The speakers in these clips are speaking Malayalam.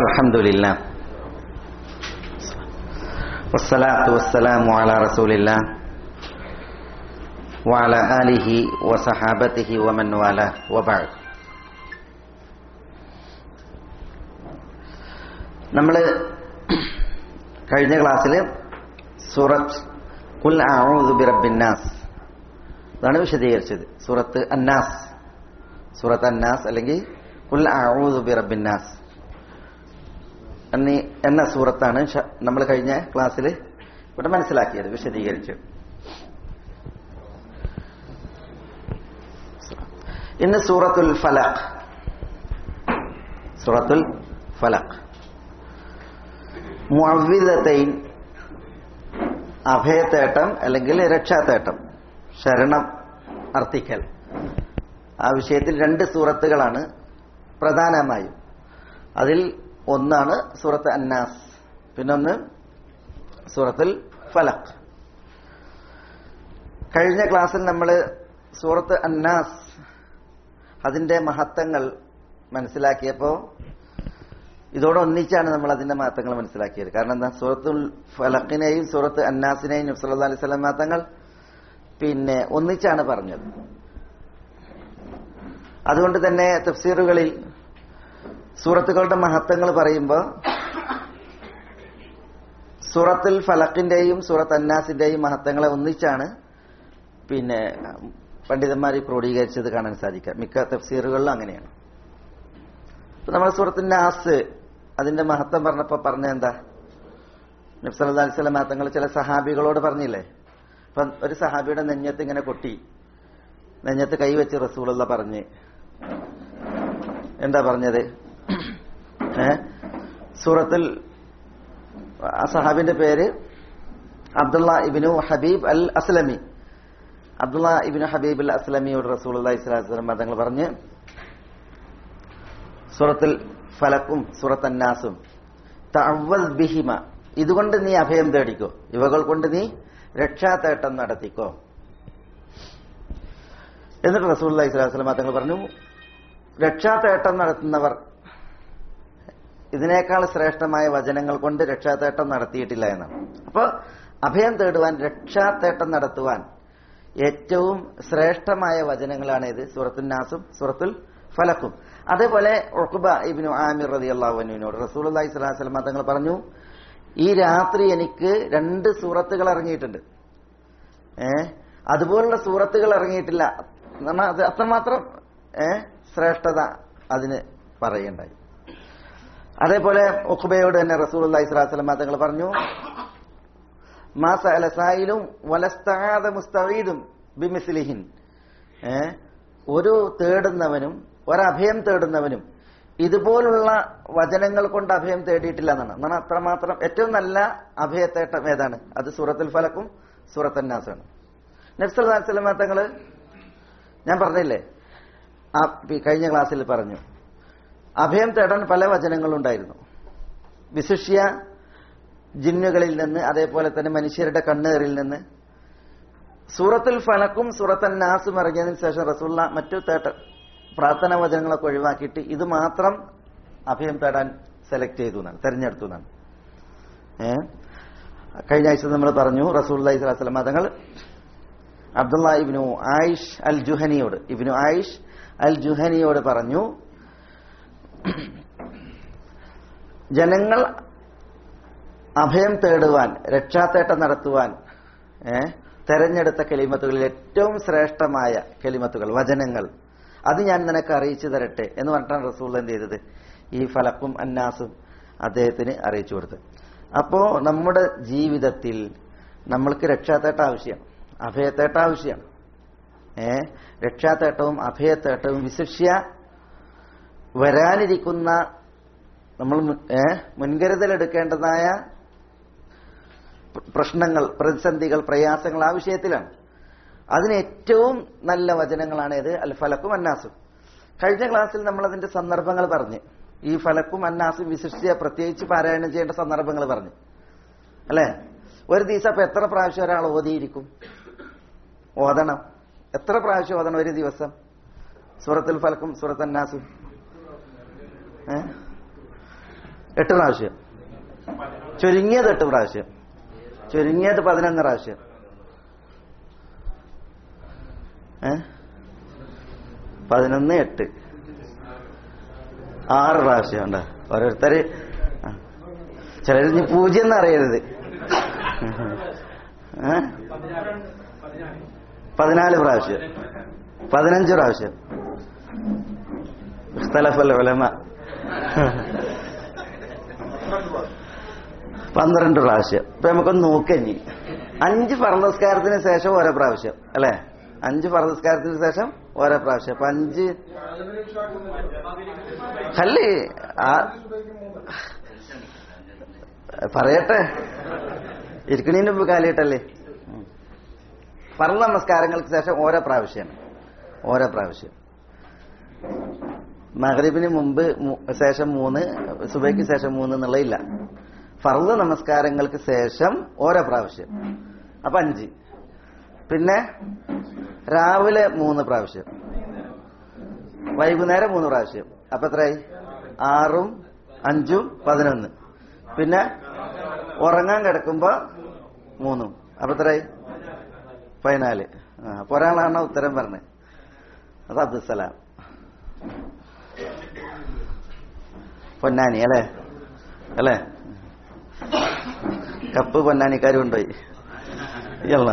الحمد لله والصلاة والسلام على رسول الله وعلى آله وصحابته ومن والاه وبعد നമ്മൾ കഴിഞ്ഞ ക്ലാസ്സിൽ സൂറത്ത് കുൽ അഊദു ബിറബ്ബിന്നാസ് അതാണ് വിശദീകരിച്ചത് സൂറത്ത് അന്നാസ് സൂറത്ത് അന്നാസ് അല്ലെങ്കിൽ കുൽ അഊദു ബിറബ്ബിന്നാസ് എന്നീ എന്ന സൂറത്താണ് നമ്മൾ കഴിഞ്ഞ ക്ലാസ്സിൽ ഇവിടെ മനസ്സിലാക്കിയത് വിശദീകരിച്ചു ഇന്ന് സൂറത്തുൽ ഫലഖ് സൂറത്തുൽ ഫലഖ് മുഅവ്വിദത്തൈൻ അഭയത്തേട്ടം അല്ലെങ്കിൽ രക്ഷാത്തേട്ടം ശരണം അർത്ഥിക്കൽ ആ വിഷയത്തിൽ രണ്ട് സൂറത്തുകളാണ് പ്രധാനമായും അതിൽ ഒന്നാണ് സൂറത്ത് അന്നാസ് പിന്നൊന്ന് സൂറത്തുൽ ഫലഖ് കഴിഞ്ഞ ക്ലാസ്സിൽ നമ്മൾ സൂറത്ത് അന്നാസ് അതിന്റെ മഹത്വങ്ങൾ മനസ്സിലാക്കിയപ്പോൾ ഇതോടൊന്നിച്ചാണ് നമ്മൾ അതിന്റെ മഹത്വങ്ങൾ മനസ്സിലാക്കിയത് കാരണം എന്താ സൂറത്തുൽ ഫലഖിനെയും സൂറത്ത് അന്നാസിനെയും നബ്സല്ലാ അലൈഹി സ്വലം മഹത്വങ്ങൾ പിന്നെ ഒന്നിച്ചാണ് പറഞ്ഞത് അതുകൊണ്ട് തന്നെ തഫ്സീറുകളിൽ സൂറത്തുകളുടെ മഹത്വങ്ങൾ പറയുമ്പോൾ സൂറത്തുൽ ഫലക്കിന്റെയും സൂറത്ത് അന്നാസിന്റെയും മഹത്വങ്ങളെ ഒന്നിച്ചാണ് പിന്നെ പണ്ഡിതന്മാർ ക്രോഡീകരിച്ചത് കാണാൻ സാധിക്കുക മിക്ക തഫ്സീറുകളിലും അങ്ങനെയാണ് നമ്മൾ സൂറത്ത് നാസ് അതിന്റെ മഹത്വം പറഞ്ഞപ്പോൾ പറഞ്ഞ എന്താ നബ്സല്ലാ അലിസ്ലാം മഹത്വങ്ങൾ ചില സഹാബികളോട് പറഞ്ഞില്ലേ അപ്പൊ ഒരു സഹാബിയുടെ നെഞ്ഞത്ത് ഇങ്ങനെ കൊട്ടി നെഞ്ഞത്ത് കൈവച്ച് റസൂലുള്ള പറഞ്ഞ് എന്താ പറഞ്ഞത് ഏ സൂറത്തിൽ ആ സഹാബിന്റെ പേര് അബ്ദുള്ള ഇബിനു ഹബീബ് അൽ അസ്ലമി അബ്ദുള്ള ഇബിനു ഹബീബ് അൽ അസ്ലമിയോട് റസൂൽ ഇസ്ലാം തങ്ങൾ പറഞ്ഞ് സൂറത്തിൽ ഫലക്കും സൂറത്ത് അന്നാസും തവൽ ബിഹിമ ഇതുകൊണ്ട് നീ അഭയം തേടിക്കോ ഇവകൾ കൊണ്ട് നീ രക്ഷാതേട്ടം നടത്തിക്കോ എന്നിട്ട് റസൂൽ ഇസ്ലാം തങ്ങൾ പറഞ്ഞു രക്ഷാതേട്ടം നടത്തുന്നവർ ഇതിനേക്കാൾ ശ്രേഷ്ഠമായ വചനങ്ങൾ കൊണ്ട് രക്ഷാതേട്ടം നടത്തിയിട്ടില്ല എന്നാണ് അപ്പോൾ അഭയം തേടുവാൻ രക്ഷാതേട്ടം നടത്തുവാൻ ഏറ്റവും ശ്രേഷ്ഠമായ വചനങ്ങളാണ് ഇത് സൂറത്തുൽ നാസും സൂറത്തുൽ ഫലക്കും അതേപോലെ ഒക്കുബ ഇബിനു ആമിർ റതി അള്ളാഹുവിനോട് റസൂൽ അള്ളഹി സ്വലാസ്ലമ തങ്ങൾ പറഞ്ഞു ഈ രാത്രി എനിക്ക് രണ്ട് സൂറത്തുകൾ ഇറങ്ങിയിട്ടുണ്ട് ഏ അതുപോലുള്ള സൂറത്തുകൾ ഇറങ്ങിയിട്ടില്ല അത് അത്രമാത്രം ഏ ശ്രേഷ്ഠത അതിന് പറയുണ്ടായി അതേപോലെ ഉഖുബയോട് തന്നെ റസൂൽ അള്ളഹി സ്വലാസ്ലമ തങ്ങൾ പറഞ്ഞു മാസ അലസായിലും വലസ്താദ മുസ്തീദും ബിമിസ്ലിഹിൻ ഏ ഒരു തേടുന്നവനും ഒരഭയം തേടുന്നവനും ഇതുപോലുള്ള വചനങ്ങൾ കൊണ്ട് അഭയം തേടിയിട്ടില്ല എന്നാണ് എന്നാണ് അത്രമാത്രം ഏറ്റവും നല്ല അഭയത്തേട്ടം ഏതാണ് അത് സൂറത്തുൽ ഫലക്കും സൂറത്തന്നാസാണ് നബ്സല്ലാസ്ലമ തങ്ങള് ഞാൻ പറഞ്ഞില്ലേ ആ കഴിഞ്ഞ ക്ലാസ്സിൽ പറഞ്ഞു അഭയം തേടാൻ പല വചനങ്ങളുണ്ടായിരുന്നു വിശിഷ്യ ജിന്നുകളിൽ നിന്ന് അതേപോലെ തന്നെ മനുഷ്യരുടെ കണ്ണേറിൽ നിന്ന് സൂറത്തുൽ ഫലക്കും സൂറത്തന്നാസും ഇറങ്ങിയതിനു ശേഷം റസൂള്ള മറ്റു തേട്ട പ്രാർത്ഥനാ വചനങ്ങളൊക്കെ ഒഴിവാക്കിയിട്ട് ഇത് മാത്രം അഭയം തേടാൻ സെലക്ട് ചെയ്തു എന്നാണ് തെരഞ്ഞെടുത്തു എന്നാണ് ഏ കഴിഞ്ഞ ആഴ്ച നമ്മൾ പറഞ്ഞു റസൂൽ ഇസ്ലാസ്ലം മതങ്ങൾ അബ്ദുള്ള ഇബിനു ആയിഷ് അൽ ജുഹനിയോട് ഇബിനു ആയിഷ് അൽ ജുഹനിയോട് പറഞ്ഞു ജനങ്ങൾ അഭയം തേടുവാൻ രക്ഷാത്തേട്ടം നടത്തുവാൻ ഏ തെരഞ്ഞെടുത്ത കെളിമത്തുകളിൽ ഏറ്റവും ശ്രേഷ്ഠമായ കെളിമത്തുകൾ വചനങ്ങൾ അത് ഞാൻ നിനക്ക് അറിയിച്ചു തരട്ടെ എന്ന് പറഞ്ഞിട്ടാണ് റസൂൾ എന്ത് ചെയ്തത് ഈ ഫലക്കും അന്നാസും അദ്ദേഹത്തിന് അറിയിച്ചു കൊടുത്തത് അപ്പോ നമ്മുടെ ജീവിതത്തിൽ നമ്മൾക്ക് രക്ഷാത്തേട്ട ആവശ്യമാണ് അഭയത്തേട്ട ആവശ്യമാണ് ഏ രക്ഷാത്തേട്ടവും അഭയത്തേട്ടവും വിശിഷ്യ വരാനിരിക്കുന്ന നമ്മൾ മുൻകരുതൽ എടുക്കേണ്ടതായ പ്രശ്നങ്ങൾ പ്രതിസന്ധികൾ പ്രയാസങ്ങൾ ആ വിഷയത്തിലാണ് അതിന് ഏറ്റവും നല്ല വചനങ്ങളാണ് ഇത് അൽ ഫലക്കും അന്നാസും കഴിഞ്ഞ ക്ലാസ്സിൽ നമ്മൾ അതിന്റെ സന്ദർഭങ്ങൾ പറഞ്ഞ് ഈ ഫലക്കും അന്നാസും വിശിഷ്യ പ്രത്യേകിച്ച് പാരായണം ചെയ്യേണ്ട സന്ദർഭങ്ങൾ പറഞ്ഞു അല്ലെ ഒരു ദിവസം അപ്പൊ എത്ര പ്രാവശ്യം ഒരാൾ ഓതിയിരിക്കും ഓതണം എത്ര പ്രാവശ്യം ഓതണം ഒരു ദിവസം സൂറത്തുൽ ഫലക്കും സൂറത്ത് അന്നാസും എട്ട് പ്രാവശ്യം ചുരുങ്ങിയത് എട്ട് പ്രാവശ്യം ചുരുങ്ങിയത് പതിനൊന്ന് പ്രാവശ്യം ഏ പതിനൊന്ന് എട്ട് ആറ് പ്രാവശ്യം ഉണ്ട് ഓരോരുത്തര് ആ. ചിലര് ഇനി പൂജ്യം എന്നറിയരുത് ഏ? പതിനാല് പ്രാവശ്യം പതിനഞ്ച് പ്രാവശ്യം ഇഖ്തലഫൽ ഉലമ പന്ത്രണ്ട് പ്രാവശ്യം ഇപ്പൊ നമുക്കൊന്ന് നോക്കഞ്ഞി അഞ്ച് ഫർദസ്കാരത്തിന് ശേഷം ഓരോ പ്രാവശ്യം അല്ലെ അഞ്ച് ഫർദസ്കാരത്തിന് ശേഷം ഓരോ പ്രാവശ്യം അപ്പൊ അഞ്ച് അല്ലേ ആ പറയട്ടെ ഇരിക്കണീന് മുമ്പ് കാലിയിട്ടല്ലേ ഫർദ് നമസ്കാരങ്ങൾക്ക് ശേഷം ഓരോ പ്രാവശ്യമാണ് ഓരോ പ്രാവശ്യം മഹറിബിന് മുമ്പ് മു- ശേഷം മൂന്ന് സുബയ്ക്ക് ശേഷം മൂന്ന് എന്നുള്ളതില്ല ഫർദ് നമസ്കാരങ്ങൾക്ക് ശേഷം ഓരോ പ്രാവശ്യം അപ്പൊ അഞ്ച് പിന്നെ രാവിലെ മൂന്ന് പ്രാവശ്യം വൈകുന്നേരം മൂന്ന് പ്രാവശ്യം അപ്പൊ എത്രയായി ആറും അഞ്ചും പതിനൊന്ന് പിന്നെ ഉറങ്ങാൻ കിടക്കുമ്പോ മൂന്നും അപ്പൊ എത്രയായി പതിനാല് ആ അപ്പൊ ഒരാളാണ് ഉത്തരം പറഞ്ഞത് അത് അബ്ദുസലാം പൊന്നാനി അല്ലേ അല്ലേ കപ്പ് പൊന്നാനിക്കാർ കൊണ്ടുപോയി ഇയല്ല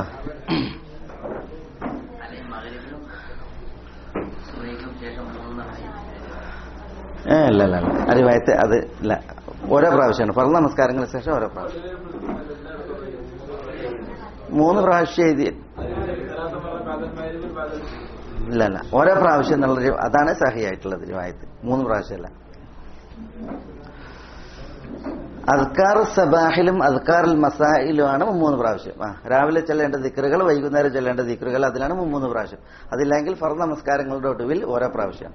ഏ ഇല്ല ഇല്ല ഇല്ല അറിവായത്തെ അത് ഇല്ല ഓരോ പ്രാവശ്യമാണ് ഫർദ് നമസ്കാരങ്ങൾക്ക് ശേഷം ഓരോ പ്രാവശ്യം മൂന്ന് പ്രാവശ്യം എഴുതി ഇല്ല ഇല്ല ഓരോ പ്രാവശ്യം എന്നുള്ളൊരു അതാണ് സഹിയായിട്ടുള്ളത് രൂപായത്ത് മൂന്ന് പ്രാവശ്യമല്ല അദ്കാർ സബാഹിലും അദ്കാറുൽ മസായിലുമാണ് മൂന്ന് പ്രാവശ്യം ആ രാവിലെ ചെല്ലേണ്ട ദിക്റുകൾ വൈകുന്നേരം ചെല്ലേണ്ട ദിക്റുകൾ അതിലാണ് മൂന്ന് പ്രാവശ്യം അതില്ലെങ്കിൽ ഫർദ് നമസ്കാരങ്ങളുടെ ഒടുവിൽ ഓരോ പ്രാവശ്യം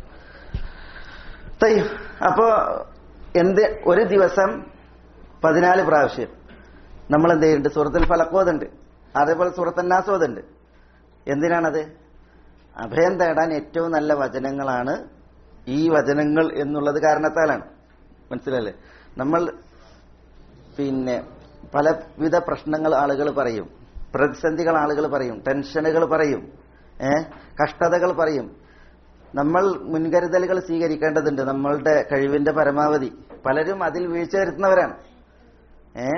തയ്യോ അപ്പോ എന്ത് ഒരു ദിവസം പതിനാല് പ്രാവശ്യം നമ്മൾ എന്ത് ചെയ്യുന്നുണ്ട് സൂറത്തിൽ ഫലക്കോതുണ്ട് അതേപോലെ സൂറത്തന്നാസോതുണ്ട് എന്തിനാണത് അഭയം തേടാൻ ഏറ്റവും നല്ല വചനങ്ങളാണ് ഈ വചനങ്ങൾ എന്നുള്ളത് കാരണത്താലാണ് മനസ്സിലല്ലേ നമ്മൾ പിന്നെ പലവിധ പ്രശ്നങ്ങൾ ആളുകൾ പറയും പ്രതിസന്ധികൾ ആളുകൾ പറയും ടെൻഷനുകൾ പറയും ഏ കഷ്ടതകൾ പറയും നമ്മൾ മുൻകരുതലുകൾ സ്വീകരിക്കേണ്ടതുണ്ട് നമ്മളുടെ കഴിവിന്റെ പരമാവധി പലരും അതിൽ വീഴ്ച വരുത്തുന്നവരാണ് ഏ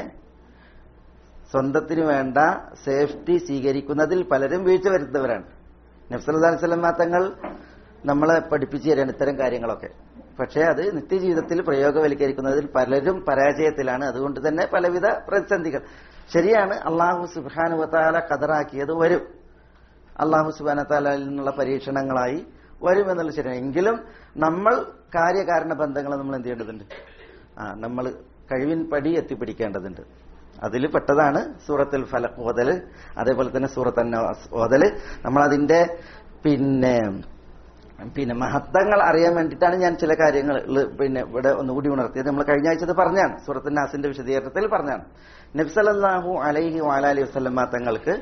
സ്വന്തത്തിന് വേണ്ട സേഫ്റ്റി സ്വീകരിക്കുന്നതിൽ പലരും വീഴ്ച വരുത്തുന്നവരാണ് നബ്സല്ലാ സ്വലം തങ്ങൾ നമ്മളെ പഠിപ്പിച്ചു തരാണ് ഇത്തരം കാര്യങ്ങളൊക്കെ പക്ഷേ അത് നിത്യജീവിതത്തിൽ പ്രയോഗവൽക്കരിക്കുന്നതിൽ പലരും പരാജയത്തിലാണ് അതുകൊണ്ട് തന്നെ പലവിധ പ്രതിസന്ധികൾ ശരിയാണ് അള്ളാഹു സുബാനുവത്താല കതറാക്കിയത് വരും അള്ളാഹു സുബാനത്താലിൽ നിന്നുള്ള പരീക്ഷണങ്ങളായി വരും എന്നുള്ള ശരിയാണ് എങ്കിലും നമ്മൾ കാര്യകാരണ ബന്ധങ്ങൾ നമ്മൾ എന്ത് ചെയ്യേണ്ടതുണ്ട് ആ നമ്മൾ കഴിവിൻ പടി എത്തിപ്പിടിക്കേണ്ടതുണ്ട് അതിൽ പെട്ടതാണ് സൂറത്തുൽ ഫലഖ് ഓതല് അതേപോലെ തന്നെ സൂറത്ത് അന്നാസ് ഓതല് നമ്മളതിന്റെ പിന്നെ പിന്നെ മഹത്വങ്ങൾ അറിയാൻ വേണ്ടിയിട്ടാണ് ഞാൻ ചില കാര്യങ്ങൾ പിന്നെ ഇവിടെ ഒന്നുകൂടി ഉണർത്തിയത് നമ്മൾ കഴിഞ്ഞ ആഴ്ച ഇത് പറഞ്ഞാണ് സൂറത്ത് നാസിന്റെ വിശദീകരണത്തിൽ പറഞ്ഞാണ് നബ്സലല്ലാഹു അലൈഹി വാലാലി വസ്ലമ തങ്ങൾക്ക്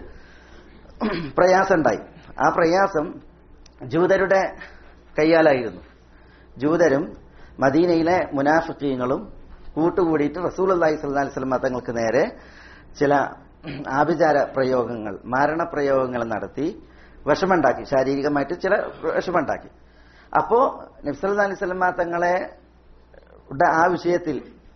പ്രയാസം ഉണ്ടായി ആ പ്രയാസം ജൂതരുടെ കയ്യാലായിരുന്നു ജൂതരും മദീനയിലെ മുനാഫിക്കീങ്ങളും കൂട്ടുകൂടിയിട്ട് റസൂൽ അള്ളാഹി സ്വല്ലാ വസ്ലമ തങ്ങൾക്ക് നേരെ ചില ആഭിചാര പ്രയോഗങ്ങൾ മാരണപ്രയോഗങ്ങൾ നടത്തി വിഷമുണ്ടാക്കി ശാരീരികമായിട്ട് ചില വിഷമുണ്ടാക്കി അപ്പോ നബ്സല്ലാ അലൈഹി സ്വലമ തങ്ങളെ യുടെ ആ വിഷയത്തിൽ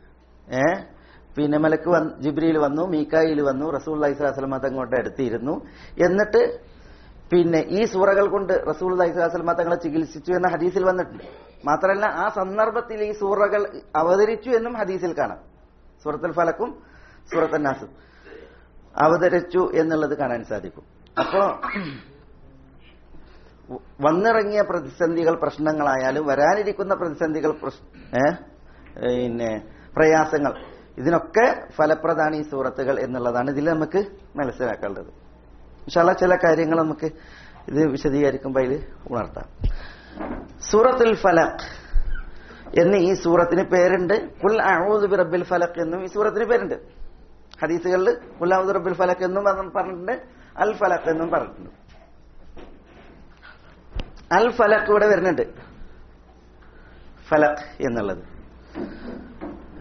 ഏ പിന്നെ മലക്ക് വന്ന് ജിബ്രിയിൽ വന്നു മീക്കായിൽ വന്നു റസൂൽ അലൈഹി സ്വലാസ്ലമ തങ്ങളുടെ അടുത്തിരുന്നു എന്നിട്ട് പിന്നെ ഈ സൂറകൾ കൊണ്ട് റസൂൽ അലൈഹി സ്വലാസ്ലമ തങ്ങളെ ചികിത്സിച്ചു എന്ന ഹദീസിൽ വന്നിട്ടുണ്ട് മാത്രമല്ല ആ സന്ദർഭത്തിൽ ഈ സൂറകൾ അവതരിച്ചു എന്നും ഹദീസിൽ കാണാം സൂറത്തുൽ ഫലക്കും സൂറത്തുൽ നാസും അവതരിച്ചു എന്നുള്ളത് കാണാൻ സാധിക്കും അപ്പോ വന്നിറങ്ങിയ പ്രതിസന്ധികൾ പ്രശ്നങ്ങളായാലും വരാനിരിക്കുന്ന പ്രതിസന്ധികൾ പ്രശ്- ഏ? പിന്നെ പ്രയാസങ്ങൾ ഇതിനൊക്കെ ഫലപ്രദമാണ് ഈ സൂറത്തുകൾ എന്നുള്ളതാണ് ഇതിൽ നമുക്ക് മനസ്സിലാക്കേണ്ടത് ഇൻഷാല്ല ചില കാര്യങ്ങൾ നമുക്ക് ഇത് വിശദീകരിക്കുമ്പോൾ അതിൽ ഉണർത്താം സൂറത്തുൽ ഫലഖ് എന്ന് ഈ സൂറത്തിന് പേരുണ്ട് കുൽ അഊദു ബി റബ്ബിൽ ഫലഖ് എന്നും ഈ സൂറത്തിന് പേരുണ്ട് ഹദീസുകളിൽ കുൽ അഊദു റബ്ബിൽ ഫലഖ് എന്നും പറഞ്ഞിട്ടുണ്ട് അൽ ഫലഖ് എന്നും പറഞ്ഞിട്ടുണ്ട് അൽ ഫലഖ് ഇവിടെ വരുന്നുണ്ട് ഫലഖ് എന്നുള്ളത്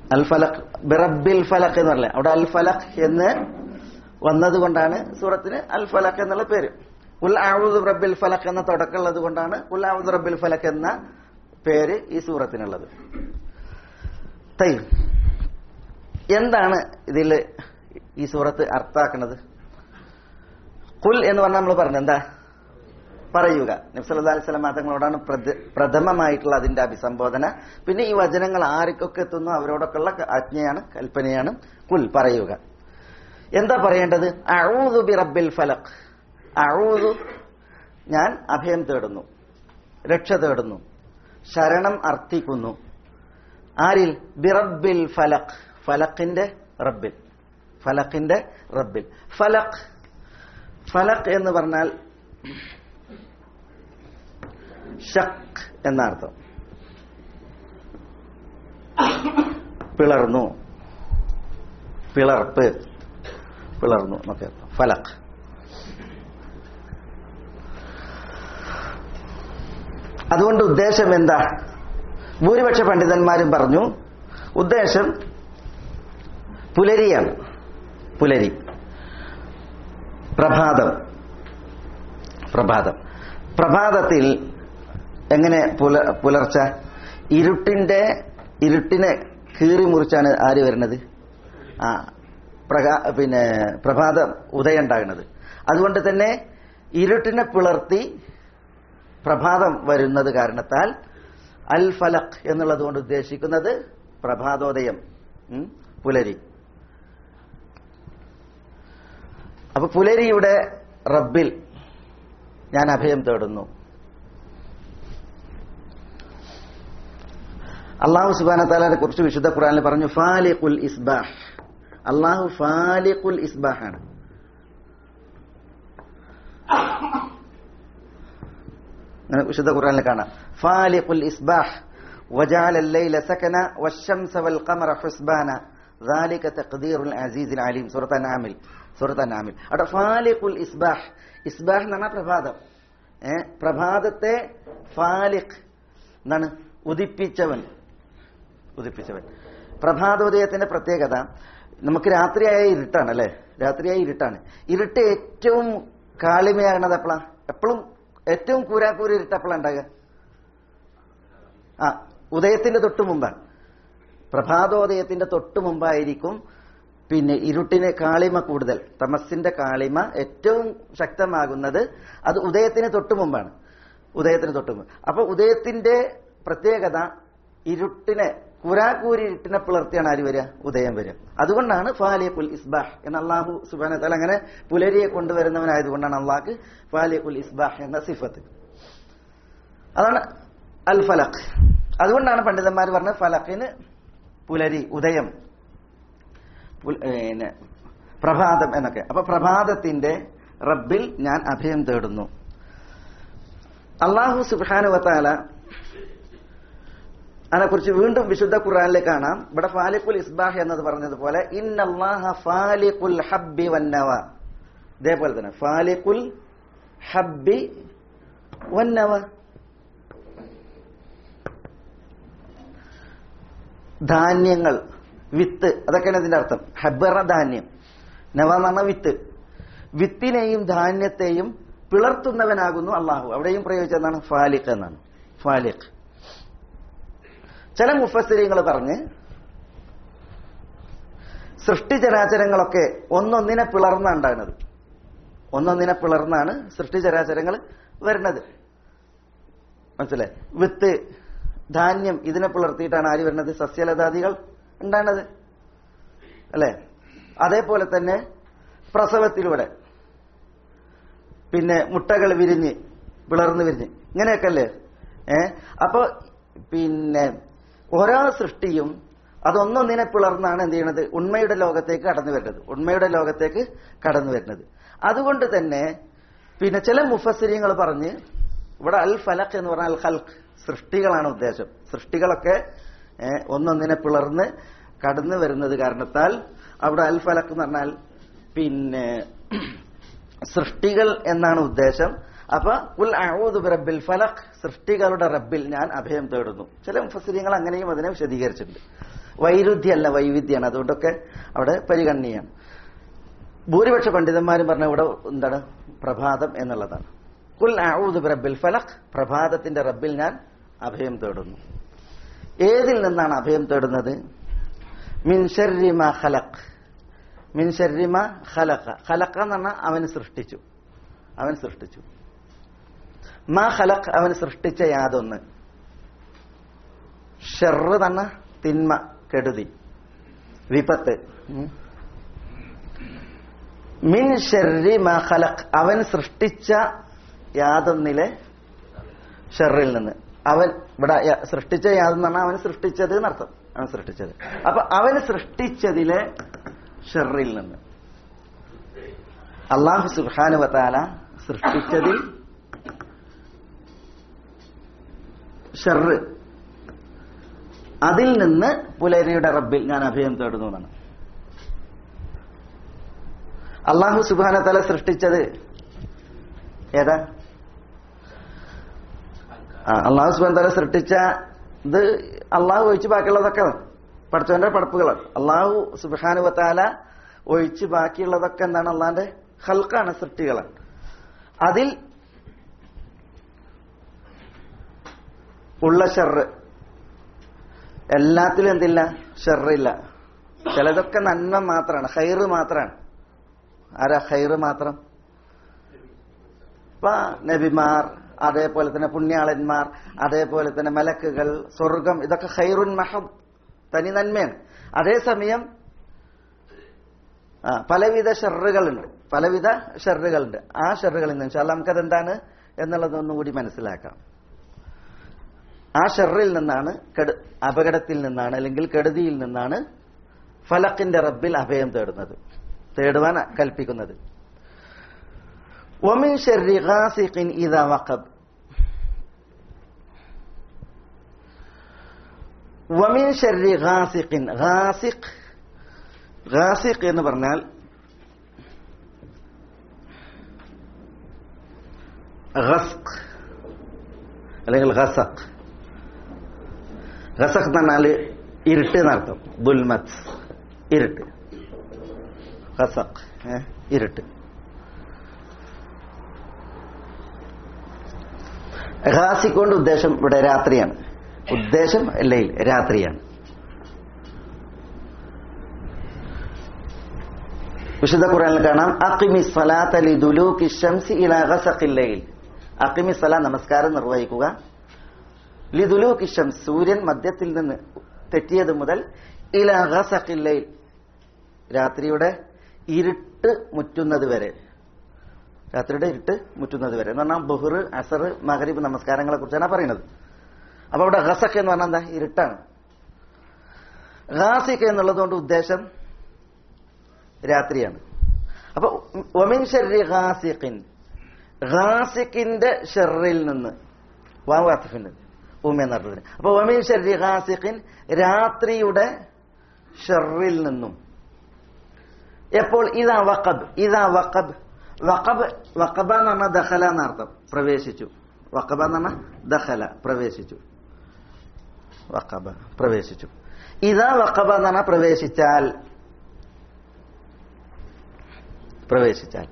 അൽ ഫലഖ് ബിറബിൽ ഫലഖ് എന്ന് പറഞ്ഞില്ലേ അവിടെ അൽ ഫലഖ് എന്ന് വന്നതുകൊണ്ടാണ് സൂറത്തിന് അൽ ഫലഖ് എന്നുള്ള പേര് ഉൽ ആവുദ് റബ്ബിൽ ഫലഖ് എന്ന തുടക്കമുള്ളത് കൊണ്ടാണ് ഉൽ ആവുദ് റബ്ബിൽ ഫലഖ് എന്ന പേര് ഈ സൂറത്തിനുള്ളത് തൈ എന്താണ് ഇതിൽ ഈ സൂറത്ത് അർത്ഥാക്കുന്നത് കുൽ എന്ന് പറഞ്ഞാൽ നമ്മൾ പറഞ്ഞു എന്താ പറയുക നബ്സല്ലാ അലൈഹി സ്വലം തങ്ങളോടാണ് പ്രഥ- പ്രഥമമായിട്ടുള്ള അതിന്റെ അഭിസംബോധന പിന്നെ ഈ വചനങ്ങൾ ആർക്കൊക്കെ എത്തുന്നു അവരോടൊക്കെയുള്ള ആജ്ഞയാണ് കൽപ്പനയാണ് കുൽ പറയുക എന്താ പറയേണ്ടത് അഴൂതു ബി റബ്ബിൽ ഫലഖ് അഴൂതു ഞാൻ അഭയം തേടുന്നു രക്ഷ തേടുന്നു ശരണം അർത്ഥിക്കുന്നു ആരിൽ ബിറബിൽ ഫലഖ് ഫലഖിന്റെ റബ്ബിൽ ഫലഖിന്റെ റബ്ബിൽ ഫലഖ് ഫലഖ് എന്ന് പറഞ്ഞാൽ ഷക്ക് എന്ന അർത്ഥം പിളർന്നു പിളർപ്പ് പിളർന്നു എന്നൊക്കെ അർത്ഥം ഫലഖ് അതുകൊണ്ട് ഉദ്ദേശം എന്താ ഭൂരിപക്ഷ പണ്ഡിതന്മാരും പറഞ്ഞു ഉദ്ദേശം പുലരിയാണ് പുലരി പ്രഭാതം പ്രഭാതം പ്രഭാതത്തിൽ എങ്ങനെ പുല പുലർച്ച ഇരുട്ടിന്റെ ഇരുട്ടിനെ കീറി മുറിച്ചാണ് ആര് വരുന്നത് ആ പ്രകാ പിന്നെ പ്രഭാതം ഉദയം ഉണ്ടാകുന്നത് അതുകൊണ്ട് തന്നെ ഇരുട്ടിനെ പിളർത്തി പ്രഭാതം വരുന്നത് കാരണത്താൽ അൽ ഫലഖ് എന്നുള്ളത് കൊണ്ട് ഉദ്ദേശിക്കുന്നത് പ്രഭാതോദയം ഉം, പുലരി അപ്പൊ പുലരിയുടെ റബ്ബിൽ ഞാൻ അഭയം തേടുന്നു അള്ളാഹു സുബാന താലാനെ കുറിച്ച് വിശുദ്ധ ഖുറാനിൽ പറഞ്ഞു ഫാലിഖുൽ ഇസ്ബാഹ് അള്ളാഹു ഫാലിഖുൽ ഇസ്ബാഹ് ആണ് അങ്ങനെ വിശുദ്ധ ഖുറാനിൽ കാണാം ഫാലിഖുൽ ഇസ്ബാഹ് وجعل الليل سكنا والشمس والقمر حسبانا ذلك تقدير العزيز العليم സൂറത്ത് അനാമിൽ സൂറത്ത് അനാമിൽ അവിടെ ഫാലിഖുൽ ഇസ്ബാഹ് ഇസ്ബാഹ് എന്ന് പറഞ്ഞാൽ പ്രഭാതം ഏ പ്രഭാതത്തെ ഫാലിഖ് എന്താണ് ഉദിപ്പിച്ചവൻ ഉദിപ്പിച്ചവൻ പ്രഭാതോദയത്തിന്റെ പ്രത്യേകത നമുക്ക് രാത്രിയായ ഇരുട്ടാണ് അല്ലെ രാത്രിയായ ഇരുട്ടാണ് ഇരുട്ട് ഏറ്റവും കാളിമയാകുന്നത് എപ്പോഴാ എപ്പോഴും ഏറ്റവും കൂരാക്കൂരി ഇരുട്ട് എപ്പോഴാണ് ഉണ്ടാകുക ആ ഉദയത്തിന്റെ തൊട്ട് മുമ്പാണ് പ്രഭാതോദയത്തിന്റെ തൊട്ട് മുമ്പായിരിക്കും പിന്നെ ഇരുട്ടിന് കാളിമ കൂടുതൽ തമസിന്റെ കാളിമ ഏറ്റവും ശക്തമാകുന്നത് അത് ഉദയത്തിന് തൊട്ട് മുമ്പാണ് ഉദയത്തിന് തൊട്ട് മുമ്പ് അപ്പൊ ഉദയത്തിന്റെ പ്രത്യേകത ഇരുട്ടിനെ കുരാക്കൂരി ഇരുട്ടിനെ പിളർത്തിയാണ് ആര് വരിക ഉദയം വരിക അതുകൊണ്ടാണ് ഫാലിയക്കുൽ ഇസ്ബാഹ് എന്ന അള്ളാഹു സുബാന തല അങ്ങനെ പുലരിയെ കൊണ്ടുവരുന്നവനായതുകൊണ്ടാണ് അള്ളാഹ് ഫാലിയക്കുൽ ഇസ്ബാഹ് എന്ന സിഫത്ത് അതാണ് അൽ ഫലഖ് അതുകൊണ്ടാണ് പണ്ഡിതന്മാർ പറഞ്ഞത് ഫലഖിന് പുലരി ഉദയം പുൽ- പിന്നെ പ്രഭാതം എന്നൊക്കെ അപ്പൊ പ്രഭാതത്തിന്റെ റബ്ബിൽ ഞാൻ അഭയം തേടുന്നു അള്ളാഹു സുബാനുവത്താല അതിനെക്കുറിച്ച് വീണ്ടും വിശുദ്ധ ഖുർആനിൽ കാണാം ഇവിടെ ഫാലിഖുൽ ഇസ്ബാഹ് എന്നത് പറഞ്ഞതുപോലെ ഇന്നല്ലാഹ ഫാലിഖുൽ ഹബ്ബി വന്നവ ഇതേപോലെ തന്നെ ഫാലിഖുൽ ഹബ്ബി വന്നവ ധാന്യങ്ങൾ വിത്ത് അതൊക്കെയാണ് ഇതിന്റെ അർത്ഥം ഹബ്ബറ ധാന്യം നവ എന്ന് പറഞ്ഞ വിത്ത് വിത്തിനെയും ധാന്യത്തെയും പിളർത്തുന്നവനാകുന്നു അള്ളാഹു അവിടെയും പ്രയോഗിച്ചതാണ് ഫാലിഖ് എന്നാണ് ഫാലിഖ് ചില മുഫസ്സിരിങ്ങൾ പറഞ്ഞ് സൃഷ്ടിചരാചരങ്ങളൊക്കെ ഒന്നൊന്നിനെ പിളർന്നാണ് ഉണ്ടാകുന്നത് ഒന്നൊന്നിനെ പിളർന്നാണ് സൃഷ്ടിചരാചരങ്ങൾ വരുന്നത് മനസ്സിലായി വിത്ത് ധാന്യം ഇതിനെ പിളർത്തിയിട്ടാണ് ആര് വരുന്നത് സസ്യലതാദികൾ ഉണ്ടാകുന്നത് അല്ലെ അതേപോലെ തന്നെ പ്രസവത്തിലൂടെ പിന്നെ മുട്ടകൾ വിരിഞ്ഞ് പിളർന്ന് വിരിഞ്ഞ് ഇങ്ങനെയൊക്കെ അല്ലേ ഏ അപ്പൊ പിന്നെ ഓരോ സൃഷ്ടിയും അതൊന്നൊന്നിനെ പിളർന്നാണ് എന്ത് ചെയ്യണത് ഉണ്മയുടെ ലോകത്തേക്ക് കടന്നു വരുന്നത് ഉണ്മയുടെ ലോകത്തേക്ക് കടന്നു വരുന്നത് അതുകൊണ്ട് തന്നെ പിന്നെ ചില മുഫസ്സിരിയങ്ങൾ പറഞ്ഞ് ഇവിടെ അൽ ഫലഖ് എന്ന് പറഞ്ഞാൽ അൽ ഖൽഖ് സൃഷ്ടികളാണ് ഉദ്ദേശം സൃഷ്ടികളൊക്കെ ഏ, ഒന്നൊന്നിനെ പിളർന്ന് കടന്നു വരുന്നത് കാരണത്താൽ അവിടെ അൽ ഫലഖ് എന്ന് പറഞ്ഞാൽ പിന്നെ സൃഷ്ടികൾ എന്നാണ് ഉദ്ദേശം അപ്പൊ ഉൽ അഊദു ബിറബ്ബിൽ ഫലഖ് സൃഷ്ടികളുടെ റബ്ബിൽ ഞാൻ അഭയം തേടുന്നു ചില മുഫസ്സിരിയങ്ങൾ അങ്ങനെയും അതിനെ വിശദീകരിച്ചിട്ടുണ്ട് വൈരുദ്ധ്യമല്ല വൈവിധ്യമാണ് അതുകൊണ്ടൊക്കെ അവിടെ പരിഗണനീയാണ് ഭൂരിപക്ഷ പണ്ഡിതന്മാരും പറഞ്ഞ ഇവിടെ എന്താണ് പ്രഭാതം എന്നുള്ളതാണ് കുൽ ഔദു റബ്ബിൽ ഫലഖ് പ്രഭാതത്തിന്റെ റബ്ബിൽ ഞാൻ അഭയം തേടുന്നു ഏതിൽ നിന്നാണ് അഭയം തേടുന്നത് മിൻ ശർരി മാ ഖലഖ് മിൻ ശർരി മാ ഖലഖ ഖലഖ എന്ന് പറഞ്ഞാൽ അവൻ സൃഷ്ടിച്ചു അവൻ സൃഷ്ടിച്ചു മാ ഖലഖ് അവൻ സൃഷ്ടിച്ച യാതൊന്ന് ഷെറ് തന്നെ തിന്മ കെടുതി വിപത്ത് ഉം. മിൻ ഷെറി മാ ഖലഖ് അവൻ സൃഷ്ടിച്ച യാതൊന്നിലെ ഷെറിൽ നിന്ന് അവൻ ഇവിടെ യ- സൃഷ്ടിച്ച യാതെന്ന് പറഞ്ഞാൽ അവൻ സൃഷ്ടിച്ചത് എന്നർത്ഥം അവൻ സൃഷ്ടിച്ചത് അപ്പൊ അവൻ സൃഷ്ടിച്ചതിലെ ഷെറിൽ നിന്ന് അള്ളാഹു സുബാനുവത്താല സൃഷ്ടിച്ചതിൽ ഷെറ് അതിൽ നിന്ന് പുലരിയുടെ റബ്ബിൽ ഞാൻ അഭയം തേടുന്നു എന്നാണ് അള്ളാഹു സുബാനത്തല സൃഷ്ടിച്ചത് ഏതാ ആ, അള്ളാഹു സുബാൻ തല സൃഷ്ടിച്ച ഇത് അള്ളാഹു ഒഴിച്ച് ബാക്കിയുള്ളതൊക്കെ പഠിച്ചവന്റെ പടപ്പുകളാണ് അള്ളാഹു സുബാനുവത്താല ഒഴിച്ച് ബാക്കിയുള്ളതൊക്കെ എന്താണ് അള്ളാന്റെ ഹൽക്കാണ് സൃഷ്ടികളാണ് അതിൽ ഉള്ള ഷെറ് എല്ലാത്തിലും എന്തില്ല ഷെറില്ല ചിലതൊക്കെ നന്മ മാത്രമാണ് ഹൈറ് മാത്രമാണ് ആരാ ഹൈറ് മാത്രം ഇപ്പൊ നബിമാർ അതേപോലെ തന്നെ പുണ്യാളന്മാർ അതേപോലെ തന്നെ മലക്കുകൾ സ്വർഗം ഇതൊക്കെ ഹൈറുൻ മഹബ് തനി നന്മയാണ് അതേസമയം ആ പലവിധ ഷെറുകളുണ്ട് പലവിധ ഷെറുകളുണ്ട് ആ ഷെറുകളിൽ നിന്ന് ഇൻഷാല്ല നമുക്കത് എന്താണ് എന്നുള്ളത് ഒന്നുകൂടി മനസ്സിലാക്കാം ആ ഷെറിൽ നിന്നാണ് കെടു- അപകടത്തിൽ നിന്നാണ് അല്ലെങ്കിൽ കെടുതിയിൽ നിന്നാണ് ഫലക്കിന്റെ റബ്ബിൽ അഭയം തേടുന്നത് തേടുവാൻ കൽപ്പിക്കുന്നത് ومن شر غاسق إذا وقب ومن شر غاسق غاسق غاسق എന്ന് പറഞ്ഞാൽ ഗസ്ക് അല്ലെങ്കിൽ ഗസക് ഗസക് എന്ന് പറഞ്ഞാൽ ഇരുട്ട് എന്നർത്ഥം ദുൽമത്ത് ഇരുട്ട് ഗസക് ഏ, ഇരുട്ട് ഹാസിക് കൊണ്ട് ഉദ്ദേശം ഇവിടെ രാത്രിയാണ് ഉദ്ദേശം ലൈൽ രാത്രിയാണ് വിശുദ്ധ ഖുറാനിൽ കാണാം അക്കിമി സലാത്ത ലിദുലൂകി ശംസി ഇലാ ഗസഖിൽ ലൈൽ അക്കിമി സലാ നമസ്കാരം നിർവഹിക്കുക ലിദുലൂകി ശംസ് സൂര്യൻ മധ്യത്തിൽ നിന്ന് തെറ്റിയത് മുതൽ ഇലാ ഗസഖിൽ ലൈൽ രാത്രിയുടെ ഇരുട്ട് മുറ്റുന്നത് വരെ രാത്രിയുടെ ഇരുട്ട് മുറ്റുന്നത് വരെ എന്ന് പറഞ്ഞാൽ ബുഹർ അസർ മഹരീബ് നമസ്കാരങ്ങളെ കുറിച്ചാണ് പറയുന്നത് അപ്പൊ അവിടെ ഗസഖ് എന്ന് പറഞ്ഞാൽ എന്താ ഇരുട്ടാണ് ഗാസിഖ് എന്നുള്ളതുകൊണ്ട് ഉദ്ദേശം രാത്രിയാണ് അപ്പൊ ഒമിൻ ഷെറി ഗാസിഖിൻ ഗാസിഖിന്റെ ഷെറിൽ നിന്ന് വാവ് അത്തഫിന്റെ ഉമ്മ എന്നർത്ഥത്തിന് അപ്പൊ ഒമിൻ ഷെറി ഗാസിഖിൻ രാത്രിയുടെ ഷെറിൽ നിന്നും എപ്പോൾ ഇതാ വക്കബ് ഇതാ വക്കബ് വക്കബ് വക്കബ എന്ന് പറഞ്ഞാൽ ദഹല എന്നർത്ഥം പ്രവേശിച്ചു വക്കബ എന്ന് പറഞ്ഞാൽ ദഹല പ്രവേശിച്ചു വക്കബ പ്രവേശിച്ചു ഇതാ വക്കബ എന്ന് പറഞ്ഞാൽ പ്രവേശിച്ചാൽ പ്രവേശിച്ചാൽ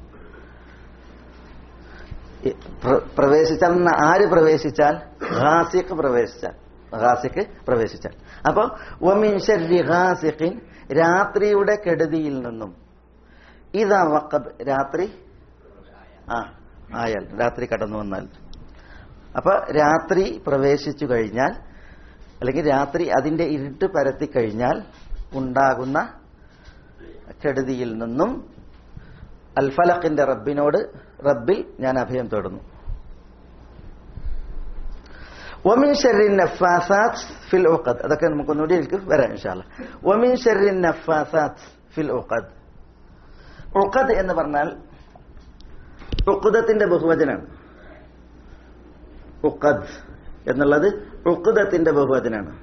ഈ പ്ര- പ്രവേശിച്ചാൽ എന്ന് ആര് പ്രവേശിച്ചാൽ ഹാസിഖ് പ്രവേശിച്ചാൽ ഹാസിഖ് പ്രവേശിച്ചാൽ അപ്പൊ ഒമിൻ ശരി ഹാസിഖിൻ രാത്രിയുടെ കെടുതിയിൽ നിന്നും ഇതാ വക്കബ് രാത്രി ആ ആയാൽ രാത്രി കടന്നു വന്നാൽ അപ്പൊ രാത്രി പ്രവേശിച്ചു കഴിഞ്ഞാൽ അല്ലെങ്കിൽ രാത്രി അതിന്റെ ഇരുട്ട് പരത്തി കഴിഞ്ഞാൽ ഉണ്ടാകുന്ന കെടുതിയിൽ നിന്നും അൽഫലഖിന്റെ റബ്ബിനോട് റബ്ബിൽ ഞാൻ അഭയം തേടുന്നു ഒമിൻ ഷെറിൻ നഫാസാത്ത് ഫിൽ ഉഖദ് അതൊക്കെ നമുക്കൊന്നുകൂടി എനിക്ക് വരാം ഇൻഷാല്ല ഒമിൻ ഷെറിൻ നഫാസാത്ത് ഫിൽ ഉഖദ് ഉഖദ് എന്ന് പറഞ്ഞാൽ ഉഖദത്തിന്റെ ബഹുവചനാണ് ഉഖദ് എന്നുള്ളത് ഉഖദത്തിന്റെ ബഹുവചനാണ്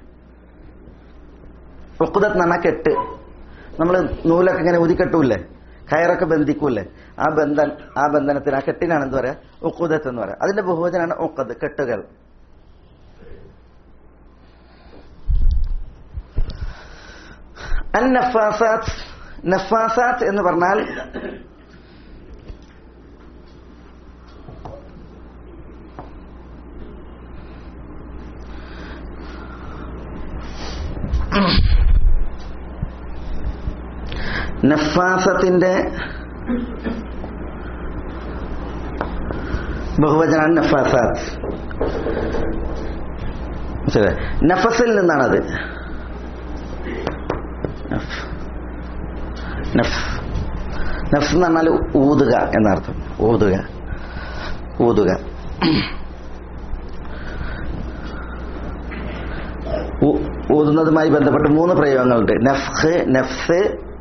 ഉഖദത്ത് എന്ന് പറഞ്ഞാൽ കെട്ട് നമ്മൾ നൂലൊക്കെ ഇങ്ങനെ ഊതിക്കെട്ടൂല്ലേ കയറൊക്കെ ബന്ധിക്കൂല്ലേ ആ ബന്ധൻ ആ ബന്ധനത്തിന് ആ കെട്ടിനാണ് എന്ത് പറയാ ഉഖുദത്ത് എന്ന് പറയാം അതിന്റെ ബഹുവചനാണ് ഉഖദ് കെട്ടുകൾ അൻ നഫാസാത്ത് നഫാസാത്ത് എന്ന് പറഞ്ഞാൽ നഫാസത്തിന്റെ ബഹുവചനാണ് നഫാസാത്ത് മനസ്സിലായോ? നഫസിൽ നിന്നാണത് നഫ് നഫ് നഫ് എന്ന് പറഞ്ഞാൽ ഊതുക എന്നർത്ഥം ഊതുക ഊതുക ഊ- ഊതുന്നതുമായി ബന്ധപ്പെട്ട് മൂന്ന് പ്രയോഗങ്ങളുണ്ട് നഫ്ഹ് നഫ്സ്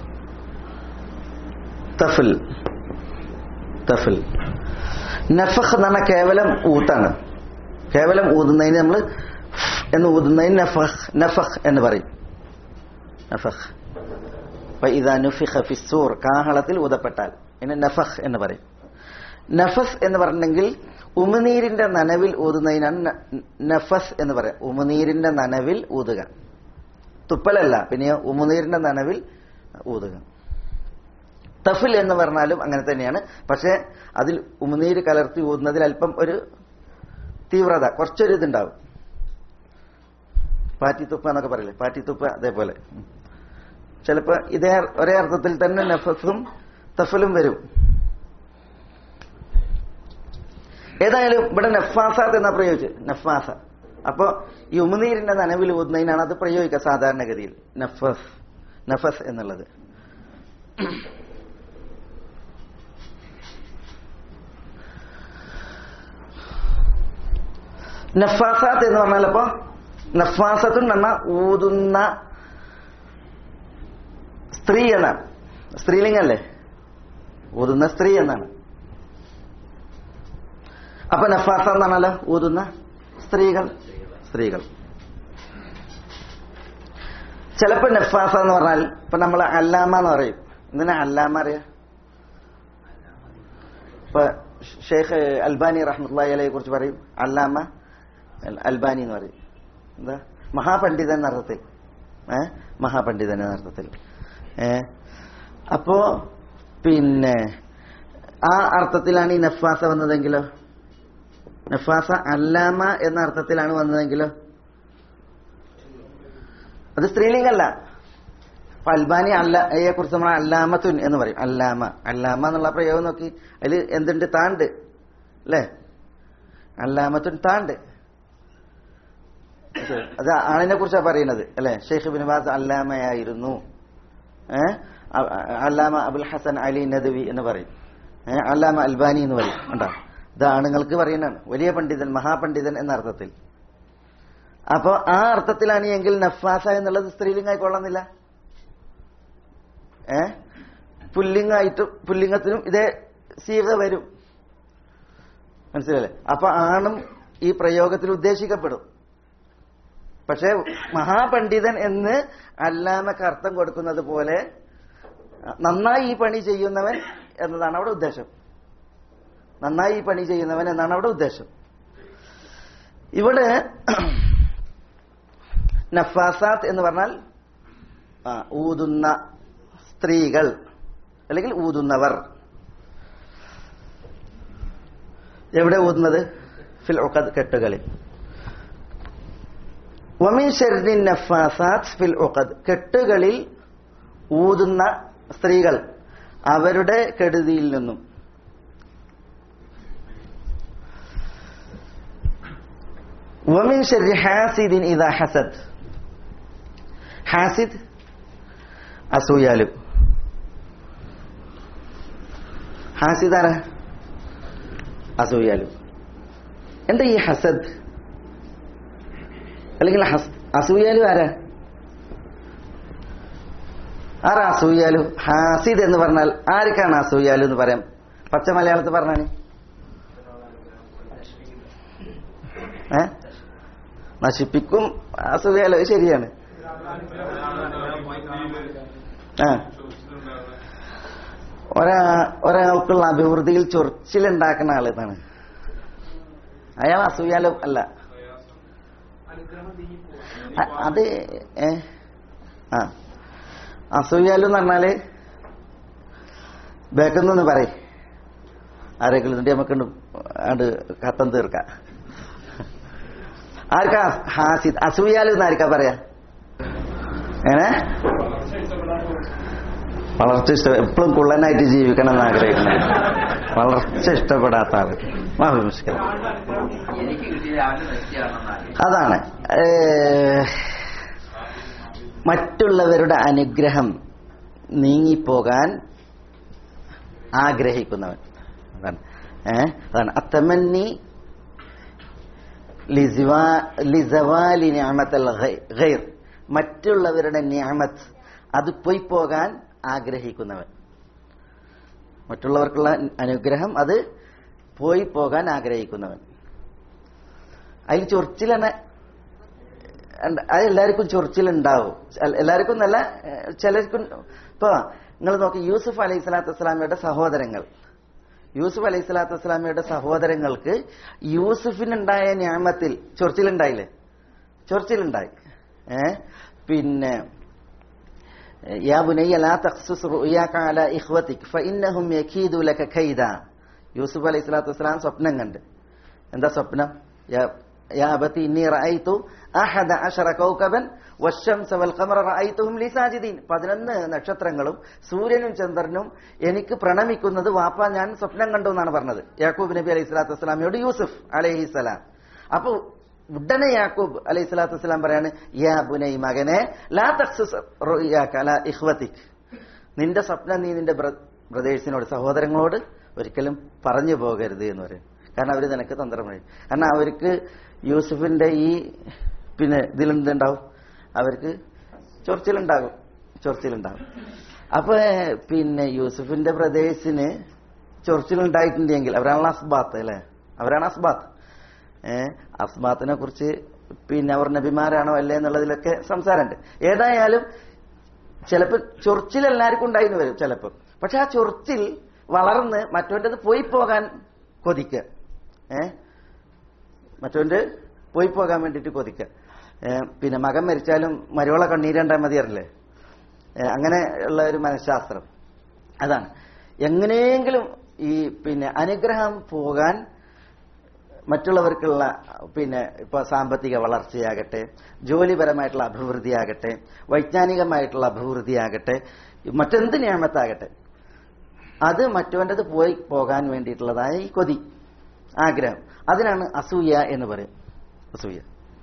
തഫിൽ തഫിൽ നഫഹ് എന്ന് പറഞ്ഞാൽ കേവലം ഊത്താണ് കേവലം ഊതുന്നതിന് നമ്മൾ എന്ന് ഊതുന്നതിന് നഫഹ് നഫഹ് എന്ന് പറയും നഫഹ് അപ്പൊ ഇതാ നുഫിഖ ഫിസൂർ കാഹളത്തിൽ ഊതപ്പെട്ടാൽ ഇതിന് നഫഹ് എന്ന് പറയും നഫസ് എന്ന് പറഞ്ഞെങ്കിൽ ഉമിനീരിന്റെ നനവിൽ ഊതുന്നതിനാണ് ന- നഫസ് എന്ന് പറയാം ഉമിനീരിന്റെ നനവിൽ ഊതുക തുപ്പലല്ല പിന്നെ ഉമിനീരിന്റെ നനവിൽ ഊതുക തഫിൽ എന്ന് പറഞ്ഞാലും അങ്ങനെ തന്നെയാണ് പക്ഷെ അതിൽ ഉമിനീര് കലർത്തി ഊതുന്നതിൽ അല്പം ഒരു തീവ്രത കുറച്ചൊരു ഇതുണ്ടാവും പാറ്റിത്തുപ്പ എന്നൊക്കെ പറയില്ലേ പാറ്റിത്തുപ്പ അതേപോലെ ചിലപ്പോ ഇതേ ഒരേ അർത്ഥത്തിൽ തന്നെ നഫസും തഫലും വരും ഏതായാലും ഇവിടെ നഫാസാത്ത് എന്നാ പ്രയോഗിച്ച് നഫാസ അപ്പോ ഈ ഉമിനീരിന്റെ നനവിൽ ഊതുന്നതിനാണ് അത് പ്രയോഗിക്കുക സാധാരണഗതിയിൽ നഫസ് നഫസ് എന്നുള്ളത് നഫാസാത്ത് എന്ന് പറഞ്ഞാൽ അപ്പോ നഫാസത്ത് എന്ന് പറഞ്ഞാൽ ഊതുന്ന സ്ത്രീ എന്നാണ് സ്ത്രീലിംഗല്ലേ ഊതുന്ന സ്ത്രീ എന്നാണ് അപ്പൊ നഫാസ എന്നാണല്ലോ ഊതുന്ന സ്ത്രീകൾ സ്ത്രീകൾ ചിലപ്പോ നഫാസ എന്ന് പറഞ്ഞാൽ ഇപ്പൊ നമ്മൾ അല്ലാമ എന്ന് പറയും എന്തിനാ അല്ലാമ അറിയാ ഇപ്പൊ ഷെയ്ഖ് അൽബാനി റഹ്മത്തുള്ളാഹി അലയെ കുറിച്ച് പറയും അല്ലാമ അൽബാനി എന്ന് പറയും എന്താ മഹാപണ്ഡിതൻ എന്ന അർത്ഥത്തിൽ ഏ മഹാപണ്ഡിതൻ എന്ന അർത്ഥത്തിൽ ഏ അപ്പോ പിന്നെ ആ അർത്ഥത്തിലാണ് ഈ നഫാസ വന്നതെങ്കിലോ നഫാസ അല്ലാമ എന്ന അർത്ഥത്തിലാണ് വന്നതെങ്കിലോ അത് സ്ത്രീലിംഗല്ല അപ്പൊ അൽബാനി അല്ലയെ കുറിച്ച് നമ്മൾ അല്ലാമത്തുൻ എന്ന് പറയും അല്ലാമ അല്ലാമ എന്നുള്ള പ്രയോഗം നോക്കി അതിൽ എന്തുണ്ട് താണ്ട് അല്ലേ അല്ലാമത്തുൻ താണ്ട് അത് ആണിനെ കുറിച്ചാണ് പറയുന്നത് അല്ലെ ഷെയ്ഖ് ബിൻ ബാസ് അല്ലാമയായിരുന്നു ഏഹ് അല്ലാമ അബുൽ ഹസൻ അലി നദവി എന്ന് പറയും ഏഹ് അല്ലാമ അൽബാനി എന്ന് പറയും ഉണ്ടോ ഇത് ആണുങ്ങൾക്ക് പറയുന്നതാണ് വലിയ പണ്ഡിതൻ മഹാപണ്ഡിതൻ എന്ന അർത്ഥത്തിൽ അപ്പോ ആ അർത്ഥത്തിലാണ് എങ്കിൽ നഫാസ എന്നുള്ളത് സ്ത്രീലിംഗായിക്കൊള്ളുന്നില്ല ഏ പുല്ലിംഗായിട്ടും പുല്ലിംഗത്തിനും ഇതേ സീക വരും മനസ്സിലല്ലേ അപ്പൊ ആണും ഈ പ്രയോഗത്തിൽ ഉദ്ദേശിക്കപ്പെടും പക്ഷേ മഹാപണ്ഡിതൻ എന്ന് അല്ലാമക്ക് അർത്ഥം കൊടുക്കുന്നത് പോലെ നന്നായി ഈ പണി ചെയ്യുന്നവൻ എന്നതാണ് അവിടെ ഉദ്ദേശം നന്നായി ഈ പണി ചെയ്യുന്നവൻ എന്നാണ് അവിടെ ഉദ്ദേശം ഇവിടെ നഫാസാത്ത് എന്ന് പറഞ്ഞാൽ ആ, ഊതുന്ന സ്ത്രീകൾ അല്ലെങ്കിൽ ഊതുന്നവർ എവിടെ ഊതുന്നത് ഫിൽ ഉഖദ് കെട്ടുകളിൽ വമിൻ ഷർരി നഫാസാത്ത് ഫിൽ ഉഖദ് കെട്ടുകളിൽ ഊതുന്ന സ്ത്രീകൾ അവരുടെ കെടുതിയിൽ നിന്നും വമിൻ ഷർരി ഹാസിദിൻ ഇദാ ഹസദ് ഹാസിദ് അസൂയാലു ഹാസിദ് ആരാ അസൂയാലു എന്താ ഈ ഹസദ് അല്ലെങ്കിൽ ഹസ്- അസൂയാലു ആരാ ആരാ അസൂയാലു ഹാസിദ് എന്ന് പറഞ്ഞാൽ ആർക്കാണ് അസൂയാലു എന്ന് പറയാം പച്ച മലയാളത്തിൽ പറഞ്ഞാണ് ഏ നശിപ്പിക്കും അസൂയാലു അത് ശരിയാണ് ആ ഒരാ ഒരാൾക്കുള്ള അഭിവൃദ്ധിയിൽ ചൊറിച്ചിലുണ്ടാക്കുന്ന ആൾ ഇതാണ് അയാൾ അസൂയാലു അല്ല അ- അത് ഏ ആ അസൂയാലു എന്ന് പറഞ്ഞാല് ബേക്കുന്നൊന്ന് പറയും ആരെങ്കിലും എന്നിട്ട് നമുക്ക് അത് കത്തം തീർക്കാം ആർക്കാ ഹാസിദ് അസൂയാലു എന്ന് ആർക്കാ പറയാ എങ്ങനെ വളർച്ച ഇഷ്ടം എപ്പോഴും കുള്ളനായിട്ട് ജീവിക്കണം എന്ന് ആഗ്രഹിക്കുന്നത് വളർച്ച ഇഷ്ടപ്പെടാത്ത ആള് മാഭിമുഷ്കരം എനിക്ക് കിട്ടിയത് അവന്റെ വ്യക്തിയാണെന്നാണ് അതാണ് ഏ, മറ്റുള്ളവരുടെ അനുഗ്രഹം നീങ്ങിപ്പോകാൻ ആഗ്രഹിക്കുന്നവൻ അതാണ് ഏ അതാണ് അത്തമന്നി ലിസിവാ- ലിസവാലി നിഅമത്തൽ ഗൈ- ഗൈർ മറ്റുള്ളവരുടെ നിയമത്ത് അത് പോയി പോകാൻ ആഗ്രഹിക്കുന്നവൻ മറ്റുള്ളവർക്കുള്ള അനുഗ്രഹം അത് പോയി പോകാൻ ആഗ്രഹിക്കുന്നവൻ അതിൽ ചൊറിച്ചിലാണ് ഉണ്ട്. അത് എല്ലാവർക്കും ചൊറിച്ചിലുണ്ടാവും എൽ- എല്ലാവർക്കും എന്നല്ല ഏഹ് ചിലർക്കും ഇപ്പൊ നിങ്ങൾ നോക്കി യൂസുഫ് അലൈഹി സ്വലാത്തു വസ്സലാമയുടെ സഹോദരങ്ങൾ യൂസുഫ് അലൈഹി സ്വലാത്തു വസ്സലാമയുടെ സഹോദരങ്ങൾക്ക് യൂസുഫിനുണ്ടായ ഞാമത്തിൽ ചൊറിച്ചിലുണ്ടായില്ലേ ചൊറിച്ചിലുണ്ടായി ഏ പിന്നെ യാ ബുനയ്യ ലാ തഖ്സുസ് റുയാക അലാ ഇഖ്വതിക് ഫഇന്നഹും യകീദു ലക കൈദ യൂസുഫ് അലൈഹി സ്വലാത്തു വസ്സലാം സ്വപ്നം കണ്ട് എന്താ സ്വപ്നം യാ യാ അബതി ഇന്നി റഅയ്തു അഹദ അശറ കൗകബൻ വശംസ വൽ ഖമറ റഅയ്തുഹും ലി സാജിദീൻ 11 നക്ഷത്രങ്ങളും സൂര്യനും ചന്ദ്രനും എനിക്ക് പ്രണമിക്കുന്നത് വാപ്പ ഞാൻ സ്വപ്നം കണ്ടു എന്നാണ് പറഞ്ഞത് യാക്കൂബ് നബി അലൈഹി സ്വലാത്തു വസ്സലാമയോട് യൂസുഫ് അലൈഹി സ്വലാം അപ്പൊ ഉടനെ യാക്കൂബ് അലൈഹി സ്വലാത്തു വസ്സലാം പറയാണ് യാ ബുനൈ മകനെ ലാ തഖ്സുസ് റുയാക അലാ ഇഖ്വതിക് നിന്റെ സ്വപ്നം നീ നിന്റെ ബ്രദേഴ്സിനോട് സഹോദരങ്ങളോട് ഒരിക്കലും പറഞ്ഞു പോകരുത് എന്ന് പറയും കാരണം അവര് നിനക്ക് തന്ത്രം വഴി കാരണം അവർക്ക് യൂസുഫിന്റെ ഈ പിന്നെ ഇതിലെന്തുണ്ടാവും അവർക്ക് ചൊറിച്ചിലുണ്ടാകും ചൊറിച്ചിലുണ്ടാകും അപ്പൊ പിന്നെ യൂസുഫിന്റെ ബ്രദേഴ്സിന് ചൊറിച്ചിലുണ്ടായിട്ടുണ്ടെങ്കിൽ അവരാണ് അസ്ബാത്ത് അല്ലെ അവരാണ് അസ്ബാത്ത് ഏഹ് അസ്ബാത്തിനെ കുറിച്ച് പിന്നെ അവർ നബിമാരാണോ അല്ലേ എന്നുള്ളതിലൊക്കെ സംസാരമുണ്ട് ഏതായാലും ചിലപ്പോൾ ചൊറിച്ചിൽ എല്ലാവർക്കും ഉണ്ടായിന്ന് വരും ചിലപ്പോൾ പക്ഷെ ആ ചൊറിച്ചിൽ വളർന്ന് മറ്റവൻ്റെത് പോയി പോകാൻ കൊതിക്കുക ഏ മറ്റവന്റെ പോയി പോകാൻ വേണ്ടിയിട്ട് കൊതിക്കുക ഏ, പിന്നെ മകൻ മരിച്ചാലും മരുവള കണ്ണീരണ്ടാൽ മതിയറില്ലേ ഏ, അങ്ങനെ ഉള്ള ഒരു മനഃശാസ്ത്രം അതാണ് എങ്ങനെയെങ്കിലും ഈ പിന്നെ അനുഗ്രഹം പോകാൻ മറ്റുള്ളവർക്കുള്ള പിന്നെ ഇപ്പൊ സാമ്പത്തിക വളർച്ചയാകട്ടെ ജോലിപരമായിട്ടുള്ള അഭിവൃദ്ധിയാകട്ടെ വൈജ്ഞാനികമായിട്ടുള്ള അഭിവൃദ്ധിയാകട്ടെ മറ്റെന്ത് നിയമത്താകട്ടെ അത് മറ്റവൻ്റെത് പോയി പോകാൻ വേണ്ടിയിട്ടുള്ളതായ ഈ കൊതി ആഗ്രഹം അതിനാണ് അസൂയ എന്ന് പറയും അസൂയ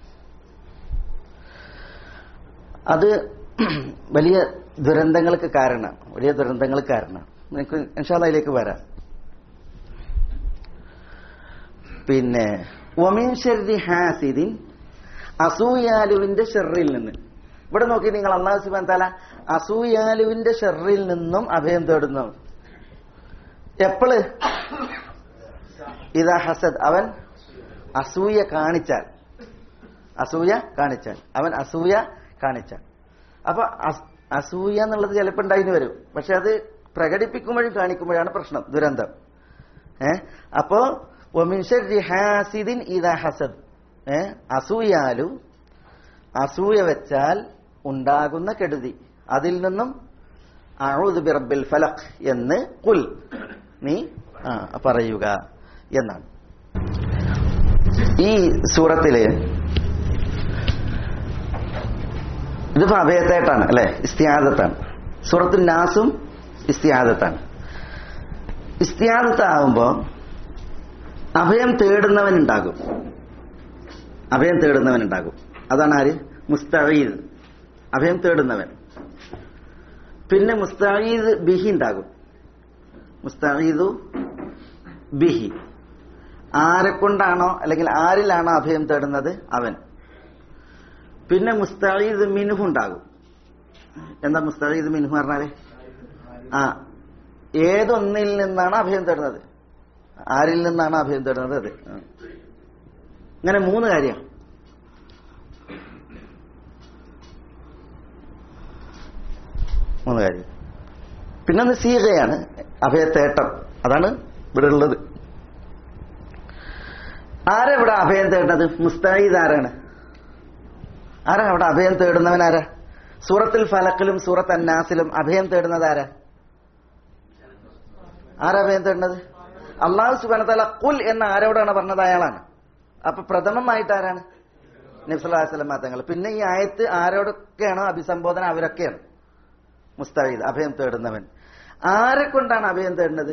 അത് വലിയ ദുരന്തങ്ങൾക്ക് കാരണം വലിയ ദുരന്തങ്ങൾക്ക് കാരണം നിങ്ങൾക്ക് ഇൻഷാല്ലയിലേക്ക് വരാം പിന്നെ ഒമിൻ ഷെറി ഹാസിദിൻ അസൂയാലുവിന്റെ ഷെറിൽ നിന്ന് ഇവിടെ നോക്കി നിങ്ങൾ അള്ളാഹു സുബാൻ താല അസൂയാലുവിന്റെ ഷെറിൽ നിന്നും അഭയം തേടുന്നു എപ്പോള് ഇതാ ഹസദ് അവൻ അസൂയ കാണിച്ചാൽ അസൂയ കാണിച്ചാൽ അവൻ അസൂയ കാണിച്ചാൽ അപ്പൊ അസ്- അസൂയ എന്നുള്ളത് ചിലപ്പോൾ ഉണ്ടായിന്ന് വരും പക്ഷെ അത് പ്രകടിപ്പിക്കുമ്പോഴും കാണിക്കുമ്പോഴാണ് പ്രശ്നം ദുരന്തം ഏ അപ്പോ ومن شر حاسد إذا حسد ഏ അസൂയാലു അസൂയ വെച്ചാൽ ഉണ്ടാകുന്ന കെടുതി അതിൽ നിന്നും അഊദു ബിറബ്ബിൽ ഫലഖ് എന്ന് കുൽ നീ ആ, പറയുക എന്നാണ് ഈ സൂറത്തില് ഇതിപ്പോ അഭയത്തേട്ടാണ് അല്ലെ ഇസ്തിയാദത്താണ് സൂറത്തു നാസും ഇസ്തിയാദത്താണ് ഇസ്തിയാദത്താവുമ്പോ അഭയം തേടുന്നവനുണ്ടാകും അഭയം തേടുന്നവനുണ്ടാകും അതാണ് ആര് മുസ്തഈദ് അഭയം തേടുന്നവൻ പിന്നെ മുസ്തഈദ് ബിഹി ഉണ്ടാകും മുസ്തഈദു ബിഹി ആരെ കൊണ്ടാണോ അല്ലെങ്കിൽ ആരിലാണോ അഭയം തേടുന്നത് അവൻ പിന്നെ മുസ്തഈദ് മിനുഹു ഉണ്ടാകും എന്താ മുസ്തഈദ് മിനുഹു പറഞ്ഞാല് ആ ഏതൊന്നിൽ നിന്നാണ് അഭയം തേടുന്നത് ആരിൽ നിന്നാണ് അഭയം തേടുന്നത് അത് ആ. ഇങ്ങനെ മൂന്ന് കാര്യം മൂന്ന് കാര്യം പിന്നെ ഒന്ന് സീകയാണ് അഭയത്തേട്ടം അതാണ് ഇവിടെ ഉള്ളത് ആരാ ഇവിടെ അഭയം തേടുന്നത് മുസ്തായിദ് ആരാണ് ആരാ അവിടെ അഭയം തേടുന്നവൻ ആരാ സൂറത്തുൽ ഫലക്കിലും സൂറത്ത് അന്നാസിലും അഭയം തേടുന്നത് ആരാ ആരാ അഭയം തേടുന്നത് അള്ളാഹു സുബാനത്തല കുൽ എന്ന ആരോടാണ് പറഞ്ഞത് അയാളാണ് അപ്പൊ പ്രഥമമായിട്ട് ആരാണ് നബ്സല്ലാസ്ലം തങ്ങൾ പിന്നെ ഈ ആയത്ത് ആരോടൊക്കെയാണോ അഭിസംബോധന അവരൊക്കെയാണ് മുസ്തവീദ് അഭയം തേടുന്നവൻ ആരെ കൊണ്ടാണ് അഭയം തേടുന്നത്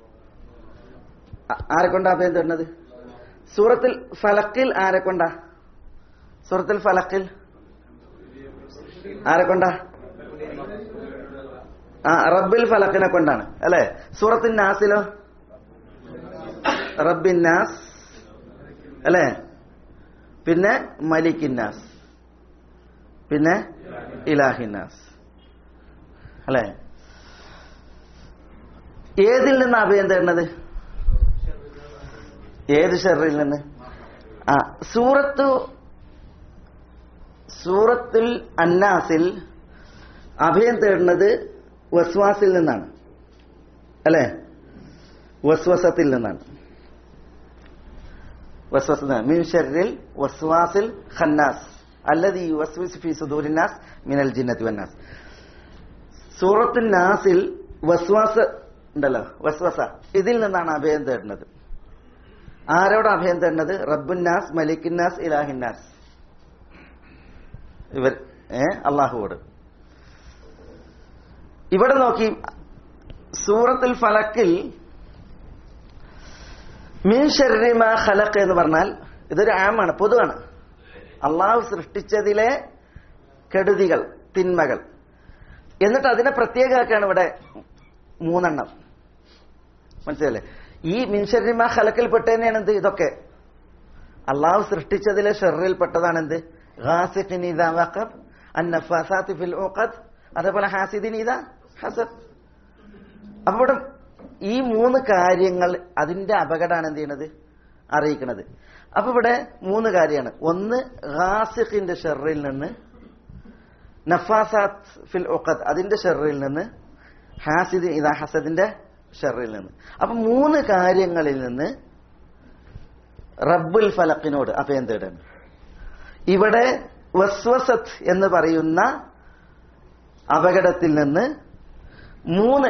ആ- ആരെ കൊണ്ടാ അഭയം തേടുന്നത് സൂറത്തിൽ ഫലക്കിൽ ആരെ കൊണ്ടാ സൂറത്തിൽ ഫലക്കിൽ ആരെ കൊണ്ടാ ആ റബ്ബിൽ ഫലക്കിനെ കൊണ്ടാണ് അല്ലെ സൂറത്തിൻ നാസിലോ റബ്ബിൻ നാസ് അല്ലെ പിന്നെ മലിക്കിന്നാസ് പിന്നെ ഇലാഹിന്നാസ് അല്ലെ ഏതിൽ നിന്ന് അഭയം തേടുന്നത് ഏത് ഷെറിൽ നിന്ന് ആ സൂറത്തു സൂറത്തുൽ അന്നാസിൽ അഭയം തേടുന്നത് വസ്വാസിൽ നിന്നാണ് അല്ലെ വസ്വസത്തിൽ നിന്നാണ് വസ്വസ മിൻ ഷർറിൽ വസ്വാസിൽ ഖന്നാസ് അല്ലദീ യുവസ്വിസ് ഫീ സുദൂരിന്നാസ് മിനൽ ജിന്നത്തി വന്നാസ് സൂറത്തുൽ നാസിൽ വസ്വാസ് ഉണ്ടല്ലോ വസ്വസ ഇതിൽ നിന്നാണ് അഭയം തേടുന്നത് ആരോട് അഭയം തേടുന്നത് റബ്ബുന്നാസ് മലിക്കിന്നാസ് ഇലാഹിന്നാസ് ഇവർ ഏ അള്ളാഹുവോട് ഇവിടെ നോക്കി സൂറത്തുൽ ഫലക്കിൽ മീൻ ഷർരിമ ഖലഖ് എന്ന് പറഞ്ഞാൽ ഇതൊരു ആമാണ് പൊതുവാണ് അള്ളാഹു സൃഷ്ടിച്ചതിലെ കെടുതികൾ തിന്മകൾ എന്നിട്ട് അതിനെ പ്രത്യേകമാക്കാണ് ഇവിടെ മൂന്നെണ്ണം മനസ്സിലല്ലേ ഈ മിൻഷരിമ ഖലക്കിൽ പെട്ടതന്നെയാണ് എന്ത് ഇതൊക്കെ അള്ളാഹു സൃഷ്ടിച്ചതിലെ ഷെറിൽ പെട്ടതാണ് എന്ത് ഘാസിഖിൻ ഇദാ വഖബ് അന്നഫാസാത്തി ഫിൽ ഉഖദ് അതേപോലെ ഹാസിദിൻ ഇദാ ഹസദ് അപ്പൊ ഇവിടെ ഈ മൂന്ന് കാര്യങ്ങൾ അതിന്റെ അപകടമാണ് എന്ത് ചെയ്യണത് അറിയിക്കുന്നത് അപ്പൊ ഇവിടെ മൂന്ന് കാര്യമാണ് ഒന്ന് ഘാസിഖിന്റെ ഷെറിൽ നിന്ന് നഫാസാത്ത് ഫിൽ ഉഖദ് അതിന്റെ ഷെറിൽ നിന്ന് ഹാസിദിൻ ഇദാ ഹസദിന്റെ ഷെറിൽ നിന്ന് അപ്പൊ മൂന്ന് കാര്യങ്ങളിൽ നിന്ന് റബ്ബുൽ ഫലക്കിനോട് അഭയം തേടാണ് ഇവിടെ വസ്വസത്ത് എന്ന് പറയുന്ന അപകടത്തിൽ നിന്ന് മൂന്ന്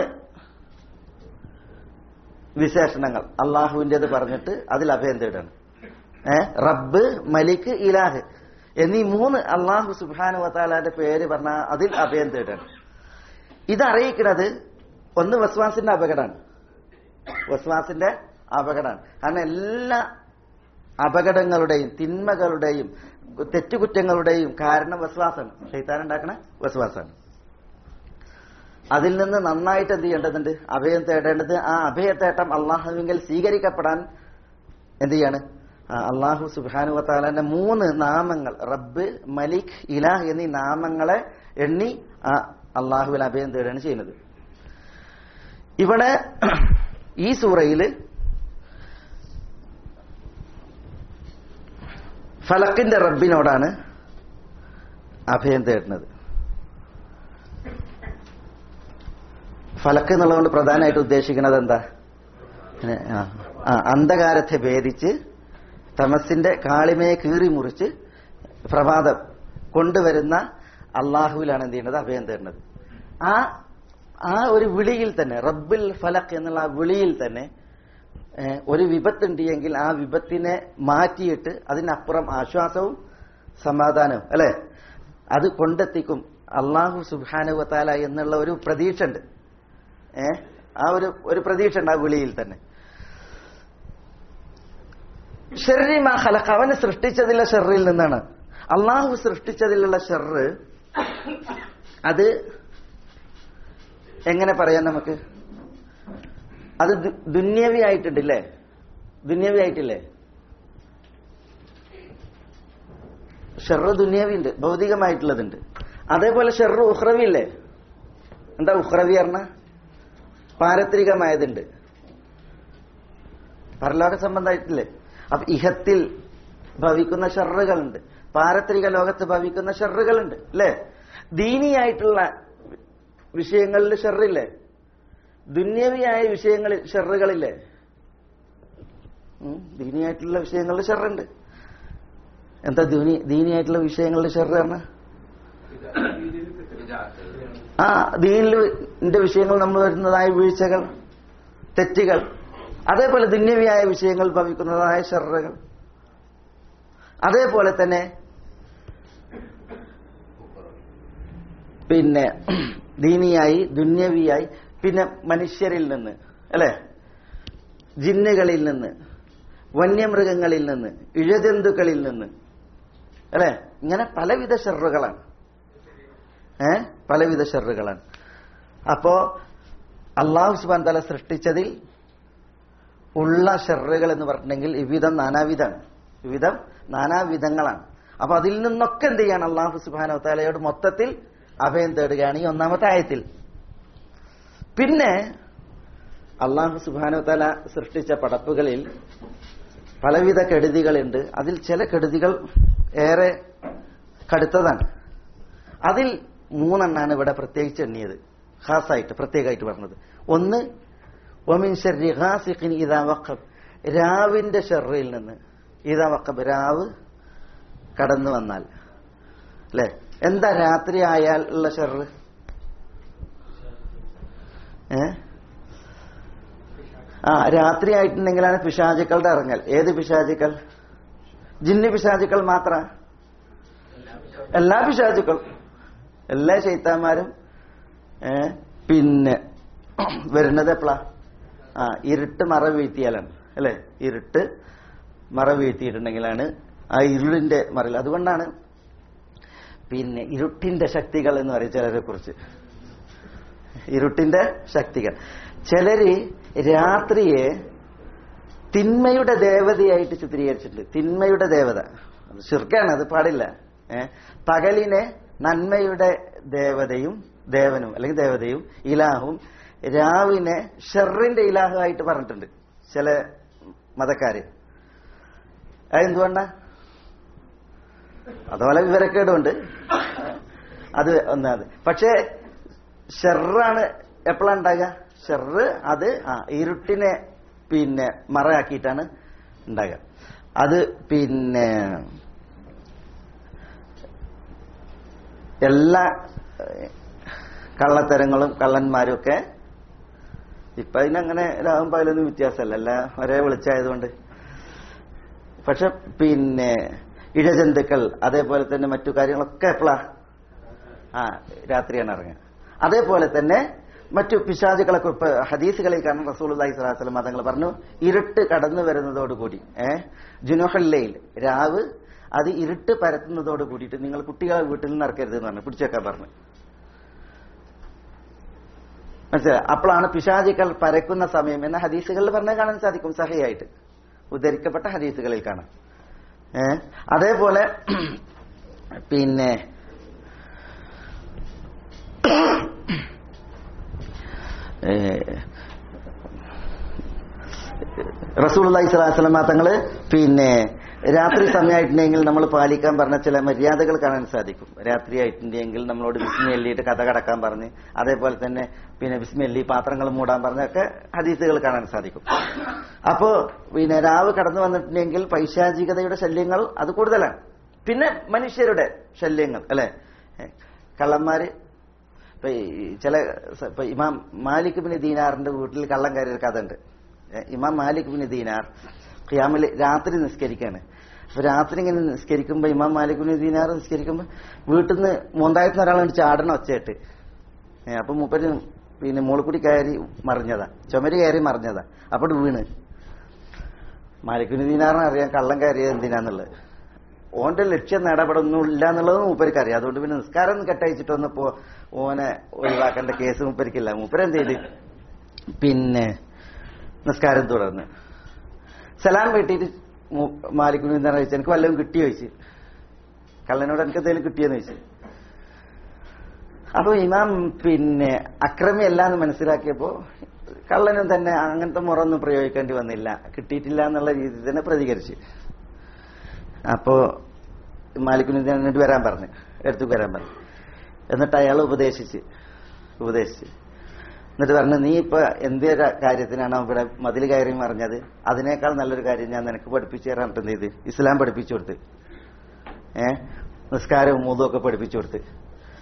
വിശേഷണങ്ങൾ അള്ളാഹുവിൻ്റെത് പറഞ്ഞിട്ട് അതിൽ അഭയം തേടാണ് ഏ റബ്ബ് മലിക് ഇലാഹ് എന്നീ മൂന്ന് അള്ളാഹു സുബാനു വത്താലാന്റെ പേര് പറഞ്ഞ അതിൽ അഭയം തേടാണ് ഇതറിയിക്കുന്നത് ഒന്ന് വസ്വാസിന്റെ അപകടമാണ് വസ്വാസിന്റെ അപകടമാണ് കാരണം എല്ലാ അപകടങ്ങളുടെയും തിന്മകളുടെയും തെറ്റുകുറ്റങ്ങളുടെയും കാരണം വസ്വാസാണ് ഷെയ്ത്താൻ ഉണ്ടാക്കണ വസ്വാസാണ് അതിൽ നിന്ന് നന്നായിട്ട് എന്ത് ചെയ്യേണ്ടതുണ്ട് അഭയം തേടേണ്ടത് ആ അഭയത്തേട്ടം അള്ളാഹുവിങ്കിൽ സ്വീകരിക്കപ്പെടാൻ എന്ത് ചെയ്യാണ് ആ അള്ളാഹു സുബാനു വത്താലാന്റെ മൂന്ന് നാമങ്ങൾ റബ്ബ് മലിക് ഇലാഹ് എന്നീ നാമങ്ങളെ എണ്ണി ആ അള്ളാഹുവിൽ അഭയം തേടുകയാണ് ചെയ്യുന്നത് ഇവിടെ ഈ സൂറയില് ഫലക്കിന്റെ റബ്ബിനോടാണ് അഭയം തേടുന്നത് ഫലക്ക് എന്നുള്ളതുകൊണ്ട് പ്രധാനമായിട്ട് ഉദ്ദേശിക്കുന്നത് എന്താ പിന്നെ, ആ, ആ, അന്ധകാരത്തെ ഭേദിച്ച് തമസിന്റെ കാളിമയെ കീറി മുറിച്ച് പ്രഭാതം കൊണ്ടുവരുന്ന അള്ളാഹുവിലാണ് എന്ത് ചെയ്യുന്നത് അഭയം തേടുന്നത് ആ ആ ഒരു വിളിയിൽ തന്നെ റബ്ബിൽ ഫലക്ക് എന്നുള്ള ആ വിളിയിൽ തന്നെ ഏഹ്, ഒരു വിപത്തുണ്ട് എങ്കിൽ ആ വിപത്തിനെ മാറ്റിയിട്ട് അതിനപ്പുറം ആശ്വാസവും സമാധാനവും അല്ലെ അത് കൊണ്ടെത്തിക്കും അള്ളാഹു സുബാനുവത്താല എന്നുള്ള ഒരു പ്രതീക്ഷ ഉണ്ട് ഏ ആ ഒരു ഒരു പ്രതീക്ഷ ഉണ്ട് ആ വിളിയിൽ തന്നെ ഷെറിമാ ഖലഖ് അവനെ സൃഷ്ടിച്ചതിലെ ഷെറിൽ നിന്നാണ് അള്ളാഹു സൃഷ്ടിച്ചതിലുള്ള ഷെറ് അത് എങ്ങനെ പറയാം നമുക്ക് അത് ദു- ദുന്യവി ആയിട്ടുണ്ടല്ലേ ദുന്യവി ആയിട്ടില്ലേ ഷെറ് ദുന്യവി ഉണ്ട് ഭൗതികമായിട്ടുള്ളതുണ്ട് അതേപോലെ ഷെറ് ഉഹ്റവി ഇല്ലേ എന്താ ഉഹ്റവി പറഞ്ഞ പാരത്രികമായതുണ്ട് പരലോക സംബന്ധമായിട്ടില്ലേ അപ്പൊ ഇഹത്തിൽ ഭവിക്കുന്ന ഷെറുകളുണ്ട് പാരത്രിക ലോകത്ത് ഭവിക്കുന്ന ഷെറുകളുണ്ട് അല്ലേ ദീനിയായിട്ടുള്ള വിഷയങ്ങളിൽ ഷെറില്ലേ ദുന്യവിയായ വിഷയങ്ങളിൽ ഷെറുകളില്ലേ ഉം, ദീനിയായിട്ടുള്ള വിഷയങ്ങളിൽ ഷെറുണ്ട് എന്താ ദീനി ദീനിയായിട്ടുള്ള വിഷയങ്ങളിൽ ഷെറ് പറഞ്ഞ വിദാത്ത് ആ ദീനിന്റെ വിഷയങ്ങൾ നമ്മൾ വരുന്നതായ വീഴ്ചകൾ തെറ്റുകൾ അതേപോലെ ദുന്യവിയായ വിഷയങ്ങൾ ഭവിക്കുന്നതായ ഷെറുകൾ അതേപോലെ തന്നെ പിന്നെ ദീനിയായി ദുന്യവിയായി പിന്നെ മനുഷ്യരിൽ നിന്ന് അല്ലെ ജിന്നുകളിൽ നിന്ന് വന്യമൃഗങ്ങളിൽ നിന്ന് ഇഴജന്തുക്കളിൽ നിന്ന് അല്ലെ ഇങ്ങനെ പലവിധ ഷെറുകളാണ് ഏ പലവിധ ഷെറുകളാണ് അപ്പോ അള്ളാഹു സുബാൻ തല സൃഷ്ടിച്ചതിൽ ഉള്ള ഷെറുകൾ എന്ന് പറഞ്ഞിട്ടുണ്ടെങ്കിൽ വിവിധം നാനാവിധമാണ് വിവിധം നാനാവിധങ്ങളാണ് അപ്പൊ അതിൽ നിന്നൊക്കെ എന്ത് ചെയ്യാണ് അള്ളാഹു സുബാന താലയോട് മൊത്തത്തിൽ അഭയം തേടുകയാണ് ഈ ഒന്നാമത്തെ ആയത്തിൽ പിന്നെ അള്ളാഹു സുബാന താല സൃഷ്ടിച്ച പടപ്പുകളിൽ പലവിധ കെടുതികളുണ്ട് അതിൽ ചില കെടുതികൾ ഏറെ കടുത്തതാണ് അതിൽ മൂന്നെണ്ണാണ് ഇവിടെ പ്രത്യേകിച്ച് എണ്ണിയത് ഖാസായിട്ട് പ്രത്യേകമായിട്ട് പറഞ്ഞത് ഒന്ന് ഒമിൻ ഷർരി ഖാസിഖിൻ ഇദാ വഖബ് രാവിന്റെ ഷെറിൽ നിന്ന് ഇദാ വഖബ് രാവ് കടന്നു വന്നാൽ അല്ലെ എന്താ രാത്രി ആയാൽ ഉള്ള ഷെറ് ഏ ആ രാത്രി ആയിട്ടുണ്ടെങ്കിലാണ് പിശാചുക്കളുടെ ഇറങ്ങൽ ഏത് പിശാചുക്കൾ ജിന്ന് പിശാചുക്കൾ മാത്ര എല്ലാ പിശാചുക്കളും എല്ലാ ചൈത്താന്മാരും ഏ, പിന്നെ വരുന്നത് എപ്പോഴാ ആ ഇരുട്ട് മറ വീഴ്ത്തിയാലാണ് അല്ലെ ഇരുട്ട് മറ വീഴ്ത്തിയിട്ടുണ്ടെങ്കിലാണ് ആ ഇരുളിന്റെ മറയിൽ അതുകൊണ്ടാണ് പിന്നെ ഇരുട്ടിന്റെ ശക്തികൾ എന്ന് പറയും ചിലരെ കുറിച്ച് ഇരുട്ടിന്റെ ശക്തികൾ ചിലര് രാത്രിയെ തിന്മയുടെ ദേവതയായിട്ട് ചിത്രീകരിച്ചിട്ടുണ്ട് തിന്മയുടെ ദേവത അത് ശിർക്കാണ് അത് പാടില്ല ഏ പകലിനെ നന്മയുടെ ദേവതയും ദേവനും അല്ലെങ്കിൽ ദേവതയും ഇലാഹും രാവിനെ ഷെറിന്റെ ഇലാഹുമായിട്ട് പറഞ്ഞിട്ടുണ്ട് ചില മതക്കാര് അതെന്തുകൊണ്ടാ അതുപോലെ വിവരക്കേടുണ്ട് അത് ഒന്നത് പക്ഷേ ഷെറാണ് എപ്പോഴാണ് ഉണ്ടാകുക ഷെറ് അത് ആ ഇരുട്ടിനെ പിന്നെ മറയാക്കിയിട്ടാണ് ഉണ്ടാകുക അത് പിന്നെ എല്ലാ ഏഹ്, കള്ളത്തരങ്ങളും കള്ളന്മാരും ഒക്കെ ഇപ്പൊ അതിനങ്ങനെ രാവും പകലൊന്നും വ്യത്യാസമല്ല എല്ലാം ഒരേ വിളിച്ചായതുകൊണ്ട് പക്ഷെ പിന്നെ ഇഴജന്തുക്കൾ അതേപോലെ തന്നെ മറ്റു കാര്യങ്ങളൊക്കെ എപ്പോഴാ ആ രാത്രിയാണ് ഇറങ്ങുക അതേപോലെ തന്നെ മറ്റു പിശാചുകളെ കുറിപ്പ് ഹദീസുകളിൽ കാണും റസൂൽ അലൈഹി സ്വലാസ്ലം മതങ്ങൾ പറഞ്ഞു ഇരുട്ട് കടന്നു വരുന്നതോടുകൂടി ഏ ജുനോഹല്ലയിൽ രാവ് അത് ഇരുട്ട് പരത്തുന്നതോട് കൂടിയിട്ട് നിങ്ങൾ കുട്ടികളെ വീട്ടിൽ നിന്ന് ഇറക്കരുത് എന്ന് പറഞ്ഞു പിടിച്ചേക്കാൻ പറഞ്ഞു മനസ്സിലായി അപ്പോഴാണ് പിശാചുക്കൾ പരക്കുന്ന സമയം എന്ന ഹദീസുകളിൽ പറഞ്ഞാൽ കാണാൻ സാധിക്കും സഹയായിട്ട് ഉദ്ധരിക്കപ്പെട്ട ഹദീസുകളിൽ കാണാം ഏ അതേപോലെ പിന്നെ റസൂലി സ്വലാസ്ലമ തങ്ങള് പിന്നെ രാത്രി സമയമായിട്ടുണ്ടെങ്കിൽ നമ്മൾ പാലിക്കാൻ പറഞ്ഞ ചില മര്യാദകൾ കാണാൻ സാധിക്കും രാത്രി ആയിട്ടുണ്ടെങ്കിൽ നമ്മളോട് വിസ്മി കഥ കടക്കാൻ പറഞ്ഞ് അതേപോലെ തന്നെ പിന്നെ വിസ്മി പാത്രങ്ങൾ മൂടാൻ പറഞ്ഞൊക്കെ ഹദീസുകൾ കാണാൻ സാധിക്കും അപ്പോ പിന്നെ രാവ് കടന്നു വന്നിട്ടുണ്ടെങ്കിൽ പൈശാചികതയുടെ ശല്യങ്ങൾ അത് കൂടുതലാണ് പിന്നെ മനുഷ്യരുടെ ശല്യങ്ങൾ അല്ലെ കള്ളന്മാര് ഇപ്പൊ ഈ ചില സ- ഇപ്പൊ ഇമാം മാലിക് ബിൻ ദീനാറിന്റെ വീട്ടിൽ കള്ളം കയറിയ ഒരു കഥ ഉണ്ട് ഏ, ഇമാം മാലിക് ബിൻ ദീനാർ ഖിയാമിൽ രാത്രി നിസ്കരിക്കാണ് അപ്പൊ രാത്രി ഇങ്ങനെ നിസ്കരിക്കുമ്പോ ഇമാം മാലിക് ബിൻ ദീനാർ നിസ്കരിക്കുമ്പോ വീട്ടിൽ നിന്ന് മൂന്നായിരത്തി ഒരാളാണ് ചാടണം ഒച്ചയായിട്ട് ഏ, അപ്പൊ മൂപ്പര് പിന്നെ മോളിക്കൂടി കയറി മറിഞ്ഞതാ ചുമര് കയറി മറിഞ്ഞതാ അപ്പോൾ വീണ് മാലിക് ബിൻ ദീനാറിന് അറിയാം കള്ളം കയറിയത് എന്തിനാന്നുള്ളത് ഓന്റെ ലക്ഷ്യം നേടപെടുന്നു ഇല്ല എന്നുള്ളത് മൂപ്പർക്ക് അറിയാം അതുകൊണ്ട് പിന്നെ നിസ്കാരം കെട്ടയച്ചിട്ട് വന്നപ്പോ ഓനെ ഒഴിവാക്കേണ്ട കേസ് മൂപ്പരിക്കില്ല മൂപ്പരെന്ത് ചെയ്ത് പിന്നെ നിസ്കാരം തുടർന്ന് സലാം വീട്ടിട്ട് മാലിക്കുനി എന്താണ് ചോദിച്ചു എനിക്ക് വല്ലതും കിട്ടിയോ ചോദിച്ചു കള്ളനോട് എനിക്ക് എന്തെങ്കിലും കിട്ടിയെന്ന് ചോദിച്ചു അപ്പൊ ഇമാം പിന്നെ അക്രമിയല്ല എന്ന് മനസ്സിലാക്കിയപ്പോ കള്ളനും തന്നെ അങ്ങനത്തെ മുറ ഒന്നും പ്രയോഗിക്കേണ്ടി വന്നില്ല കിട്ടിയിട്ടില്ല എന്നുള്ള രീതിയിൽ തന്നെ പ്രതികരിച്ചു അപ്പോ മാലിക്കുനി എന്നിട്ട് വരാൻ പറഞ്ഞു എടുത്തു വരാൻ പറഞ്ഞു എന്നിട്ട് അയാൾ ഉപദേശിച്ച് ഉപദേശിച്ച് എന്നിട്ട് പറഞ്ഞു നീ ഇപ്പൊ എന്ത് ര- കാര്യത്തിനാണ് ഇവിടെ മതിൽ കയറി മറിഞ്ഞത് അതിനേക്കാൾ നല്ലൊരു കാര്യം ഞാൻ നിനക്ക് പഠിപ്പിച്ചു തരാൻ എന്ത് ചെയ്ത് ഇസ്ലാം പഠിപ്പിച്ചു കൊടുത്ത് ഏ നിസ്കാരവും മൂതും ഒക്കെ പഠിപ്പിച്ചു കൊടുത്ത്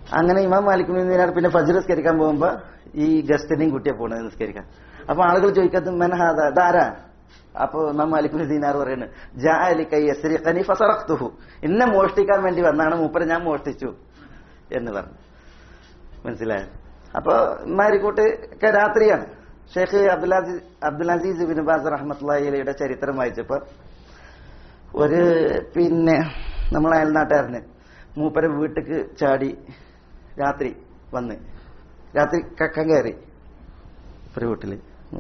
അങ്ങനെ ഇമാം മാലിക് മീനാർ പിന്നെ ഫജ്ർ നിസ്കരിക്കാൻ പോകുമ്പോ ഈ ഗസ്റ്റിനെയും കുട്ടിയെ പോണത് നിസ്കരിക്കാൻ അപ്പൊ ആളുകൾ ചോദിക്കാത്ത മെനഹാദ ഇതാരാ അപ്പൊ ഇമാം മാലിക് ദീനാർ പറയുന്നത് ജാ അലി കൈ യസ്രിഖനി ഫസറഖ്തുഹു എന്നെ മോഷ്ടിക്കാൻ വേണ്ടി വന്നാണ് മൂപ്പരെ ഞാൻ മോഷ്ടിച്ചു എന്ന് പറഞ്ഞു മനസ്സിലായോ അപ്പൊ മാരിക്കോട്ട് ഒക്കെ രാത്രിയാണ് Sheikh Abdulaziz Abdulaziz bin Baz റഹ്മത്തുള്ളയുടെ ചരിത്രം വായിച്ചപ്പോ ഒരു പിന്നെ നമ്മൾ അയൽനാട്ടുകാരന് മൂപ്പരെ വീട്ടിക്ക് ചാടി രാത്രി വന്ന് രാത്രി കക്കം കയറി ഒരു വീട്ടില്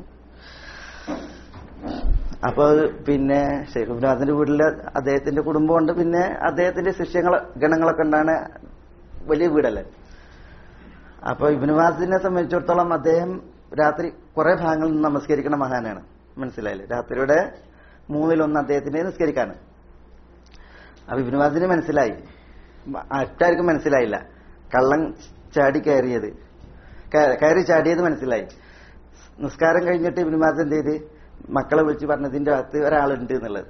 അപ്പൊ അത് പിന്നെ ഷെയ്ഖ് ഇബ്രാഹിന്റെ വീട്ടില് അദ്ദേഹത്തിന്റെ കുടുംബമുണ്ട് പിന്നെ അദ്ദേഹത്തിന്റെ ശിഷ്യങ്ങൾ ഗണങ്ങളൊക്കെ ഉണ്ടാണ് വലിയ വീടല്ലേ അപ്പൊ ഇബിനുവാസിനെ സംബന്ധിച്ചിടത്തോളം അദ്ദേഹം രാത്രി കുറെ ഭാഗങ്ങളിൽ നിന്ന് നമസ്കരിക്കുന്ന മഹാനാണ് മനസ്സിലായില്ലേ രാത്രിയുടെ മൂന്നിലൊന്ന് അദ്ദേഹത്തിന്റെ നിസ്കരിക്കാണ് അപ്പൊ ഇബിനുവാസിന് മനസ്സിലായി മറ്റാർക്കും മനസ്സിലായില്ല കള്ളൻ ചാടി കയറിയത് കയ- കയറി ചാടിയത് മനസ്സിലായി നിസ്കാരം കഴിഞ്ഞിട്ട് ഇബിനുമാസ് എന്ത് ചെയ്ത് മക്കളെ വിളിച്ച് പറഞ്ഞതിന്റെ അകത്ത് ഒരാളുണ്ട് എന്നുള്ളത്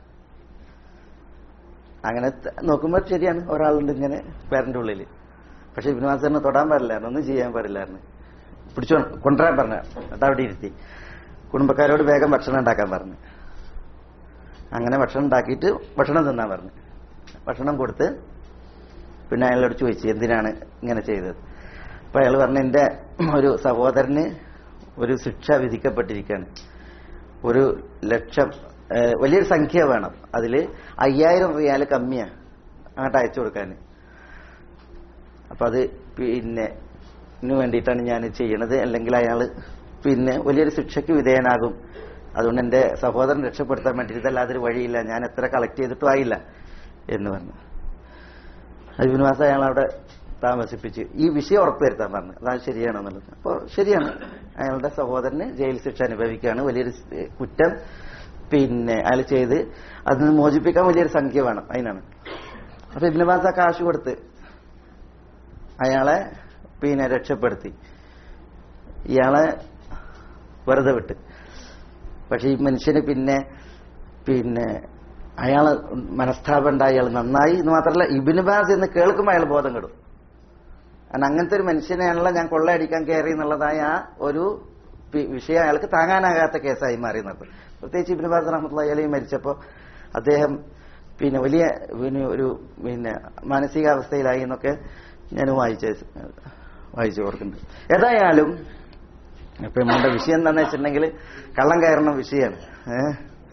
അങ്ങനെ ത- നോക്കുമ്പോൾ ശരിയാണ് ഒരാളുണ്ട് ഇങ്ങനെ പേരന്റെ ഉള്ളിൽ പക്ഷെ ഇബിനുമാസറിനെ തൊടാൻ പാടില്ലായിരുന്നു ഒന്നും ചെയ്യാൻ പാടില്ലായിരുന്നു പിടിച്ചു കൊണ്ടുവരാൻ പറഞ്ഞ എന്നിട്ട് അവിടെ ഇരുത്തി കുടുംബക്കാരോട് വേഗം ഭക്ഷണം ഉണ്ടാക്കാൻ പറഞ്ഞു അങ്ങനെ ഭക്ഷണം ഉണ്ടാക്കിയിട്ട് ഭക്ഷണം തിന്നാൻ പറഞ്ഞു ഭക്ഷണം കൊടുത്ത് പിന്നെ അയാളോട് ചോദിച്ചു എന്തിനാണ് ഇങ്ങനെ ചെയ്തത് അപ്പൊ അയാൾ പറഞ്ഞു എന്റെ ഒരു സഹോദരന് ഒരു ശിക്ഷ വിധിക്കപ്പെട്ടിരിക്കുകയാണ് ഒരു ലക്ഷം ഏഹ്, വലിയൊരു സംഖ്യ വേണം അതില് അയ്യായിരം റിയാല് കമ്മിയാ അങ്ങോട്ട് അയച്ചു കൊടുക്കാൻ അപ്പൊ അത് പിന്നെ ഇതിനു വേണ്ടിയിട്ടാണ് ഞാൻ ചെയ്യണത് അല്ലെങ്കിൽ അയാൾ പിന്നെ വലിയൊരു ശിക്ഷയ്ക്ക് വിധേയനാകും അതുകൊണ്ട് എന്റെ സഹോദരൻ രക്ഷപ്പെടുത്താൻ വേണ്ടി ഇതല്ലാതെ ഒരു വഴിയില്ല ഞാൻ എത്ര കളക്ട് ചെയ്തിട്ടും ആയില്ല എന്ന് പറഞ്ഞു അയ്യൂന് മാസം അയാൾ അവിടെ താമസിപ്പിച്ച് ഈ വിഷയം ഉറപ്പുവരുത്താൻ പറഞ്ഞു അതാണ് ശരിയാണെന്നുള്ളത് അപ്പോൾ ശരിയാണ് അയാളുടെ സഹോദരന് ജയിൽ ശിക്ഷ അനുഭവിക്കുകയാണ് വലിയൊരു സ്- കുറ്റം പിന്നെ അയാൾ ചെയ്ത് അതിൽ നിന്ന് മോചിപ്പിക്കാൻ വലിയൊരു സംഖ്യ വേണം അതിനാണ് അപ്പൊ ഇബിന് ബാസ കാശ് കൊടുത്ത് അയാളെ പിന്നെ രക്ഷപ്പെടുത്തി ഇയാളെ വെറുതെ വിട്ട് പക്ഷെ ഈ മനുഷ്യന് പിന്നെ പിന്നെ അയാള് മനസ്താപം ഉണ്ടായി അയാൾ നന്നായി എന്ന് മാത്രമല്ല ഇബിന് ബാസ് എന്ന് കേൾക്കുമ്പോൾ അയാൾ ബോധം കെടും കാരണം അങ്ങനത്തെ ഒരു മനുഷ്യനെയാണല്ലോ ഞാൻ കൊള്ളയടിക്കാൻ കയറി എന്നുള്ളതായ ആ ഒരു പി- വിഷയം അയാൾക്ക് താങ്ങാനാകാത്ത കേസായി മാറി എന്നത് പ്രത്യേകിച്ച് ഇബിന് ബാസ് റഹ്മത്തുള്ള അലി മരിച്ചപ്പോൾ അദ്ദേഹം പിന്നെ വലിയ പിന്നെ ഒരു പിന്നെ മാനസികാവസ്ഥയിലായി എന്നൊക്കെ ഞാൻ വായിച്ച വായിച്ചു ഓർക്കുന്നുണ്ട് ഏതായാലും ഇപ്പൊ നമ്മുടെ വിഷയം എന്താണെന്ന് വെച്ചിട്ടുണ്ടെങ്കിൽ കള്ളം കയറുന്ന വിഷയമാണ് ഏഹ്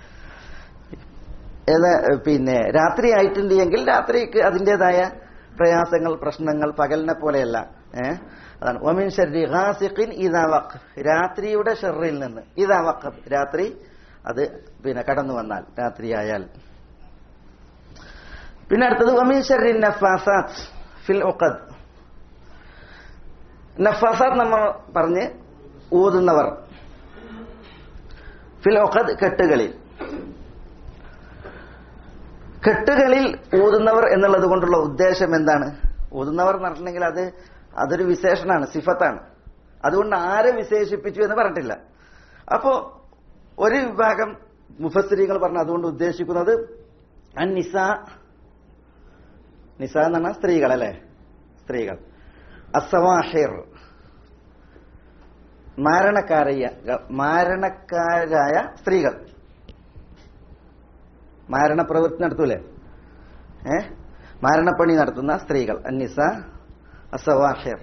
ഏതാ പിന്നെ രാത്രി ആയിട്ടുണ്ട് എങ്കിൽ രാത്രിക്ക് അതിൻ്റെതായ പ്രയാസങ്ങൾ പ്രശ്നങ്ങൾ പകലിനെ പോലെയല്ല ഏഹ് അതാണ് ഒമിൻ ഷർരി ഹാസിഖിൻ ഇതാ വഖ് രാത്രിയുടെ ഷെറിൽ നിന്ന് ഇതാ വഖ് രാത്രി അത് പിന്നെ കടന്നു വന്നാൽ രാത്രിയായാൽ പിന്നെ അടുത്തത് ഒമിൻ ഷർരി നഫാസാത്ത് ഫിൽ ഉഖദ് നഫാസാത്ത് നമ്മൾ പറഞ്ഞ് ഊതുന്നവർ ഫിൽ ഉഖദ് കെട്ടുകളിൽ കെട്ടുകളിൽ ഊതുന്നവർ എന്നുള്ളത് കൊണ്ടുള്ള ഉദ്ദേശം എന്താണ് ഊതുന്നവർ എന്ന് പറഞ്ഞിട്ടുണ്ടെങ്കിൽ അത് അതൊരു വിശേഷണമാണ് സിഫത്താണ് അതുകൊണ്ട് ആരെ വിശേഷിപ്പിച്ചു എന്ന് പറഞ്ഞിട്ടില്ല അപ്പോ ഒരു വിഭാഗം മുഫസ്ത്രീകൾ പറഞ്ഞ അതുകൊണ്ട് ഉദ്ദേശിക്കുന്നത് അൻ നിസ നിസ എന്ന് പറഞ്ഞാൽ സ്ത്രീകൾ അല്ലെ സ്ത്രീകൾ അസവാഹിർ മാരണക്കാരായ മാരണക്കാരായ സ്ത്രീകൾ മാരണപ്രവൃത്തി നടത്തൂലേ ഏ മാരണപ്പണി നടത്തുന്ന സ്ത്രീകൾ അന്നിസ അസവാഹിർ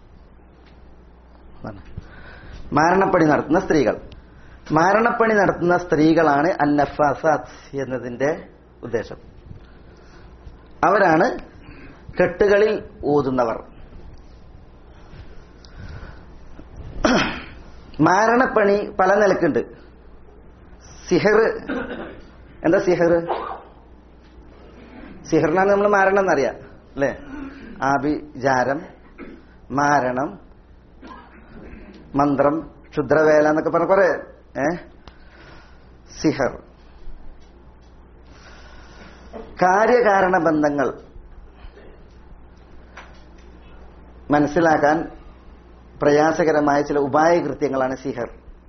മാരണപ്പണി നടത്തുന്ന സ്ത്രീകൾ മാരണപ്പണി നടത്തുന്ന സ്ത്രീകളാണ് അന്നഫാസാത്ത് എന്നതിന്റെ ഉദ്ദേശം അവരാണ് കെട്ടുകളിൽ ഊതുന്നവർ മാരണപ്പണി പല നിലക്കുണ്ട് സിഹർ എന്താ സിഹർ സിഹറിനാണ് നമ്മൾ മാരണം എന്നറിയാം അല്ലേ ആഭിചാരം മാരണം മന്ത്രം ക്ഷുദ്രവേല എന്നൊക്കെ പറഞ്ഞ കുറെ ഏ സിഹർ കാര്യകാരണ ബന്ധങ്ങൾ മനസ്സിലാക്കാൻ പ്രയാസകരമായ ചില ഉപായകൃത്യങ്ങളാണ് സിഹർ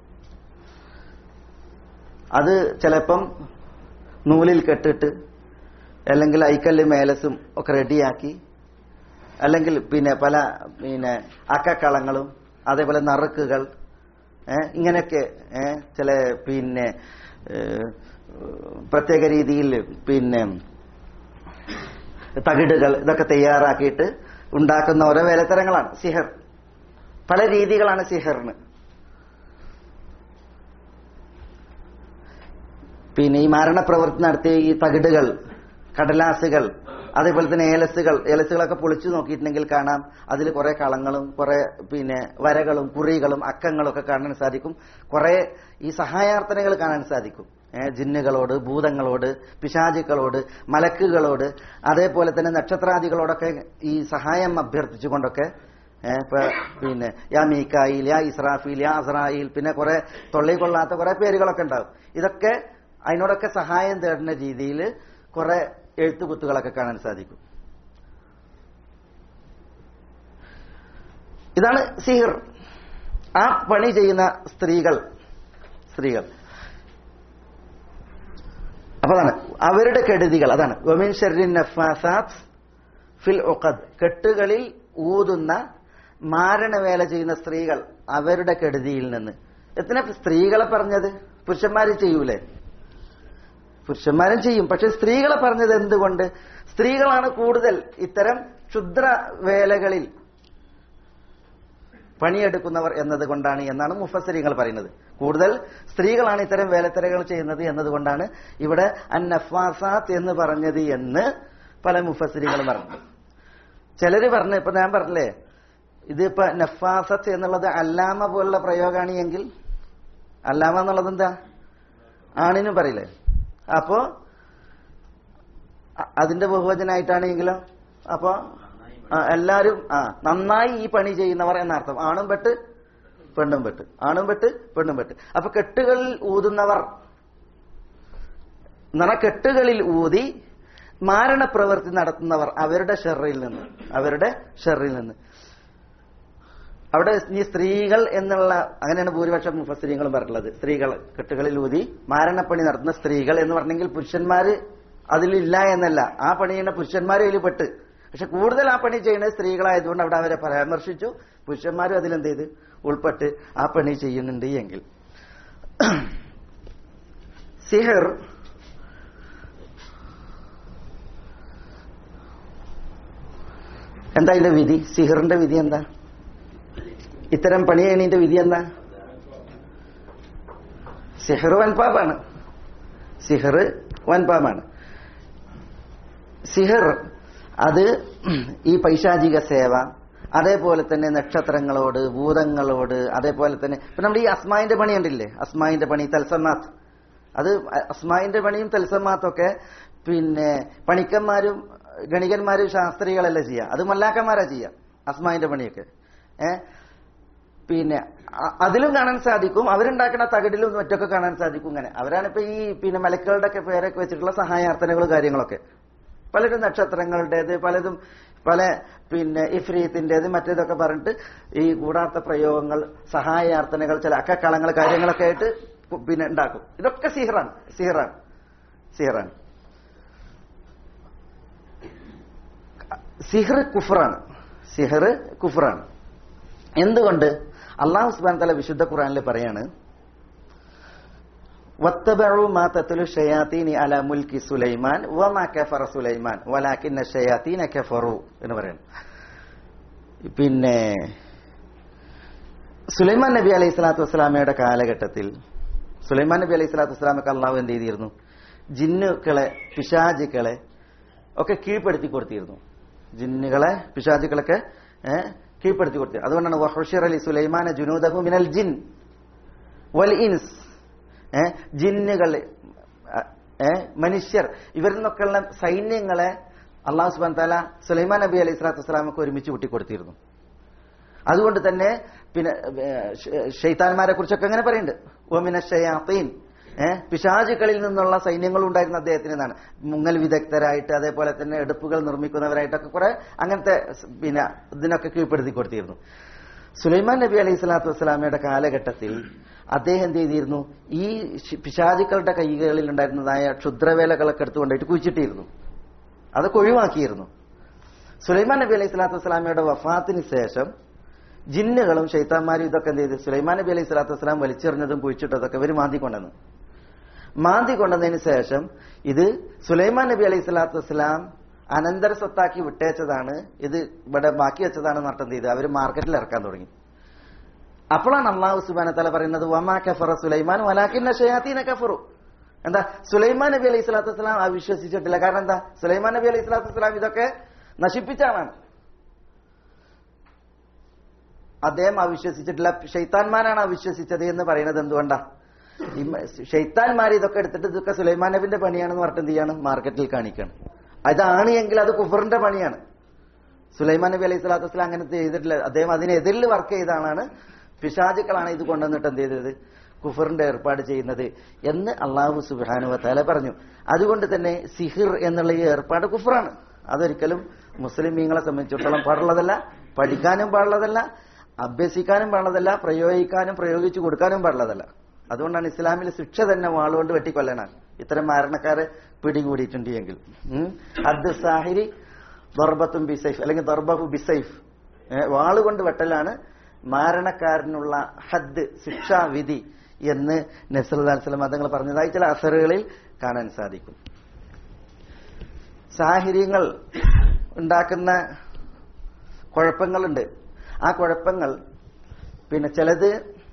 അത് ചിലപ്പം നൂലിൽ കെട്ടിട്ട് അല്ലെങ്കിൽ ഐക്കല്ല് മേലസും ഒക്കെ റെഡിയാക്കി അല്ലെങ്കിൽ പിന്നെ പല പിന്നെ അക്കക്കളങ്ങളും അതേപോലെ നറുക്കുകൾ ഏ, ഇങ്ങനെയൊക്കെ ഏ, ചില പിന്നെ ഏ, പ്രത്യേക രീതിയിൽ പിന്നെ തകിടുകൾ ഇതൊക്കെ തയ്യാറാക്കിയിട്ട് ഉണ്ടാക്കുന്ന ഓരോ വേലത്തരങ്ങളാണ് സിഹർ പല രീതികളാണ് സിഹറിന് പിന്നെ ഈ മരണപ്രവൃത്തി നടത്തിയ ഈ തകിടുകൾ കടലാസുകൾ അതേപോലെ തന്നെ ഏലസുകൾ ഏലസുകളൊക്കെ പൊളിച്ചു നോക്കിയിട്ടുണ്ടെങ്കിൽ കാണാം അതിൽ കുറെ കളങ്ങളും കുറെ പിന്നെ വരകളും കുറികളും അക്കങ്ങളും ഒക്കെ കാണാൻ സാധിക്കും കുറെ ഈ സഹായാർത്ഥനകൾ കാണാൻ സാധിക്കും ഏഹ് ജിന്നുകളോട് ഭൂതങ്ങളോട് പിശാചുക്കളോട് മലക്കുകളോട് അതേപോലെ തന്നെ നക്ഷത്രാദികളോടൊക്കെ ഈ സഹായം അഭ്യർത്ഥിച്ചുകൊണ്ടൊക്കെ ഏഹ് ഇപ്പൊ പിന്നെ യാ മീക്കായിൽ യാ ഇസ്രാഫീൽ യാ അസ്രായിൽ പിന്നെ കുറെ തൊള്ളി കൊള്ളാത്ത കുറെ പേരുകളൊക്കെ ഉണ്ടാവും ഇതൊക്കെ അതിനോടൊക്കെ സഹായം തേടുന്ന രീതിയിൽ കുറെ എഴുത്തുകുത്തുകളൊക്കെ കാണാൻ സാധിക്കും ഇതാണ് സിഹിർ ആ പണി ചെയ്യുന്ന സ്ത്രീകൾ സ്ത്രീകൾ അപ്പൊ അതാണ് അവരുടെ കെടുതികൾ അതാണ് ഒമിൻ ഷെറിൻ നഫാസാത്ത് ഫിൽ ഒഖദ് കെട്ടുകളിൽ ഊതുന്ന മാരണവേല ചെയ്യുന്ന സ്ത്രീകൾ അവരുടെ കെടുതിയിൽ നിന്ന് എത്ര സ്ത്രീകളെ പറഞ്ഞത് പുരുഷന്മാര് ചെയ്യൂലേ പുരുഷന്മാരും ചെയ്യും പക്ഷെ സ്ത്രീകളെ പറഞ്ഞത് എന്തുകൊണ്ട് സ്ത്രീകളാണ് കൂടുതൽ ഇത്തരം ക്ഷുദ്ര വേലകളിൽ പണിയെടുക്കുന്നവർ എന്നതുകൊണ്ടാണ് എന്നാണ് മുഫസരിങ്ങൾ പറയുന്നത് കൂടുതൽ സ്ത്രീകളാണ് ഇത്തരം വേലത്തരകൾ ചെയ്യുന്നത് എന്നതുകൊണ്ടാണ് ഇവിടെ അന്നഫാസാത്ത് എന്ന് പറഞ്ഞത് എന്ന് പല മുഫസരികളും പറഞ്ഞു ചിലര് പറഞ്ഞു ഇപ്പൊ ഞാൻ പറഞ്ഞില്ലേ ഇതിപ്പോ നഫാസത്ത് എന്നുള്ളത് അല്ലാമ പോലുള്ള പ്രയോഗമാണ് എങ്കിൽ അല്ലാമ എന്നുള്ളത് എന്താ ആണിനും പറയില്ലേ അപ്പോ അ- അതിന്റെ ബഹുവചനായിട്ടാണെങ്കിലോ അപ്പോ ആ, എല്ലാരും ആ നന്നായി ഈ പണി ചെയ്യുന്നവർ എന്നർത്ഥം ആണും പെട്ട് പെണ്ണും പെട്ട് ആണും പെട്ട് പെണ്ണും പെട്ട് അപ്പൊ കെട്ടുകളിൽ ഊതുന്നവർ നിറ കെട്ടുകളിൽ ഊതി മാരണപ്രവൃത്തി നടത്തുന്നവർ അവരുടെ ഷെറിൽ നിന്ന് അവരുടെ ഷെറിൽ നിന്ന് അവിടെ ഈ സ്ത്രീകൾ എന്നുള്ള അങ്ങനെയാണ് ഭൂരിപക്ഷം മുഫസ്ത്രീകളും പറഞ്ഞിട്ടുള്ളത് സ്ത്രീകൾ കെട്ടുകളിൽ ഊതി മാരണപ്പണി നടത്തുന്ന സ്ത്രീകൾ എന്ന് പറഞ്ഞെങ്കിൽ പുരുഷന്മാര് അതിലില്ല എന്നല്ല ആ പണി ചെയ്യുന്ന പുരുഷന്മാർ അതിൽ പെട്ട് പക്ഷെ കൂടുതൽ ആ പണി ചെയ്യുന്നത് സ്ത്രീകളായതുകൊണ്ട് അവിടെ അവരെ പരാമർശിച്ചു പുരുഷന്മാരും അതിലെന്ത് ചെയ്ത് ഉൾപ്പെട്ട് ആ പണി ചെയ്യുന്നുണ്ട് എങ്കിൽ സിഹർ എന്താ ഇതിന്റെ വിധി സിഹറിന്റെ വിധി എന്താ ഇത്തരം പണി ചെയ്യണതിന്റെ വിധി എന്താ സിഹർ വൻപാപാണ് സിഹർ വൻപാപാണ് സിഹർ അത് ഈ പൈശാചിക സേവ അതേപോലെ തന്നെ നക്ഷത്രങ്ങളോട് ഭൂതങ്ങളോട് അതേപോലെ തന്നെ ഇപ്പൊ നമ്മുടെ ഈ അസ്മായിന്റെ പണി ഉണ്ടില്ലേ അസ്മായിന്റെ പണി തൽസമാത്ത് അത് അസ്മായിന്റെ പണിയും തൽസമാത്തൊക്കെ പിന്നെ പണിക്കന്മാരും ഗണികന്മാരും ശാസ്ത്രികളല്ല ചെയ്യുക അത് മല്ലാക്കന്മാരാ ചെയ്യുക അസ്മായിന്റെ പണിയൊക്കെ ഏ പിന്നെ അ- അതിലും കാണാൻ സാധിക്കും അവരുണ്ടാക്കുന്ന തകിടിലും മറ്റൊക്കെ കാണാൻ സാധിക്കും ഇങ്ങനെ അവരാണിപ്പോ ഈ പിന്നെ മലക്കുകളുടെ ഒക്കെ പേരൊക്കെ വെച്ചിട്ടുള്ള സഹായാർത്ഥനകളും കാര്യങ്ങളൊക്കെ പലരും നക്ഷത്രങ്ങളുടേത് പലതും പല പിന്നെ ഇഫ്രീത്തിൻ്റെത് മറ്റേതൊക്കെ പറഞ്ഞിട്ട് ഈ ഗൂഢാർത്ഥ പ്രയോഗങ്ങൾ സഹായാർത്ഥനകൾ ചില അക്കക്കളങ്ങൾ കാര്യങ്ങളൊക്കെ ആയിട്ട് കു- പിന്നെ ഉണ്ടാക്കും ഇതൊക്കെ സിഹറാണ് സിഹറാണ് സിഹറാണ് സിഹർ കുഫറാണ് സിഹർ കുഫറാണ് എന്തുകൊണ്ട് അള്ളാഹു സുബാൻ തല വിശുദ്ധ ഖുറാനിൽ പറയാണ് വത്തബഉ മാ തത്ലു ഷയാത്തീനി അല മുൽക്കി സുലൈമാൻ വമാ കഫറ സുലൈമാൻ വലാകിന്ന ഷയാത്തീന കഫറു എന്ന് പറയുന്നു പിന്നെ സുലൈമാൻ നബി അലൈഹി സ്വലാത്തു വസ്സലാമയുടെ കാലഘട്ടത്തിൽ സുലൈമാൻ നബി അലൈഹി സ്വലാത്തു വസ്സലാമക്ക് അള്ളാഹു എന്ത് ചെയ്തിരുന്നു ജിന്നുക്കളെ പിശാചുക്കളെ ഒക്കെ കീഴ്പ്പെടുത്തി കൊടുത്തിരുന്നു ജിന്നുകളെ പിശാചുക്കളൊക്കെ ഏഹ്, കീഴ്പ്പെടുത്തി കൊടുത്തു അതുകൊണ്ടാണ് വഹുഷിർ അലി സുലൈമാന ജുനൂദഹു മിനൽ ജിൻ വൽ ഇൻസ് ഏ, ജിന്നുകൾ ഏ, മനുഷ്യർ ഇവരിൽ നിന്നൊക്കെയുള്ള സൈന്യങ്ങളെ അള്ളാഹു സുബാൻ താല സുലൈമാൻ നബി അലൈഹി സ്വലാത്തു വസ്സലാമക്ക് ഒരുമിച്ച് കൂട്ടിക്കൊടുത്തിരുന്നു അതുകൊണ്ട് തന്നെ പിന്നെ ഷെയ്ത്താൻമാരെ കുറിച്ചൊക്കെ അങ്ങനെ പറയുന്നുണ്ട് ഓമിന ഷയാത്തീൻ ഏഹ് പിശാചുക്കളിൽ നിന്നുള്ള സൈന്യങ്ങൾ ഉണ്ടായിരുന്ന അദ്ദേഹത്തിന് എന്നാണ് മുങ്ങൽ വിദഗ്ധരായിട്ട് അതേപോലെ തന്നെ എടുപ്പുകൾ നിർമ്മിക്കുന്നവരായിട്ടൊക്കെ കുറെ അങ്ങനത്തെ സ് പിന്നെ ഇതിനൊക്കെ കീഴ്പ്പെടുത്തി കൊടുത്തിരുന്നു സുലൈമാൻ നബി അലൈഹി സ്വലാത്തു വസ്സലാമയുടെ കാലഘട്ടത്തിൽ അദ്ദേഹം എന്ത് ചെയ്തിരുന്നു ഈ ശി- പിശാചുക്കളുടെ കൈകളിൽ ഉണ്ടായിരുന്നതായ ക്ഷുദ്രവേലകളൊക്കെ എടുത്തുകൊണ്ടായിട്ട് കുഴിച്ചിട്ടിരുന്നു അതൊക്കെ ഒഴിവാക്കിയിരുന്നു സുലൈമാൻ നബി അലൈഹി സ്വലാത്തു വസ്സലാമയുടെ വഫാത്തിന് ശേഷം ജിന്നുകളും ഷെയ്ത്താന്മാരും ഇതൊക്കെ എന്ത് ചെയ്തു സുലൈമാൻ നബി അലൈഹി സ്വലാത്തു വസ്സലാം വലിച്ചെറിഞ്ഞതും കുഴിച്ചിട്ടതൊക്കെ ഇവർ മാന്തി കൊണ്ടുവന്നു മാന്തി കൊണ്ടതിന് ശേഷം ഇത് സുലൈമാൻ നബി അലൈഹി സ്വലാത്തു വസ്സലാം അനന്തര സ്വത്താക്കി വിട്ടേച്ചതാണ് ഇത് ഇവിടെ ബാക്കി വെച്ചതാണെന്ന് പറഞ്ഞിട്ട് എന്ത് ചെയ്തു അവർ മാർക്കറ്റിൽ ഇറക്കാൻ തുടങ്ങി അപ്പോഴാണ് അള്ളാഹു സുബാന തല പറയുന്നത് വമാ കഫറ സുലൈമാൻ വലാക്കിന്ന ഷയാത്തീന കഫറു എന്താ സുലൈമാൻ നബി അലൈഹി സ്വലാത്തു വസ്സലാം അവിശ്വസിച്ചിട്ടില്ല കാരണം എന്താ സുലൈമാൻ നബി അലൈഹി സ്വലാത്തു വസ്സലാം ഇതൊക്കെ നശിപ്പിച്ച ആളാണ് അദ്ദേഹം അവിശ്വസിച്ചിട്ടില്ല ഷെയ്ത്താൻമാരാണ് അവിശ്വസിച്ചത് എന്ന് പറയുന്നത് എന്തുകൊണ്ടാ ഈ മ- ഷെയ്ത്താൻമാർ ഇതൊക്കെ എടുത്തിട്ട് ഇതൊക്കെ സുലൈമാൻ നബിന്റെ പണിയാണെന്ന് പറഞ്ഞിട്ട് എന്ത് ചെയ്യാണ് മാർക്കറ്റിൽ കാണിക്കുകയാണ് അതാണ് എങ്കിൽ അത് കുഫറിന്റെ പണിയാണ് സുലൈമാൻ നബി അലൈഹി സ്വലാത്തു വസ്സലാം അങ്ങനെ ചെയ്തിട്ടില്ല അദ്ദേഹം അതിനെതിരിൽ വർക്ക് ചെയ്ത ആളാണ് പിശാചുക്കളാണ് ഇത് കൊണ്ടുവന്നിട്ട് എന്ത് ചെയ്തത് കുഫറിന്റെ ഏർപ്പാട് ചെയ്യുന്നത് എന്ന് അള്ളാഹു സുബാനു വത്താല പറഞ്ഞു അതുകൊണ്ട് തന്നെ സിഹിർ എന്നുള്ള ഈ ഏർപ്പാട് കുഫറാണ് അതൊരിക്കലും മുസ്ലിമീങ്ങളെ സംബന്ധിച്ചിടത്തോളം പാടുള്ളതല്ല പഠിക്കാനും പാടുള്ളതല്ല അഭ്യസിക്കാനും പാടുള്ളതല്ല പ്രയോഗിക്കാനും പ്രയോഗിച്ചു കൊടുക്കാനും പാടുള്ളതല്ല അതുകൊണ്ടാണ് ഇസ്ലാമിൽ ശിക്ഷ തന്നെ വാളുകൊണ്ട് വെട്ടിക്കൊല്ലണം ഇത്തരം മരണക്കാരെ പിടികൂടിയിട്ടുണ്ട് എങ്കിൽ ഉം. ഹദ്ദ് സാഹിരി ദർബത്തും ബിസൈഫ് അല്ലെങ്കിൽ ദർബഹു ബിസൈഫ് ഏ, വാളുകൊണ്ട് വെട്ടലാണ് മാരണക്കാരനുള്ള ഹദ് ശിക്ഷാവിധി എന്ന് നസറുല്ലാസ്ലം മതങ്ങൾ പറഞ്ഞതായി ചില അസറുകളിൽ കാണാൻ സാധിക്കും സാഹചര്യങ്ങൾ ഉണ്ടാക്കുന്ന കുഴപ്പങ്ങളുണ്ട് ആ കുഴപ്പങ്ങൾ പിന്നെ ചിലത്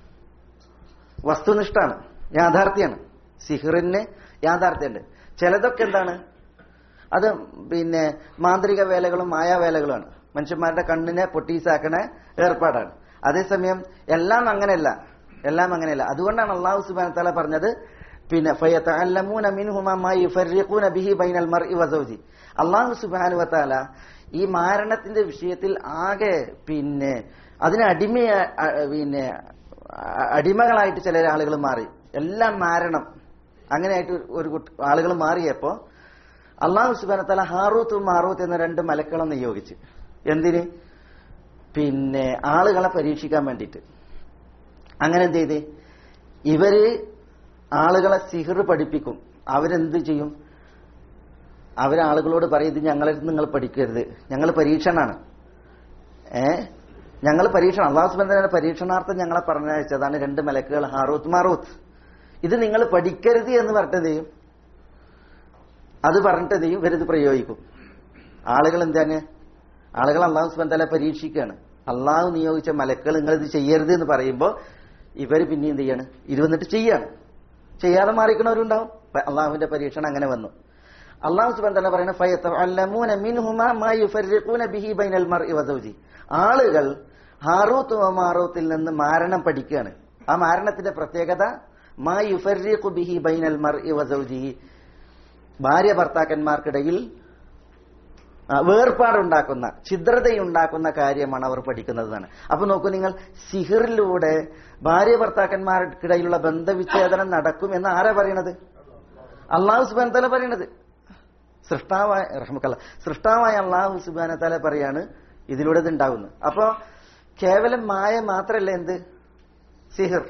വസ്തുനിഷ്ഠാണ് യാഥാർത്ഥ്യമാണ് സിഹിറിന് യാഥാർത്ഥ്യമുണ്ട് ചിലതൊക്കെ എന്താണ് അത് പിന്നെ മാന്ത്രിക വേലകളും മായാവേലകളുമാണ് മനുഷ്യന്മാരുടെ കണ്ണിനെ പൊട്ടീസാക്കണ ഏർപ്പാടാണ് അതേസമയം എല്ലാം അങ്ങനെയല്ല എല്ലാം അങ്ങനെയല്ല അതുകൊണ്ടാണ് അള്ളാഹു സുബാന തല പറഞ്ഞത് പിന്നെ ഫയതഅല്ലമൂന മിൻഹുമാ മാ യുഫർരിഖൂന ബിഹി ബൈനൽ മർഇ വസൗജി അള്ളാഹു സുബ്ഹാനഹു വതആല ഈ മാരണത്തിന്റെ വിഷയത്തിൽ ആകെ പിന്നെ അതിന് അടിമ പിന്നെ അ- അടിമകളായിട്ട് ചില ആളുകൾ മാറി എല്ലാം മാരണം അങ്ങനെയായിട്ട് ഒരു കുട്ടി- ആളുകൾ മാറിയപ്പോ അള്ളാഹു സുബാന തല ഹാറൂത്തും മാറൂത്ത് എന്ന രണ്ട് മലക്കളും നിയോഗിച്ച് എന്തിന് പിന്നെ ആളുകളെ പരീക്ഷിക്കാൻ വേണ്ടിയിട്ട് അങ്ങനെ എന്ത് ചെയ്ത് ഇവര് ആളുകളെ സിഹിർ പഠിപ്പിക്കും അവരെന്ത് ചെയ്യും അവരാളുകളോട് പറയും ഇത് ഞങ്ങളെ നിങ്ങൾ പഠിക്കരുത് ഞങ്ങൾ പരീക്ഷണാണ് ഏ ഞങ്ങൾ പരീക്ഷണം അള്ളാഹു സുബന്ധന പരീക്ഷണാർത്ഥം ഞങ്ങളെ പറഞ്ഞയച്ചതാണ് രണ്ട് മലക്കുകൾ ഹാറൂത്ത് മാറൂത്ത് ഇത് നിങ്ങൾ പഠിക്കരുത് എന്ന് പറഞ്ഞിട്ട് എന്ത് ചെയ്യും അത് പറഞ്ഞിട്ട് എന്ത് ചെയ്യും ഇവരിത് പ്രയോഗിക്കും ആളുകൾ എന്താണ് ആളുകൾ അള്ളാഹു സുബന്ധല പരീക്ഷിക്കുകയാണ് അള്ളാഹു നിയോഗിച്ച മലക്കുകൾ നിങ്ങൾ ഇത് ചെയ്യരുത് എന്ന് പറയുമ്പോൾ ഇവർ പിന്നെ എന്ത് ചെയ്യാണ് ഇരുന്നിട്ട് ചെയ്യാണ് ചെയ്യാതെ മാറിക്കണവരുണ്ടാവും പ- അള്ളാഹുവിന്റെ പരീക്ഷണം അങ്ങനെ വന്നു അള്ളാഹു സുബാൻ തന്നെ പറയുന്നത് "ഫയതഅല്ലമൂന മിൻഹുമാ മാ യുഫർരിഖൂന ബിഹി ബൈനൽ മർഇ വസൗജി." ആളുകൾ ഹാറൂത്ത് വ മാറൂത്തിൽ നിന്ന് മാരണം പഠിക്കുകയാണ് ആ മാരണത്തിന്റെ പ്രത്യേകത മാ യുഫർരിഖു ബിഹി ബൈനൽ മർഇ വസൗജി ഭാര്യ ഭർത്താക്കന്മാർക്കിടയിൽ ആ, വേർപാടുണ്ടാക്കുന്ന ഛിദ്രതയുണ്ടാക്കുന്ന കാര്യമാണ് അവർ പഠിക്കുന്നതാണ് അപ്പൊ നോക്കൂ നിങ്ങൾ സിഹിറിലൂടെ ഭാര്യ ഭർത്താക്കന്മാർക്കിടയിലുള്ള ബന്ധവിച്ഛേദനം നടക്കും എന്ന് ആരാ പറയണത് അള്ളാഹു സുബാൻ തല പറയണത് സൃഷ്ടാവായ റഹ്മക്കല്ല സൃഷ്ടാവായ അള്ളാഹു സുബാന തല പറയാണ് ഇതിലൂടെ ഇത് ഉണ്ടാകുന്നത് അപ്പോ കേവലം മായ മാത്രല്ല എന്ത് സിഹിർ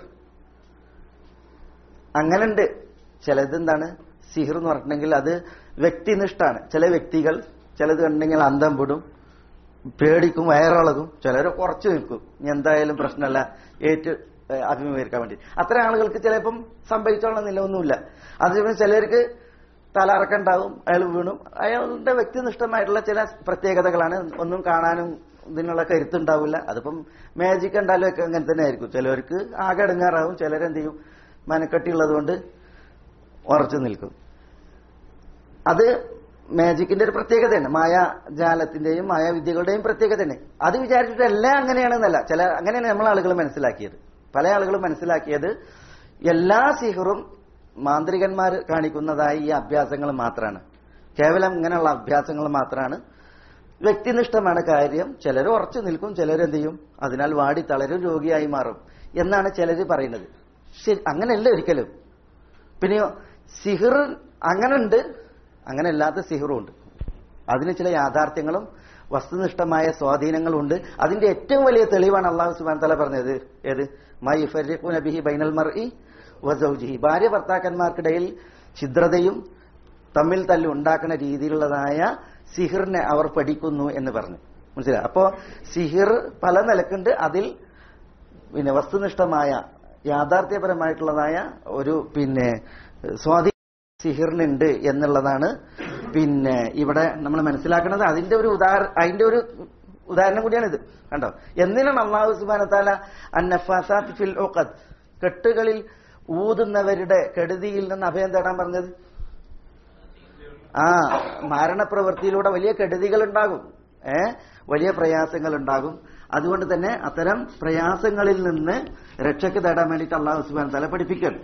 അങ്ങനുണ്ട് ചിലത് എന്താണ് സിഹിർ എന്ന് പറഞ്ഞിട്ടുണ്ടെങ്കിൽ അത് വ്യക്തിനിഷ്ഠാണ് ചില വ്യക്തികൾ ചിലത് കണ്ടെങ്കിൽ അന്തം വിടും പേടിക്കും വയറിളകും ചിലർ കുറച്ച് നിൽക്കും ഇനി എന്തായാലും പ്രശ്നമല്ല ഏറ്റ് ഏഹ് അഭിമുഖീകരിക്കാൻ വേണ്ടി അത്ര ആളുകൾക്ക് ചിലപ്പം സംഭവിച്ചോളന്നില്ല ഒന്നുമില്ല അതേസമയം ചിലർക്ക് തലറക്കുണ്ടാവും അയാൾ വീണും അയാളുടെ വ്യക്തിനിഷ്ഠമായിട്ടുള്ള ചില പ്രത്യേകതകളാണ് ഒന്നും കാണാനും ഇതിനുള്ള കരുത്തുണ്ടാവില്ല അതിപ്പം മാജിക് ഉണ്ടാലും ഒക്കെ അങ്ങനെ തന്നെ ആയിരിക്കും ചിലവർക്ക് ആകെ അടങ്ങാറാവും ചിലരെന്ത് ചെയ്യും മനക്കെട്ടിയുള്ളത് കൊണ്ട് ഉറച്ചു നിൽക്കും അത് മാജിക്കിന്റെ ഒരു പ്രത്യേകതയാണ് മായാജാലത്തിന്റെയും മായാവിദ്യകളുടെയും പ്രത്യേകതയാണ് അത് വിചാരിച്ചിട്ട് എല്ലാം അങ്ങനെയാണെന്നല്ല ചില അങ്ങനെയാണ് നമ്മൾ ആളുകൾ മനസ്സിലാക്കിയത് പല ആളുകളും മനസ്സിലാക്കിയത് എല്ലാ സിഹറും മാന്ത്രികന്മാർ കാണിക്കുന്നതായി ഈ അഭ്യാസങ്ങൾ മാത്രമാണ് കേവലം ഇങ്ങനെയുള്ള അഭ്യാസങ്ങൾ മാത്രമാണ് വ്യക്തിനിഷ്ഠമാണ് കാര്യം ചിലർ ഉറച്ചു നിൽക്കും ചിലരെന്ത് ചെയ്യും അതിനാൽ വാടി തളരും രോഗിയായി മാറും എന്നാണ് ചിലർ പറയുന്നത് ശരി അങ്ങനെയല്ല ഒരിക്കലും പിന്നെയോ സിഹിർ അങ്ങനുണ്ട് അങ്ങനെ അല്ലാത്ത സിഹിറും ഉണ്ട് അതിന് ചില യാഥാർത്ഥ്യങ്ങളും വസ്തുനിഷ്ഠമായ സ്വാധീനങ്ങളും ഉണ്ട് അതിന്റെ ഏറ്റവും വലിയ തെളിവാണ് അള്ളാഹു സുബാൻ തല പറഞ്ഞത് ഏത് മൈ ഫരീഖു നബിഹി ബൈനൽ മർഇ വസൗജിഹി ഭാര്യ ഭർത്താക്കന്മാർക്കിടയിൽ ഛിദ്രതയും തമ്മിൽ തല്ലും ഉണ്ടാക്കുന്ന രീതിയിലുള്ളതായ സിഹിറിനെ അവർ പഠിക്കുന്നു എന്ന് പറഞ്ഞു മനസ്സിലായി അപ്പോ സിഹിർ പല നിലക്കുണ്ട് അതിൽ പിന്നെ വസ്തുനിഷ്ഠമായ യാഥാർത്ഥ്യപരമായിട്ടുള്ളതായ ഒരു പിന്നെ സ്വാധീനം സിഹിറിനുണ്ട് എന്നുള്ളതാണ് പിന്നെ ഇവിടെ നമ്മൾ മനസ്സിലാക്കുന്നത് അതിന്റെ ഒരു ഉദാഹരണ അതിന്റെ ഒരു ഉദാഹരണം കൂടിയാണിത് കണ്ടോ എന്തിനാണ് അള്ളാഹു സുബാനത്താല അന്നഫാസാത്ത് ഫിൽ ഉഖദ് കെട്ടുകളിൽ ഊതുന്നവരുടെ കെടുതിയിൽ നിന്ന് അഭയം തേടാൻ പറഞ്ഞത് ആ മാരണപ്രവൃത്തിയിലൂടെ വലിയ കെടുതികൾ ഉണ്ടാകും ഏ വലിയ പ്രയാസങ്ങൾ ഉണ്ടാകും അതുകൊണ്ട് തന്നെ അത്തരം പ്രയാസങ്ങളിൽ നിന്ന് രക്ഷയ്ക്ക് തേടാൻ വേണ്ടിയിട്ട് അള്ളാഹു സുബാൻ തല പഠിപ്പിക്കണം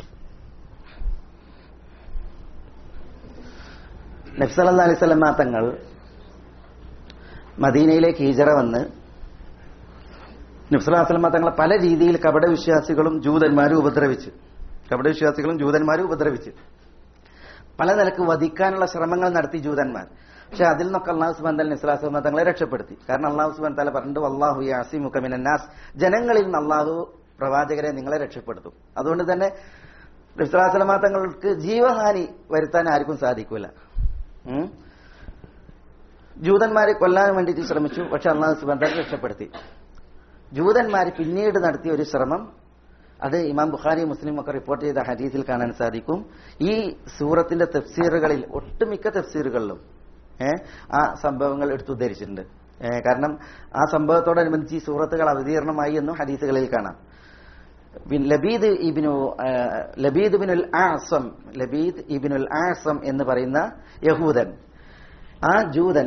നബ്സല്ലാ അലൈഹി സ്വലമാ തങ്ങൾ മദീനയിലേക്ക് ഹീജറ വന്ന് നബ്സലാസ്ലമ തങ്ങളെ പല രീതിയിൽ കപട വിശ്വാസികളും ജൂതന്മാരും ഉപദ്രവിച്ച് കപട വിശ്വാസികളും ജൂതന്മാരും ഉപദ്രവിച്ച് പല നിലക്ക് വധിക്കാനുള്ള ശ്രമങ്ങൾ നടത്തി ജൂതന്മാർ പക്ഷെ അതിൽ നിന്നൊക്കെ അള്ളാഹു സുബാൻ തല നബ്സലാസ്ലമ തങ്ങളെ രക്ഷപ്പെടുത്തി കാരണം അള്ളാഹു സുബാൻ തല പറഞ്ഞിട്ട് അള്ളാഹു യാസിമുഖമിനാസ് ജനങ്ങളിൽ നിന്ന് അള്ളാഹു പ്രവാചകരെ നിങ്ങളെ രക്ഷപ്പെടുത്തും അതുകൊണ്ട് തന്നെ നബ്സലാസ്ലമ തങ്ങൾക്ക് ജീവഹാനി വരുത്താൻ ആർക്കും സാധിക്കൂല ഉം. ജൂതന്മാരെ കൊല്ലാൻ വേണ്ടിയിട്ട് ശ്രമിച്ചു പക്ഷെ അള്ളാഹു സുബാൻ തല രക്ഷപ്പെടുത്തി ജൂതന്മാർ പിന്നീട് നടത്തിയ ഒരു ശ്രമം അത് ഇമാം ബുഖാരി മുസ്ലിം ഒക്കെ റിപ്പോർട്ട് ചെയ്ത ഹദീസിൽ കാണാൻ സാധിക്കും ഈ സൂറത്തിന്റെ തഫ്സീറുകളിൽ ഒട്ടുമിക്ക തഫ്സീറുകളിലും ഏ, ആ സംഭവങ്ങൾ എടുത്തുദ്ധരിച്ചിട്ടുണ്ട് ഏ, കാരണം ആ സംഭവത്തോടനുബന്ധിച്ച് ഈ സൂറത്തുകൾ അവതീർണമായി എന്നും ഹദീസുകളിൽ കാണാം ബിൻ- ലബീദ് ഇബിനു ആ, ലബീദ് ബിനുൽ ആസം ലബീദ് ഇബിനുൽ ആസം എന്ന് പറയുന്ന യഹൂദൻ ആ ജൂതൻ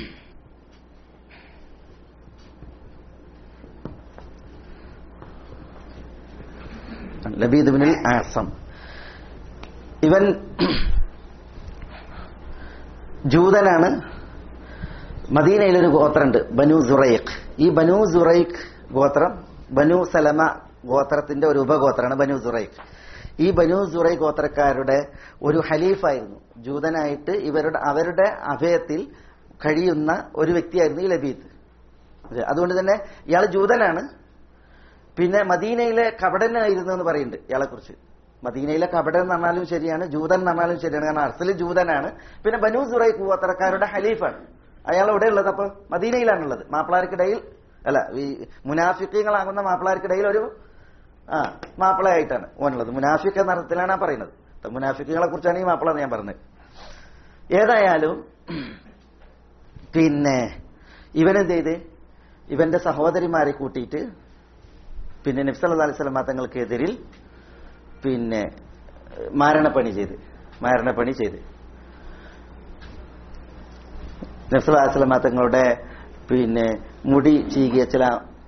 ലബീദ് ബിനുൽ ആസം ഇവൻ ജൂതനാണ് മദീനയിലൊരു ഗോത്രമുണ്ട് ബനു സുറൈഖ് ഈ ബനു സുറൈഖ് ഗോത്രം ബനു സലമ ഗോത്രത്തിന്റെ ഒരു ഉപഗോത്രമാണ് ബനു സുറൈഖ് ഈ ബനു സുറൈ ഗോത്രക്കാരുടെ ഒരു ഹലീഫായിരുന്നു ജൂതനായിട്ട് ഇവരുടെ അവരുടെ അഭയത്തിൽ കഴിയുന്ന ഒരു വ്യക്തിയായിരുന്നു ഈ ലബീദ് അതെ, അതുകൊണ്ട് തന്നെ ഇയാൾ ജൂതനാണ് പിന്നെ മദീനയിലെ കപടനായിരുന്നു എന്ന് പറയുന്നുണ്ട് ഇയാളെ കുറിച്ച് മദീനയിലെ കപടൻ എന്ന് പറഞ്ഞാലും ശരിയാണ് ജൂതൻ എന്ന് പറഞ്ഞാലും ശരിയാണ് കാരണം അർസല് ജൂതനാണ് പിന്നെ ബനു സുറൈ കൂവത്തറക്കാരുടെ ഹലീഫാണ് അയാൾ എവിടെ ഉള്ളത് അപ്പൊ മദീനയിലാണുള്ളത് മാപ്പിളാർക്കിടയിൽ അല്ല ഈ മുനാഫിക്കങ്ങളാകുന്ന മാപ്പിളാർക്കിടയിൽ ഒരു ആ മാപ്പിളയായിട്ടാണ് ഓനുള്ളത് മുനാഫിക്ക എന്ന അർത്ഥത്തിലാണ് ആ പറയുന്നത് മുനാഫിക്കുകളെ കുറിച്ചാണ് ഈ മാപ്പിള എന്ന് ഞാൻ പറഞ്ഞത് ഏതായാലും പിന്നെ ഇവനെന്ത് ചെയ്ത് ഇവന്റെ സഹോദരിമാരെ കൂട്ടിയിട്ട് പിന്നെ നബ്സല്ലാ അലൈഹി സ്വലം തങ്ങൾക്കെതിരിൽ പിന്നെ ഏഹ്, മാരണപ്പണി ചെയ്ത് മാരണപ്പണി ചെയ്ത് നബ്സല്ലാ അലൈഹി സ്വലം തങ്ങളുടെ പിന്നെ മുടി ചീകിയ ചില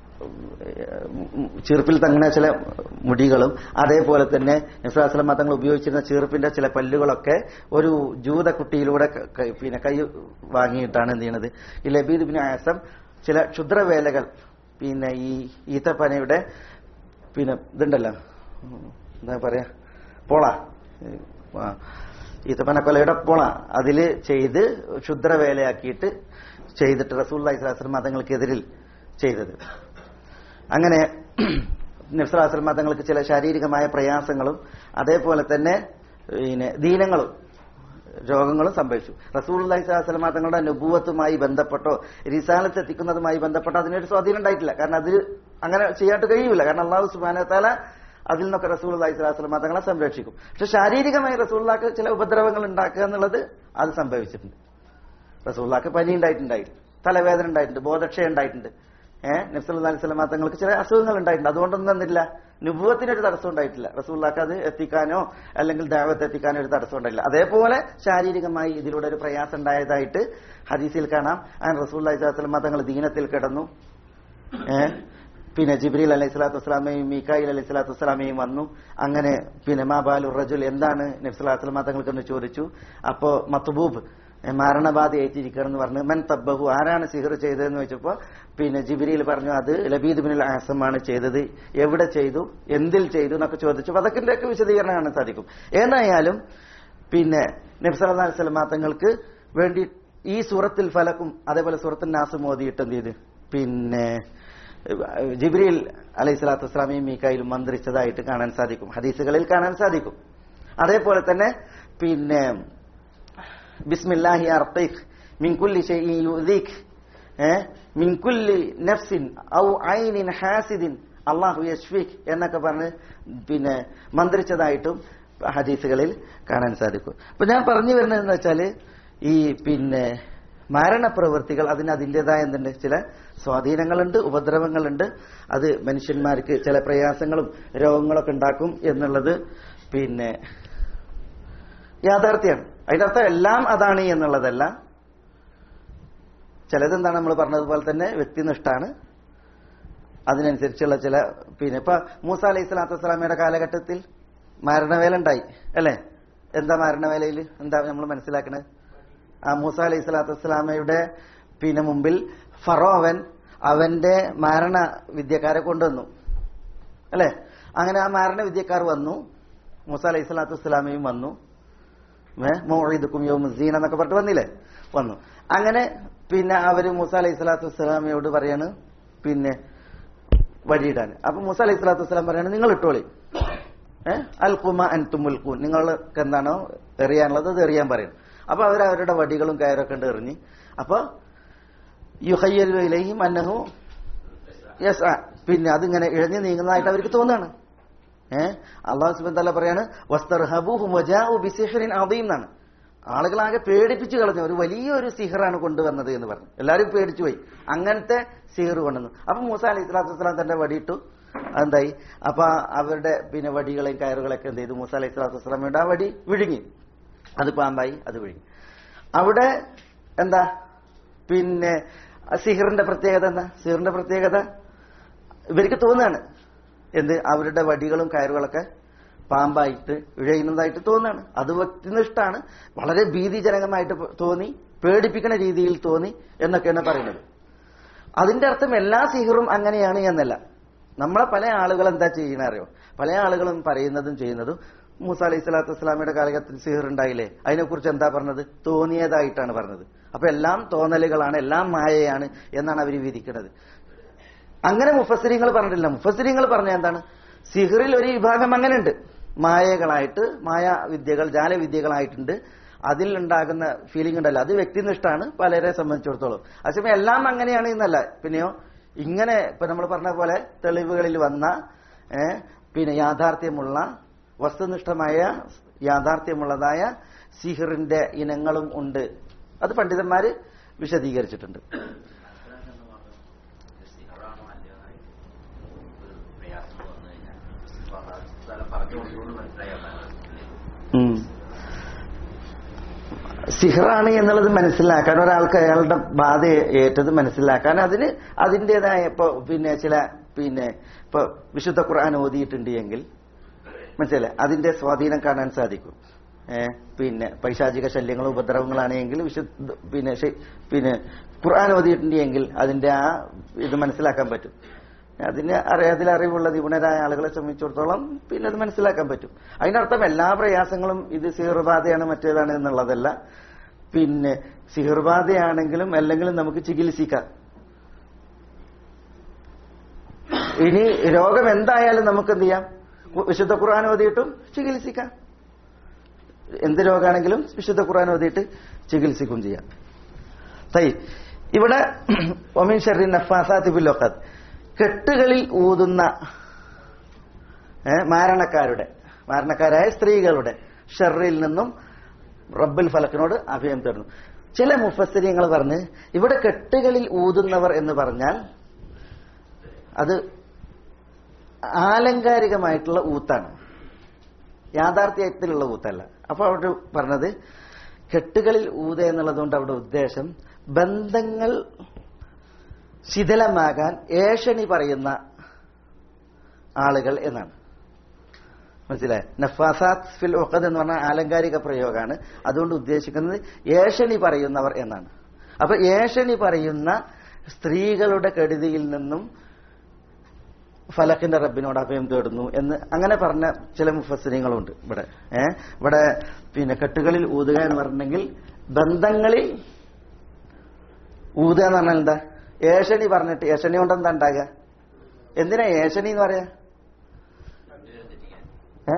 ഉം, ചീർപ്പിൽ തങ്ങുന്ന ചില മുടികളും അതേപോലെ തന്നെ നബ്സല്ലാസ്ലം തങ്ങൾ ഉപയോഗിച്ചിരുന്ന ചീർപ്പിന്റെ ചില പല്ലുകളൊക്കെ ഒരു ജൂത കുട്ടിയിലൂടെ ക- ക- പിന്നെ കൈ വാങ്ങിയിട്ടാണ് എന്ത് ചെയ്യണത് ഈ ലബീദ് ബിൻ ആസം ചില ക്ഷുദ്രവേലകൾ പിന്നെ ഈ ഈത്തപ്പനയുടെ പിന്നെ ഇതുണ്ടല്ലോ ഉം, എന്താ പറയാ പോള ആ, ഈത്തപ്പനക്കൊലയുടെ പോള അതില് ചെയ്ത് ക്ഷുദ്രവേലയാക്കിയിട്ട് ചെയ്തിട്ട് റസൂൽ ഇസ്ലാസ്ലം മതങ്ങൾക്കെതിരിൽ ചെയ്തത് അങ്ങനെ നബ്സലാസ്ലം മതങ്ങൾക്ക് ചില ശാരീരികമായ പ്രയാസങ്ങളും അതേപോലെ തന്നെ പിന്നെ ദീനങ്ങളും രോഗങ്ങളും സംഭവിച്ചു റസൂൽ അള്ളഹിസ്ലാസ്ലമ തങ്ങളുടെ നുപൂവത്തുമായി ബന്ധപ്പെട്ടോ റിസാലത്ത് എത്തിക്കുന്നതുമായി ബന്ധപ്പെട്ടോ അതിനൊരു സ്വാധീനം ഉണ്ടായിട്ടില്ല കാരണം അത് അങ്ങനെ ചെയ്യാണ്ട് കഴിയൂല കാരണം അള്ളാഹു സുബാനത്താല അതിൽ നിന്നൊക്കെ റസൂൽ അള്ളഹി സ്വലാസ്ലമ തങ്ങളെ സംരക്ഷിക്കും പക്ഷെ ശാരീരികമായി റസൂള്ളാക്ക് ചില ഉപദ്രവങ്ങൾ ഉണ്ടാക്കുക എന്നുള്ളത് അത് സംഭവിച്ചിട്ടുണ്ട് റസൂള്ളാക്ക് പനി ഉണ്ടായിട്ടുണ്ടായി തലവേദന ഉണ്ടായിട്ടുണ്ട് ബോധക്ഷയം ഉണ്ടായിട്ടുണ്ട് ഏഹ് നബ്സല്ലാ അലൈഹി സ്വലമ തങ്ങൾക്ക് ചില അസുഖങ്ങൾ ഉണ്ടായിട്ടുണ്ട് അതുകൊണ്ടൊന്നും തന്നില്ല നുപുവത്തിനൊരു തടസ്സം ഉണ്ടായിട്ടില്ല റസൂള്ളാക്ക് അത് എത്തിക്കാനോ അല്ലെങ്കിൽ ദേവത്തെ എത്തിക്കാനോ ഒരു തടസ്സം ഉണ്ടായില്ല അതേപോലെ ശാരീരികമായി ഇതിലൂടെ ഒരു പ്രയാസം ഉണ്ടായതായിട്ട് ഹദീസിൽ കാണാം ആ റസൂൽ അലൈഹി സ്വലമ തങ്ങൾ ദീനത്തിൽ കിടന്നു ഏഹ് പിന്നെ ജിബ്രീൽ അലൈഹി സ്വലാത്തു വസ്സലാമയും മീക്കായിൽ അലൈഹി സ്വലാത്തു വസ്സലാമയും വന്നു അങ്ങനെ പിന്നെ മാ ബാലു റജുൽ എന്താണ് നബ്സുല്ലാസ്ലമ തങ്ങൾക്കെന്ന് ചോദിച്ചു അപ്പോ മത്തുബൂബ് മരണബാധ ഏറ്റിരിക്കണമെന്ന് പറഞ്ഞു മൻ തബ്ബഹു ആരാണ് സിഹർ ചെയ്തതെന്ന് വെച്ചപ്പോ പിന്നെ ജിബിരിയിൽ പറഞ്ഞു അത് ലബീദ് ബിൻ ആസമാണ് ചെയ്തത് എവിടെ ചെയ്തു എന്തിൽ ചെയ്തു എന്നൊക്കെ ചോദിച്ചു അപ്പൊ അതൊക്കെ ഒക്കെ വിശദീകരണം കാണാൻ സാധിക്കും ഏതായാലും പിന്നെ നബ്സല്ലാ സ്വലമാ തങ്ങൾക്ക് വേണ്ടി ഈ സൂറത്തിൽ ഫലക്കും അതേപോലെ സൂറത്തിൽ നാസും ഓതിയിട്ട് എന്ത് ചെയ്ത് പിന്നെ ജിബ്രീൽ അലൈഹി സ്വലാത്തു വസ്സലാമയും മീക്കായിലും മന്ത്രിച്ചതായിട്ട് കാണാൻ സാധിക്കും ഹദീസുകളിൽ കാണാൻ സാധിക്കും അതേപോലെ തന്നെ പിന്നെ ബിസ്മില്ലാഹി അർത്തീഖ് മിൻ കുല്ലി ഷൈഇൻ യുദീക് ഏ മിൻ കുല്ലി നഫ്സിൻ ഔ ഐനിൻ ഹാസിദിൻ അള്ളാഹു യശ്ഫീഖ് എന്നൊക്കെ പറഞ്ഞ് പിന്നെ മന്ത്രിച്ചതായിട്ടും ഹദീസുകളിൽ കാണാൻ സാധിക്കും അപ്പൊ ഞാൻ പറഞ്ഞു വരുന്നതെന്ന് വെച്ചാല് ഈ പിന്നെ മാരണപ്രവൃത്തികൾ അതിന് അതിൻ്റെതായ എന്തുണ്ട് ചില സ്വാധീനങ്ങളുണ്ട് ഉപദ്രവങ്ങളുണ്ട് അത് മനുഷ്യന്മാർക്ക് ചില പ്രയാസങ്ങളും രോഗങ്ങളൊക്കെ ഉണ്ടാക്കും എന്നുള്ളത് പിന്നെ യാഥാർത്ഥ്യമാണ് അതിന്റെ അർത്ഥം എല്ലാം അതാണ് എന്നുള്ളതല്ല ചിലതെന്താണ് നമ്മൾ പറഞ്ഞതുപോലെ തന്നെ വ്യക്തിനിഷ്ഠാണ് അതിനനുസരിച്ചുള്ള ചില പിന്നെ ഇപ്പൊ മൂസ അലൈഹി സ്വലാത്തു വസ്സലാമയുടെ കാലഘട്ടത്തിൽ മരണവേല ഉണ്ടായി അല്ലേ എന്താ മരണവേലയിൽ എന്താ നമ്മൾ മനസ്സിലാക്കണത് ആ മൂസ അലൈഹി സ്വലാത്തു വസ്സലാമയുടെ പിന്നെ മുമ്പിൽ ഫറോവൻ അവന്റെ മാരണ വിദ്യക്കാരെ കൊണ്ടുവന്നു അല്ലെ അങ്ങനെ ആ മാരണ വിദ്യക്കാർ വന്നു മൂസ അലൈഹി സ്വലാത്തു വസ്സലാമയും വന്നു മോഹിദുക്കും യോമുസീൻ എന്നൊക്കെ പറഞ്ഞിട്ട് വന്നില്ലേ വന്നു അങ്ങനെ പിന്നെ അവര് മൂസ അലൈഹി സ്വലാത്തു വസ്സലാമയോട് പറയാണ് പിന്നെ വഴിയിടാൻ അപ്പൊ മൂസ അലൈഹി സ്വലാത്തു വസ്സലാം പറയാണ് നിങ്ങൾ ഇട്ടോളി ഏഹ് അൽ കുമ അൻതുമുൽക്കൂൻ നിങ്ങൾക്ക് എന്താണോ എറിയാനുള്ളത് അത് എറിയാൻ പറയും അപ്പൊ അവർ അവരുടെ വടികളും കയറൊക്കെ ഉണ്ട് എറിഞ്ഞ് അപ്പൊ യുഹയ്യലും അന്നഹു യെസ് പിന്നെ അതിങ്ങനെ ഇഴഞ്ഞു നീങ്ങുന്നതായിട്ട് അവർക്ക് തോന്നുകയാണ് ഏഹ് അള്ളാഹു സുബൻ തല പറയാണ് വസ്തർഹബൂഹും വജാഉ ബിസിഹ്റിൻ അദീം എന്നാണ് ആളുകളാകെ പേടിപ്പിച്ചു കളഞ്ഞു ഒരു വലിയൊരു സിഹറാണ് കൊണ്ടുവന്നത് എന്ന് പറഞ്ഞു എല്ലാവരും പേടിച്ചു പോയി അങ്ങനത്തെ സിഹർ കൊണ്ടുവന്നു അപ്പൊ മൂസ അലി ഇസ്ലാത്തു വസ്സലാം തന്റെ വടിയിട്ടു എന്തായി അപ്പൊ അവരുടെ പിന്നെ വടികളെയും കയറുകളൊക്കെ എന്ത് ചെയ്തു മൂസ അലൈഹി സ്വലാത്തു വസ്സലാമയുടെ ആ വടി വിഴുങ്ങി അത് പാമ്പായി അത് വിഴുങ്ങി അവിടെ എന്താ പിന്നെ സിഹറിന്റെ പ്രത്യേകത എന്താ സിഹറിന്റെ പ്രത്യേകത ഇവർക്ക് തോന്നുകയാണ് എന്ത് അവരുടെ വടികളും കയറുകളൊക്കെ പാമ്പായിട്ട് ഇഴയുന്നതായിട്ട് തോന്നുകയാണ് അത് വ്യക്തിനിഷ്ടാണ് വളരെ ഭീതിജനകമായിട്ട് തോന്നി പേടിപ്പിക്കുന്ന രീതിയിൽ തോന്നി എന്നൊക്കെയാണ് പറയുന്നത് അതിന്റെ അർത്ഥം എല്ലാ സിഹറും അങ്ങനെയാണ് എന്നല്ല നമ്മളെ പല ആളുകൾ എന്താ ചെയ്യണ അറിയോ പല ആളുകളും പറയുന്നതും ചെയ്യുന്നതും മൂസ അലൈഹി സ്വലാത്തു വസ്സലാമയുടെ കാലഘട്ടത്തിൽ സിഹർ ഉണ്ടായില്ലേ അതിനെക്കുറിച്ച് എന്താ പറഞ്ഞത് തോന്നിയതായിട്ടാണ് പറഞ്ഞത് അപ്പൊ എല്ലാം തോന്നലുകളാണ് എല്ലാം മായയാണ് എന്നാണ് അവർ വിധിക്കുന്നത് അങ്ങനെ മുഫസ്സിരിങ്ങൾ പറഞ്ഞിട്ടില്ല മുഫസ്സിരിങ്ങൾ പറഞ്ഞ എന്താണ് സിഹറിൽ ഒരു വിഭാഗം അങ്ങനെ ഉണ്ട് മായകളായിട്ട് മായ വിദ്യകൾ ജാലവിദ്യകളായിട്ടുണ്ട് അതിൽ ഉണ്ടാകുന്ന ഫീലിംഗ് ഉണ്ടല്ലോ അത് വ്യക്തിനിഷ്ടാണ് പലരെ സംബന്ധിച്ചിടത്തോളം അതേസമയം എല്ലാം അങ്ങനെയാണ് എന്നല്ല പിന്നെയോ ഇങ്ങനെ ഇപ്പൊ നമ്മൾ പറഞ്ഞ പോലെ തെളിവുകളിൽ വന്ന ഏ, പിന്നെ യാഥാർത്ഥ്യമുള്ള വസ്തുനിഷ്ഠമായ യാഥാർത്ഥ്യമുള്ളതായ സിഹിറിന്റെ ഇനങ്ങളും ഉണ്ട് അത് പണ്ഡിതന്മാര് വിശദീകരിച്ചിട്ടുണ്ട് സിഹറാണോ അല്ലയോ ഒരു പ്രയാസം വന്നു കഴിഞ്ഞാൽ സ്ഥലം പറഞ്ഞു കൊടുത്തുകൊണ്ട് മനസ്സിലായാൽ ഉം. സിഹറാണ് എന്നുള്ളത് മനസ്സിലാക്കാൻ ഒരാൾക്ക് അയാളുടെ ബാധ ഏറ്റത് മനസ്സിലാക്കാൻ അതിന് അതിൻ്റെതായ ഇപ്പൊ പിന്നെ ചില പിന്നെ ഇപ്പൊ വിശുദ്ധ ഖുർആൻ ഓതിയിട്ടുണ്ട് എങ്കിൽ മനസ്സിലെ അതിന്റെ സ്വാധീനം കാണാൻ സാധിക്കും ഏ, പിന്നെ പൈശാചിക ശല്യങ്ങളും ഉപദ്രവങ്ങളാണെങ്കിൽ വിശുദ്ധ പിന്നെ ശ- പിന്നെ ഖുർആൻ ഓതിയിട്ടുണ്ട് എങ്കിൽ അതിന്റെ ആ ഇത് മനസ്സിലാക്കാൻ പറ്റും അതിന് അറിയ അതിൽ അറിവുള്ള നിപുണരായ ആളുകളെ സംബന്ധിച്ചിടത്തോളം പിന്നെ അത് മനസ്സിലാക്കാൻ പറ്റും അതിനർത്ഥം എല്ലാ പ്രയാസങ്ങളും ഇത് സിഹിർബാധയാണ് മറ്റേതാണ് എന്നുള്ളതല്ല പിന്നെ സിഹിർബാധയാണെങ്കിലും അല്ലെങ്കിലും നമുക്ക് ചികിത്സിക്കാം ഇനി രോഗം എന്തായാലും നമുക്ക് എന്ത് ചെയ്യാം വിശുദ്ധ ഖുർആൻ ഓതിയിട്ടും ചികിത്സിക്കാം എന്ത് രോഗമാണെങ്കിലും വിശുദ്ധ ഖുർആൻ ഓതിയിട്ട് ചികിത്സിക്കും ചെയ്യാം തൈ ഇവിടെ ഒമിൻ ഷെറിൻ നഫാസാത്തി ബില്ലൊക്കത്ത് കെട്ടുകളിൽ ഊതുന്ന ഏ, മാരണക്കാരുടെ മാരണക്കാരായ സ്ത്രീകളുടെ ഷെറിൽ നിന്നും റബ്ബുൽ ഫലക്കിനോട് അഭയം തരുന്നു ചില മുഫസ്സിരിയങ്ങൾ പറഞ്ഞ് ഇവിടെ കെട്ടുകളിൽ ഊതുന്നവർ എന്ന് പറഞ്ഞാൽ അത് ആലങ്കാരികമായിട്ടുള്ള ഊത്താണ് യാഥാർത്ഥ്യത്തിലുള്ള ഊത്തല്ല അപ്പൊ അവിടെ പറഞ്ഞത് കെട്ടുകളിൽ ഊത എന്നുള്ളതുകൊണ്ട് അവിടെ ഉദ്ദേശം ബന്ധങ്ങൾ ശിഥിലമാകാൻ ഏഷണി പറയുന്ന ആളുകൾ എന്നാണ് മനസ്സിലായി നഫാസാത്ത് ഫിൽ ഒക്കത് എന്ന് പറഞ്ഞ ആലങ്കാരിക പ്രയോഗമാണ് അതുകൊണ്ട് ഉദ്ദേശിക്കുന്നത് ഏഷണി പറയുന്നവർ എന്നാണ് അപ്പൊ ഏഷണി പറയുന്ന സ്ത്രീകളുടെ കെടുതിയിൽ നിന്നും ഫലക്കിന്റെ റബ്ബിനോട് അഭയം തേടുന്നു എന്ന് അങ്ങനെ പറഞ്ഞ ചില മുഫസ്സിരിങ്ങളുണ്ട് ഇവിടെ ഏ ഇവിടെ പിന്നെ കെട്ടുകളിൽ ഊതുക എന്ന് പറഞ്ഞിട്ടുണ്ടെങ്കിൽ ബന്ധങ്ങളിൽ ഊതുക എന്ന് പറഞ്ഞാൽ എന്താ ഏഷണി പറഞ്ഞിട്ട് ഏഷണി കൊണ്ട് എന്താ ഉണ്ടാകുക എന്തിനാ ഏഷണി എന്ന് പറയാ ഏ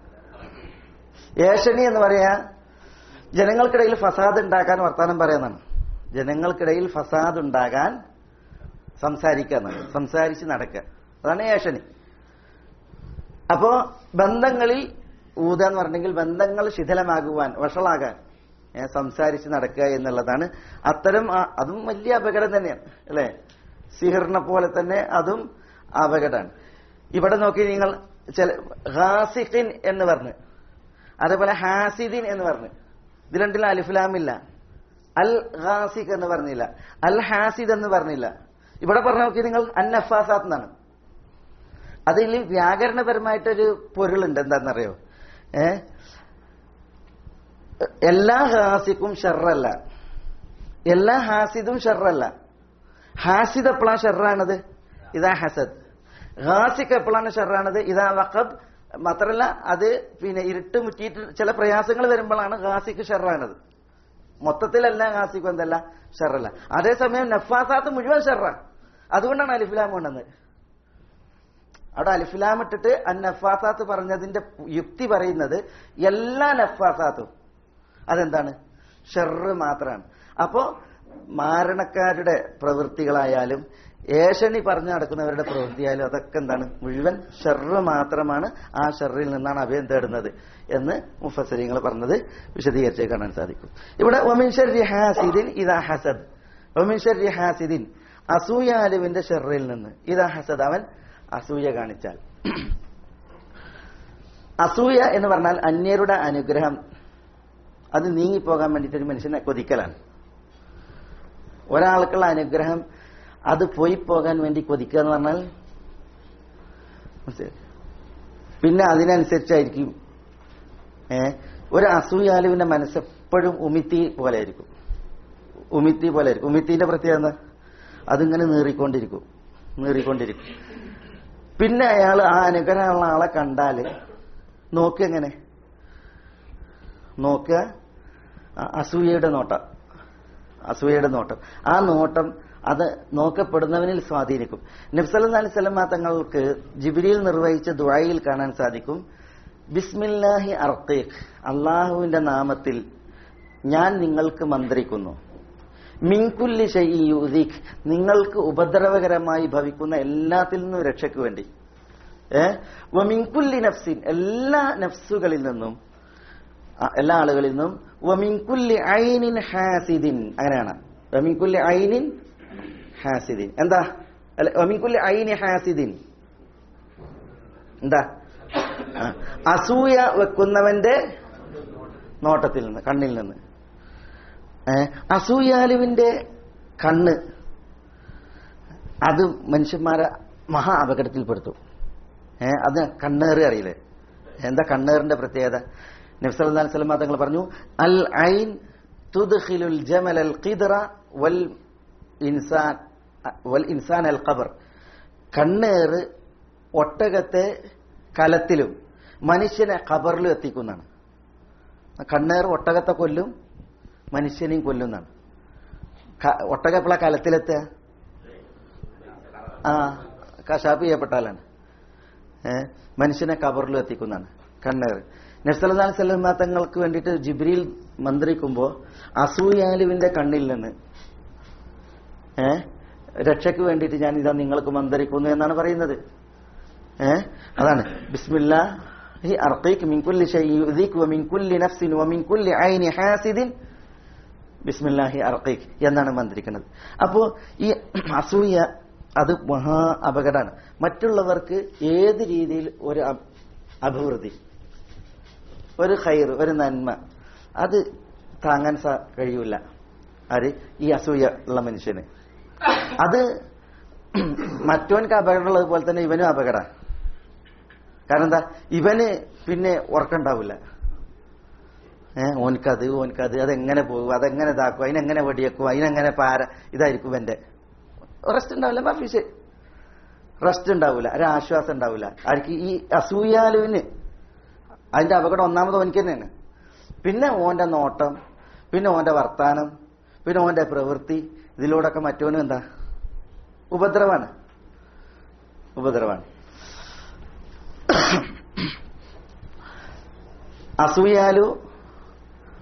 ഏഷണി എന്ന് പറയാ ജനങ്ങൾക്കിടയിൽ ഫസാദ് ഉണ്ടാക്കാൻ വർത്താനം പറയാന്നാണ് ജനങ്ങൾക്കിടയിൽ ഫസാദ് ഉണ്ടാകാൻ സംസാരിക്കുക എന്നാണ് സംസാരിച്ച് നടക്കുക അതാണ് ഏഷണി അപ്പോ ബന്ധങ്ങളിൽ ഊത എന്ന് പറഞ്ഞെങ്കിൽ ബന്ധങ്ങൾ ശിഥിലമാകുവാൻ വഷളാകാൻ ഏ, സംസാരിച്ച് നടക്കുക എന്നുള്ളതാണ് അത്തരം ആ- അതും വലിയ അപകടം തന്നെയാണ് അല്ലെ സിഹിറിനെ പോലെ തന്നെ അതും അപകടമാണ് ഇവിടെ നോക്കി നിങ്ങൾ ചില ഹാസിഖിൻ എന്ന് പറഞ്ഞ് അതേപോലെ ഹാസിദിൻ എന്ന് പറഞ്ഞ് ഇത് രണ്ടിലും അലിഫ്ലാമില്ല അൽ ഹാസിഖ് എന്ന് പറഞ്ഞില്ല അൽ ഹാസിദ് എന്ന് പറഞ്ഞില്ല ഇവിടെ പറഞ്ഞ നോക്കി നിങ്ങൾ അന്നഫാസാത്ത് എന്നാണ് അതിൽ വ്യാകരണപരമായിട്ടൊരു പൊരുളുണ്ട് എന്താണെന്നറിയോ ഏ എല്ലാ ഹാസിക്കും ഷെറല്ല എല്ലാ ഹാസിദും ഷെറല്ല ഹാസിദ് എപ്പോഴാണ് ഷെറാണത് ഇതാ ഹസദ് ഹാസിക്ക് എപ്പോഴാണ് ഷെറാണത് ഇതാ വഖബ് മാത്രല്ല അത് പിന്നെ ഇരുട്ട് മുറ്റിയിട്ട് ചില പ്രയാസങ്ങൾ വരുമ്പോഴാണ് ഹാസിക്ക് ഷെറാണത് മൊത്തത്തിലല്ല ഹാസിക്കും എന്തല്ല ഷെറല്ല അതേസമയം നഫാസാത്ത് മുഴുവൻ ഷെറാണ് അതുകൊണ്ടാണ് അലിഫ്ലാം കൊണ്ടുവന്നത് അവിടെ അലിഫ്ലാം ഇട്ടിട്ട് അൻ നഫാസാത്ത് പറഞ്ഞതിന്റെ യുക്തി പറയുന്നത് എല്ലാ നഫാസാത്തും അതെന്താണ് ഷെറ് മാത്രമാണ് അപ്പോ മാരണക്കാരുടെ പ്രവൃത്തികളായാലും ഏഷണി പറഞ്ഞു നടക്കുന്നവരുടെ പ്രവൃത്തിയായാലും അതൊക്കെ എന്താണ് മുഴുവൻ ഷെറ് മാത്രമാണ് ആ ഷെറിൽ നിന്നാണ് അഭയം തേടുന്നത് എന്ന് മുഫസരിങ്ങൾ പറഞ്ഞത് വിശദീകരിച്ച് കാണാൻ സാധിക്കും ഇവിടെ ഒമിൻ ഷർരി ഹാസിദിൻ ഇതാ ഹസദ് ഒമിൻ ഷർരി ഹാസിദിൻ അസൂയാലുവിന്റെ ഷെറിൽ നിന്ന് ഇതാ ഹസദ് അവൻ അസൂയ കാണിച്ചാൽ അസൂയ എന്ന് പറഞ്ഞാൽ അന്യരുടെ അനുഗ്രഹം അത് നീങ്ങിപ്പോകാൻ വേണ്ടിയിട്ട് ഒരു മനുഷ്യനെ കൊതിക്കലാണ് ഒരാൾക്കുള്ള അനുഗ്രഹം അത് പോയി പോകാൻ വേണ്ടി കൊതിക്കുക എന്ന് പറഞ്ഞാൽ മനസ്സിലായോ? പിന്നെ അതിനനുസരിച്ചായിരിക്കും ഏ ഒരു അസൂയാലുവിന്റെ മനസ്സെപ്പോഴും ഉമിത്തി പോലെ ആയിരിക്കും ഉമിത്തി പോലെ ആയിരിക്കും ഉമിത്തിന്റെ പ്രത്യേകത എന്താ അതിങ്ങനെ നീറിക്കൊണ്ടിരിക്കും നീറിക്കൊണ്ടിരിക്കും പിന്നെ അയാൾ ആ അനുഗ്രഹമുള്ള ആളെ കണ്ടാല് നോക്കുക എങ്ങനെ നോക്കുക അ- അസൂയയുടെ നോട്ടം അസൂയയുടെ നോട്ടം ആ നോട്ടം അത് നോക്കപ്പെടുന്നവനിൽ സ്വാധീനിക്കും നബ്സല്ലാ അലൈഹി സ്വലമ തങ്ങൾക്ക് ജിബിരിയിൽ നിർവഹിച്ച ദുആയിൽ കാണാൻ സാധിക്കും ബിസ്മില്ലാഹി അർത്തേഖ് അള്ളാഹുവിന്റെ നാമത്തിൽ ഞാൻ നിങ്ങൾക്ക് മന്ത്രിക്കുന്നു മിൻകുല്ലി ഷൈയുദീഖ് നിങ്ങൾക്ക് ഉപദ്രവകരമായി ഭവിക്കുന്ന എല്ലാത്തിൽ നിന്നും രക്ഷയ്ക്ക് വേണ്ടി ഏ മിൻകുല്ലി നഫ്സിൻ എല്ലാ നഫ്സുകളിൽ നിന്നും ആ, എല്ലാ ആളുകളിൽ നിന്നും വമിൻകുല്ലി ഐനിൻ ഹാസിദിൻ അങ്ങനെയാണ് വമിൻകുല്ലി ഐനിൻ ഹാസിദിൻ എന്താ അല്ല വമിൻകുല്ലി ഐനി ഹാസിദിൻ എന്താ ആ, അസൂയ വെക്കുന്നവന്റെ നോട്ടത്തിൽ നിന്ന് കണ്ണിൽ നിന്ന് ഏ, അസൂയാലുവിന്റെ കണ്ണ് അത് മനുഷ്യന്മാരെ മഹാ അപകടത്തിൽപ്പെടുത്തും ഏ അത് കണ്ണേറ് അറിയില്ലേ എന്താ കണ്ണേറിന്റെ പ്രത്യേകത നബ്സല്ലാ സ്വലമ തങ്ങൾ പറഞ്ഞു അൽ ഐൻ തുദ്ഖിലുൽ ജമൽ അൽ ഖിദ്റ വൽ ഇൻസാൻ വൽ ഇൻസാൻ അൽ ഖബർ കണ്ണേറ് ഒട്ടകത്തെ കലത്തിലും മനുഷ്യനെ ഖബറിലും എത്തിക്കുന്നതാണ് കണ്ണേർ ഒട്ടകത്തെ കൊല്ലും മനുഷ്യനെയും കൊല്ലുന്നതാണ് ക- ഒട്ടകം എപ്പോഴാ കലത്തിലെത്തുക ആ കശാപ്പ് ചെയ്യപ്പെട്ടാലാണ് ഏ, മനുഷ്യനെ കബറിലും എത്തിക്കുന്നതാണ് കണ്ണേർ നബ്സല്ലാ സ്വലമ തങ്ങൾക്ക് വേണ്ടിയിട്ട് ജിബ്രിയിൽ മന്ത്രിക്കുമ്പോൾ അസൂയാലുവിന്റെ കണ്ണിൽ നിന്ന് ഏ രക്ഷയ്ക്ക് വേണ്ടിയിട്ട് ഞാൻ ഇതാ നിങ്ങൾക്ക് മന്ത്രിക്കുന്നു എന്നാണ് പറയുന്നത് ഏ അതാണ് ബിസ്മില്ലാ ഹി അർഖീക് മിൻ കുല്ലി ഷൈഇൻ വമിൻ കുല്ലി നഫ്സിൻ വമിൻ കുല്ലി ഐനി ഹാസിദിൻ ബിസ്മില്ലാഹി അർഖീക് എന്നാണ് മന്ത്രിക്കുന്നത് അപ്പോ ഈ അസൂയ അത് മഹാ അപകടമാണ് മറ്റുള്ളവർക്ക് ഏത് രീതിയിൽ ഒരു അഭ- അഭിവൃദ്ധി ഒരു ഖൈർ ഒരു നന്മ അത് താങ്ങാൻ സാ- കഴിയൂല ആര് ഈ അസൂയ ഉള്ള മനുഷ്യന് അത് മറ്റവൻക്ക് അപകടമുള്ളത് പോലെ തന്നെ ഇവനും അപകട കാരണം എന്താ ഇവന് പിന്നെ ഉറക്കണ്ടാവില്ല ഏഹ് ഓൻക്കത് ഓൻക്കത് അതെങ്ങനെ പോകും അതെങ്ങനെ ഇതാക്കും അതിനെങ്ങനെ വെടിയേക്കും അതിനെങ്ങനെ പാര ഇതായിരിക്കും ഇവന്റെ റെസ്റ്റ് ഉണ്ടാവില്ല മാഫീസ് റെസ്റ്റ് ഉണ്ടാവില്ല ഒരു ആശ്വാസം ഉണ്ടാവില്ല ആർക്ക് ഈ അസൂയാലുവിന് അതിന്റെ അപകടം ഒന്നാമത് ഓനിക്ക് തന്നെയാണ് പിന്നെ ഓന്റെ നോട്ടം പിന്നെ ഓന്റെ വർത്താനം പിന്നെ ഓന്റെ പ്രവൃത്തി ഇതിലൂടെയൊക്കെ മറ്റവനും എന്താ ഉപദ്രവാണ് ഉപദ്രവാണ് അസൂയാലു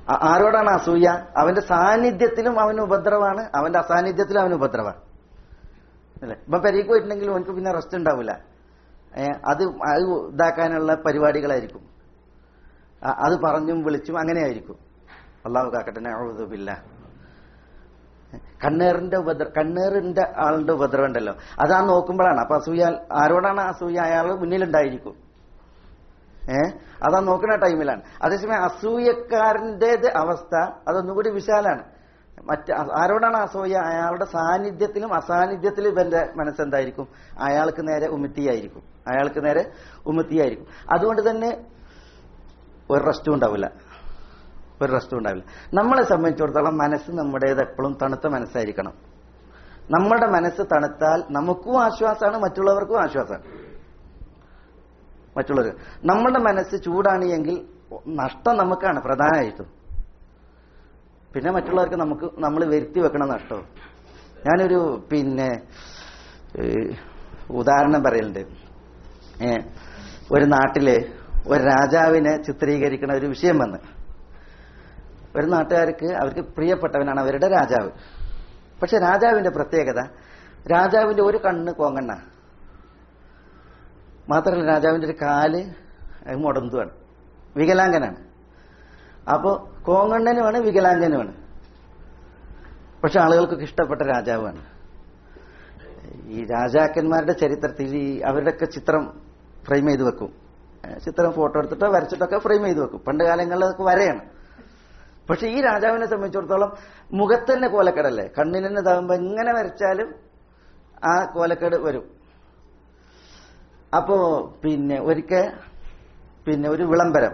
ആ- ആരോടാണ് അസൂയ അവന്റെ സാന്നിധ്യത്തിലും അവന് ഉപദ്രവമാണ് അവന്റെ അസാന്നിധ്യത്തിലും അവന് ഉപദ്രവമാണ് അല്ലേ ഇപ്പൊ പെരീക്ക് പോയിട്ടുണ്ടെങ്കിലും അവനക്ക് പിന്നെ റെസ്റ്റ് ഉണ്ടാവില്ല ഏ, അത് അത് ഇതാക്കാനുള്ള പരിപാടികളായിരിക്കും ആ- അത് പറഞ്ഞും വിളിച്ചും അങ്ങനെയായിരിക്കും അള്ളാഹു കാക്കട്ടെ നഅൂദുബില്ലാ കണ്ണേറിന്റെ ഉപദ്ര കണ്ണേറിന്റെ ആളുടെ ഉപദ്രവം ഉണ്ടല്ലോ അതാ നോക്കുമ്പോഴാണ് അപ്പൊ അസൂയ ആരോടാണ് അസൂയ അയാൾ മുന്നിലുണ്ടായിരിക്കും ഏ അതാ നോക്കുന്ന ടൈമിലാണ് അതേസമയം അസൂയക്കാരൻ്റെത് അവസ്ഥ അതൊന്നുകൂടി വിശാലാണ് മറ്റ് അ- ആരോടാണ് അസൂയ അയാളുടെ സാന്നിധ്യത്തിലും അസാന്നിധ്യത്തിലും ഇവന്റെ മനസ്സെന്തായിരിക്കും അയാൾക്ക് നേരെ ഉമിത്തിയായിരിക്കും അയാൾക്ക് നേരെ ഉമിത്തിയായിരിക്കും അതുകൊണ്ട് തന്നെ ഒരു റെസ്റ്റും ഉണ്ടാവില്ല ഒരു റെസ്റ്റും ഉണ്ടാവില്ല നമ്മളെ സംബന്ധിച്ചിടത്തോളം മനസ്സ് നമ്മുടേത് എപ്പോഴും തണുത്ത മനസ്സായിരിക്കണം നമ്മുടെ മനസ്സ് തണുത്താൽ നമുക്കും ആശ്വാസമാണ് മറ്റുള്ളവർക്കും ആശ്വാസമാണ് മറ്റുള്ളവർ നമ്മുടെ മനസ്സ് ചൂടാണ് എങ്കിൽ നഷ്ടം നമുക്കാണ് പ്രധാനമായിട്ടും പിന്നെ മറ്റുള്ളവർക്ക് നമുക്ക് നമ്മൾ വരുത്തി വെക്കണം നഷ്ടവും ഞാനൊരു പിന്നെ ഏഹ്, ഉദാഹരണം പറയലുണ്ട് ഏ, ഒരു നാട്ടില് ഒരു രാജാവിനെ ചിത്രീകരിക്കുന്ന ഒരു വിഷയം വന്ന് ഒരു നാട്ടുകാർക്ക് അവർക്ക് പ്രിയപ്പെട്ടവനാണ് അവരുടെ രാജാവ് പക്ഷെ രാജാവിന്റെ പ്രത്യേകത രാജാവിന്റെ ഒരു കണ്ണ് കോങ്ങണ്ണ മാത്രമല്ല രാജാവിന്റെ ഒരു കാല് അത് മുടന്തുവാണ് വികലാംഗനാണ് അപ്പോ കോങ്ങണ്ണനുമാണ് വികലാംഗനുമാണ് പക്ഷെ ആളുകൾക്കൊക്കെ ഇഷ്ടപ്പെട്ട രാജാവാണ് ഈ രാജാക്കന്മാരുടെ ചരിത്രത്തിൽ ഈ അവരുടെയൊക്കെ ചിത്രം ഫ്രെയിം ചെയ്ത് വെക്കും ഏ, ചിത്രം ഫോട്ടോ എടുത്തിട്ടോ വരച്ചിട്ടൊക്കെ ഫ്രെയിം ചെയ്ത് വെക്കും പണ്ട് കാലങ്ങളിലൊക്കെ വരെയാണ് പക്ഷെ ഈ രാജാവിനെ സംബന്ധിച്ചിടത്തോളം മുഖത്ത് തന്നെ കോലക്കേടല്ലേ കണ്ണിന് തന്നെ ഇതാകുമ്പോ എങ്ങനെ വരച്ചാലും ആ കോലക്കേട് വരും അപ്പോ പിന്നെ ഒരിക്കൽ പിന്നെ ഒരു വിളംബരം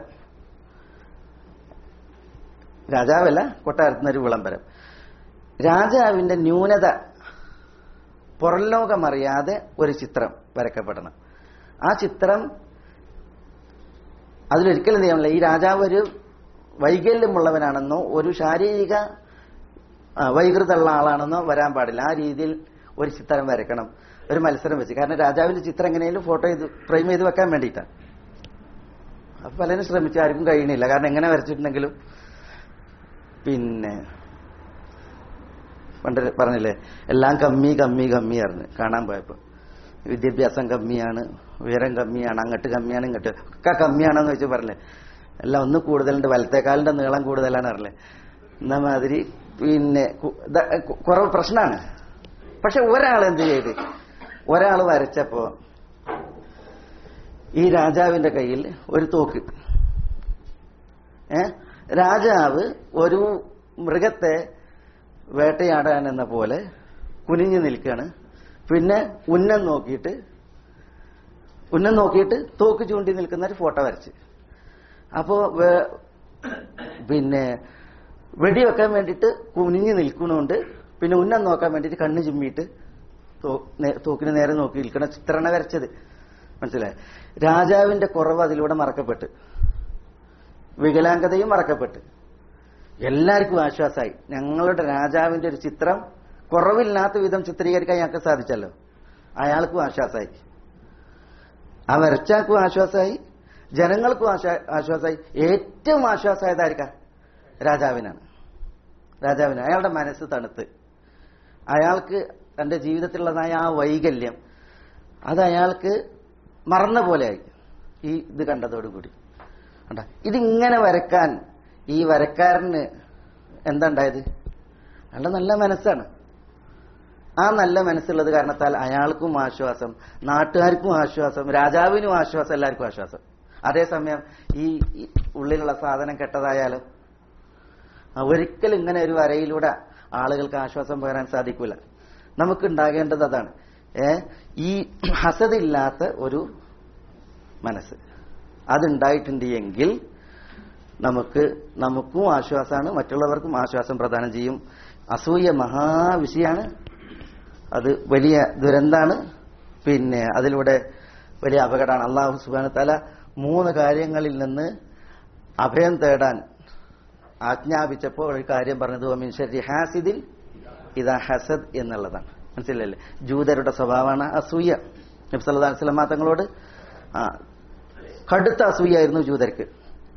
രാജാവല്ല കൊട്ടാരത്തുനിന്ന് ഒരു വിളംബരം രാജാവിന്റെ ന്യൂനത പുറംലോകമറിയാതെ ഒരു ചിത്രം വരക്കപ്പെടണം ആ ചിത്രം അതിലൊരിക്കലും എന്ത് ചെയ്യാൻ ഈ രാജാവ് ഒരു വൈകല്യമുള്ളവനാണെന്നോ ഒരു ശാരീരിക ആ, വൈകൃതമുള്ള ആളാണെന്നോ വരാൻ പാടില്ല ആ രീതിയിൽ ഒരു ചിത്രം വരക്കണം ഒരു മത്സരം വെച്ച് കാരണം രാജാവിന്റെ ചിത്രം എങ്ങനെയും ഫോട്ടോ ചെയ്ത് ഫ്രെയിം ചെയ്ത് വെക്കാൻ വേണ്ടിയിട്ടാണ് അപ്പൊ പലരും ശ്രമിച്ചു ആർക്കും കഴിയണില്ല കാരണം എങ്ങനെ വരച്ചിട്ടുണ്ടെങ്കിലും പിന്നെ പണ്ട് പറഞ്ഞില്ലേ എല്ലാം കമ്മി കമ്മി കമ്മി ആയിരുന്നു കാണാൻ പോയപ്പോ വിദ്യാഭ്യാസം കമ്മിയാണ് ഉയരം കമ്മിയാണ് അങ്ങോട്ട് കമ്മിയാണ് ഇങ്ങോട്ട് ഒക്കെ കമ്മിയാണെന്ന് വെച്ച് പറഞ്ഞില്ലേ എല്ലാം ഒന്ന് കൂടുതലുണ്ട് വലത്തേക്കാലിന്റെ നീളം കൂടുതലാണ് അറിയില്ലേ എന്ന മാതിരി പിന്നെ കു- ദ- കു- കുറവ് പ്രശ്നമാണ് പക്ഷെ ഒരാൾ എന്ത് ചെയ്ത് ഒരാൾ വരച്ചപ്പോ ഈ രാജാവിന്റെ കയ്യിൽ ഒരു തോക്ക് ഏ രാജാവ് ഒരു മൃഗത്തെ വേട്ടയാടാൻ എന്ന പോലെ കുനിഞ്ഞു നിൽക്കുകയാണ് പിന്നെ ഉന്നം നോക്കിയിട്ട് ഉന്നം നോക്കിയിട്ട് തോക്ക് ചൂണ്ടി നിൽക്കുന്ന ഒരു ഫോട്ടോ വരച്ച് അപ്പോ വേ- പിന്നെ വെടിവെക്കാൻ വേണ്ടിയിട്ട് കുനിഞ്ഞു നിൽക്കണോണ്ട് പിന്നെ ഉന്നം നോക്കാൻ വേണ്ടിയിട്ട് കണ്ണ് ചിമ്മിയിട്ട് തോ- നേ- തോക്കിന് നേരെ നോക്കി നിൽക്കണ ചിത്രണ വരച്ചത് മനസ്സിലായി രാജാവിന്റെ കുറവ് അതിലൂടെ മറക്കപ്പെട്ട് വികലാംഗതയും മറക്കപ്പെട്ട് എല്ലാവർക്കും ആശ്വാസമായി ഞങ്ങളുടെ രാജാവിന്റെ ഒരു ചിത്രം കുറവില്ലാത്ത വിധം ചിത്രീകരിക്കാൻ ഞങ്ങൾക്ക് സാധിച്ചല്ലോ അയാൾക്കും ആശ്വാസമായി ആ വരച്ചാൾക്കും ആശ്വാസമായി ജനങ്ങൾക്കും ആശ്വാ- ആശ്വാസമായി ഏറ്റവും ആശ്വാസമായതായിരിക്കാം രാജാവിനാണ് രാജാവിന് അയാളുടെ മനസ്സ് തണുത്ത് അയാൾക്ക് തന്റെ ജീവിതത്തിലുള്ളതായ ആ വൈകല്യം അത് അയാൾക്ക് മറന്ന പോലെയായി ഈ ഇത് കണ്ടതോടുകൂടി കണ്ട ഇതിങ്ങനെ വരക്കാൻ ഈ വരക്കാരന് എന്താ ഉണ്ടായത് അയാളുടെ നല്ല മനസ്സാണ് ആ നല്ല മനസ്സുള്ളത് കാരണത്താൽ അയാൾക്കും ആശ്വാസം നാട്ടുകാർക്കും ആശ്വാസം രാജാവിനും ആശ്വാസം എല്ലാവർക്കും ആശ്വാസം അതേസമയം ഈ ഈ ഉള്ളിലുള്ള സാധനം കെട്ടതായാലും ആ, ഒരിക്കലും ഇങ്ങനെ ഒരു വരയിലൂടെ ആളുകൾക്ക് ആശ്വാസം പകരാൻ സാധിക്കൂല നമുക്ക് ഉണ്ടാകേണ്ടത് അതാണ് ഏ ഈ ഹസദില്ലാത്ത ഒരു മനസ്സ് അതുണ്ടായിട്ടുണ്ട് എങ്കിൽ നമുക്ക് നമുക്കും ആശ്വാസമാണ് മറ്റുള്ളവർക്കും ആശ്വാസം പ്രദാനം ചെയ്യും അസൂയ മഹാവിഷയാണ് അത് വലിയ ദുരന്താണ് പിന്നെ അതിലൂടെ വലിയ അപകടമാണ് അള്ളാഹു സുബാന തല മൂന്ന് കാര്യങ്ങളിൽ നിന്ന് അഭയം തേടാൻ ആജ്ഞാപിച്ചപ്പോൾ ഒരു കാര്യം പറഞ്ഞത് "വമിൻ ശർരി ഹാസിദിൻ ഇതാ ഹസദ് എന്നുള്ളതാണ് മനസ്സിലല്ലേ ജൂതരുടെ സ്വഭാവമാണ് അസൂയ നബ്സല്ലാ വസ്ലമ തങ്ങളോട് ആ കടുത്ത അസൂയായിരുന്നു ജൂതർക്ക്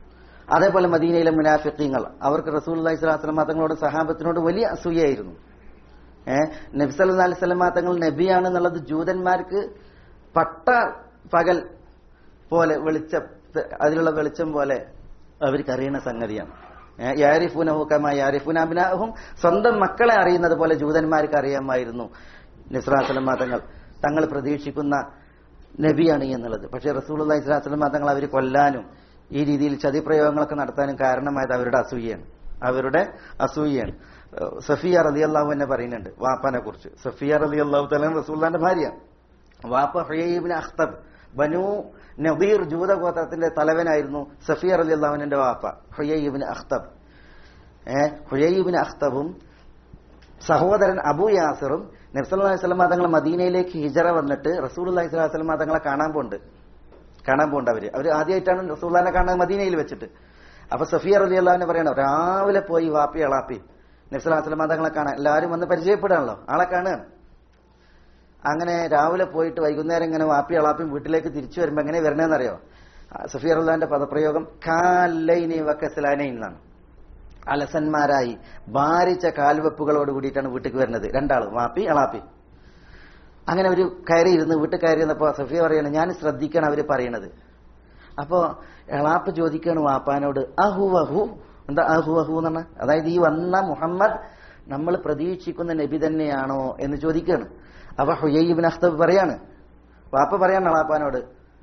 അതേപോലെ മദീനയിലെ മുനാഫിക്കീങ്ങൾ അവർക്ക് റസൂൽ അലൈഹി സ്വലാസ്ലം തങ്ങളോട് സഹാബത്തിനോട് വലിയ അസൂയായിരുന്നു ഏഹ് നബ്സല്ലാ അലൈഹി സ്വലം തങ്ങൾ നബിയാണെന്നുള്ളത് ജൂതന്മാർക്ക് പട്ട പകൽ പോലെ വെളിച്ച അതിലുള്ള വെളിച്ചം പോലെ അവർക്ക് അറിയുന്ന സംഗതിയാണ് യാരിഫൂനഹുക്കമായി യാരിഫൂൻ അബിനാഹും സ്വന്തം മക്കളെ അറിയുന്നത് പോലെ ജൂതന്മാർക്ക് അറിയാമായിരുന്നു നിസ്രാസ്ലം തങ്ങൾ തങ്ങൾ പ്രതീക്ഷിക്കുന്ന നബിയാണ് എന്നുള്ളത് പക്ഷേ റസൂൽ അള്ളഹി സ്വലാസ്ലം തങ്ങൾ അവർ കൊല്ലാനും ഈ രീതിയിൽ ചതിപ്രയോഗങ്ങളൊക്കെ നടത്താനും കാരണമായത് അവരുടെ അസൂയയാണ് അവരുടെ അസൂയയാണ് ഏഹ് സഫിയ റലി അള്ളാഹു എന്നെ പറയുന്നുണ്ട് വാപ്പാനെ കുറിച്ച് സഫിയ റലി അള്ളാഹു തലാൻ റസൂല്ലാന്റെ ഭാര്യയാണ് വാപ്പ ഹുയൈബിന് അഖ്തബ് ബനു നദീർ ജൂതഗോത്രത്തിന്റെ തലവനായിരുന്നു സഫിയ റലി അള്ളാഹുവിന്റെ വാപ്പ ഹുയൈബിന് അഖ്തബ് ഏഹ് ഹുയൈബിന് അഖ്തബും സഹോദരൻ അബു യാസിറും നബ്സല്ലാ വസ്ലം തങ്ങൾ മദീനയിലേക്ക് ഹിജറ വന്നിട്ട് റസൂൽ അലൈഹി സ്വലാസ്ലം തങ്ങളെ കാണാൻ പോണ്ട് കാണാൻ പോണ്ട് അവര് അവര് ആദ്യമായിട്ടാണ് റസൂല്ലാനെ കാണാൻ മദീനയിൽ വെച്ചിട്ട് അപ്പൊ സഫിയ റലി അള്ളാഹിനെ പറയണം രാവിലെ പോയി വാപ്പി അളാപ്പി നബ്സലാസ്ലം തങ്ങളെ കാണാൻ എല്ലാവരും വന്ന് പരിചയപ്പെടാണല്ലോ ആളെ കാണുകയാണ് അങ്ങനെ രാവിലെ പോയിട്ട് വൈകുന്നേരം ഇങ്ങനെ വാപ്പി അളാപ്പിയും വീട്ടിലേക്ക് തിരിച്ചു വരുമ്പോ എങ്ങനെ വരണേന്നറിയോ സഫിയ റഹ്ലാന്റെ പദപ്രയോഗം കാലൈനി വക്കസലാനൈൻ എന്നാണ് അലസന്മാരായി ഭാരിച്ച കാൽവെപ്പുകളോട് കൂടിയിട്ടാണ് വീട്ടിലേക്ക് വരുന്നത് രണ്ടാളും വാപ്പി അളാപ്പി അങ്ങനെ ഒരു കയറി ഇരുന്ന് വീട്ടിൽ കയറി ഇരുന്നപ്പോ സഫിയ പറയാണ് ഞാൻ ശ്രദ്ധിക്കണം അവര് പറയണത് അപ്പോ എളാപ്പ് ചോദിക്കാണ് വാപ്പാനോട് അഹു അഹു എന്താ അഹു അഹു എന്നാണ് അതായത് ഈ വന്ന മുഹമ്മദ് നമ്മൾ പ്രതീക്ഷിക്കുന്ന നബി തന്നെയാണോ എന്ന് ചോദിക്കുകയാണ് അപ്പൊ ഹുയൈബിൻ അഖ്തബ് പറയാണ് വാപ്പ പറയാണ് എളാപ്പാനോട്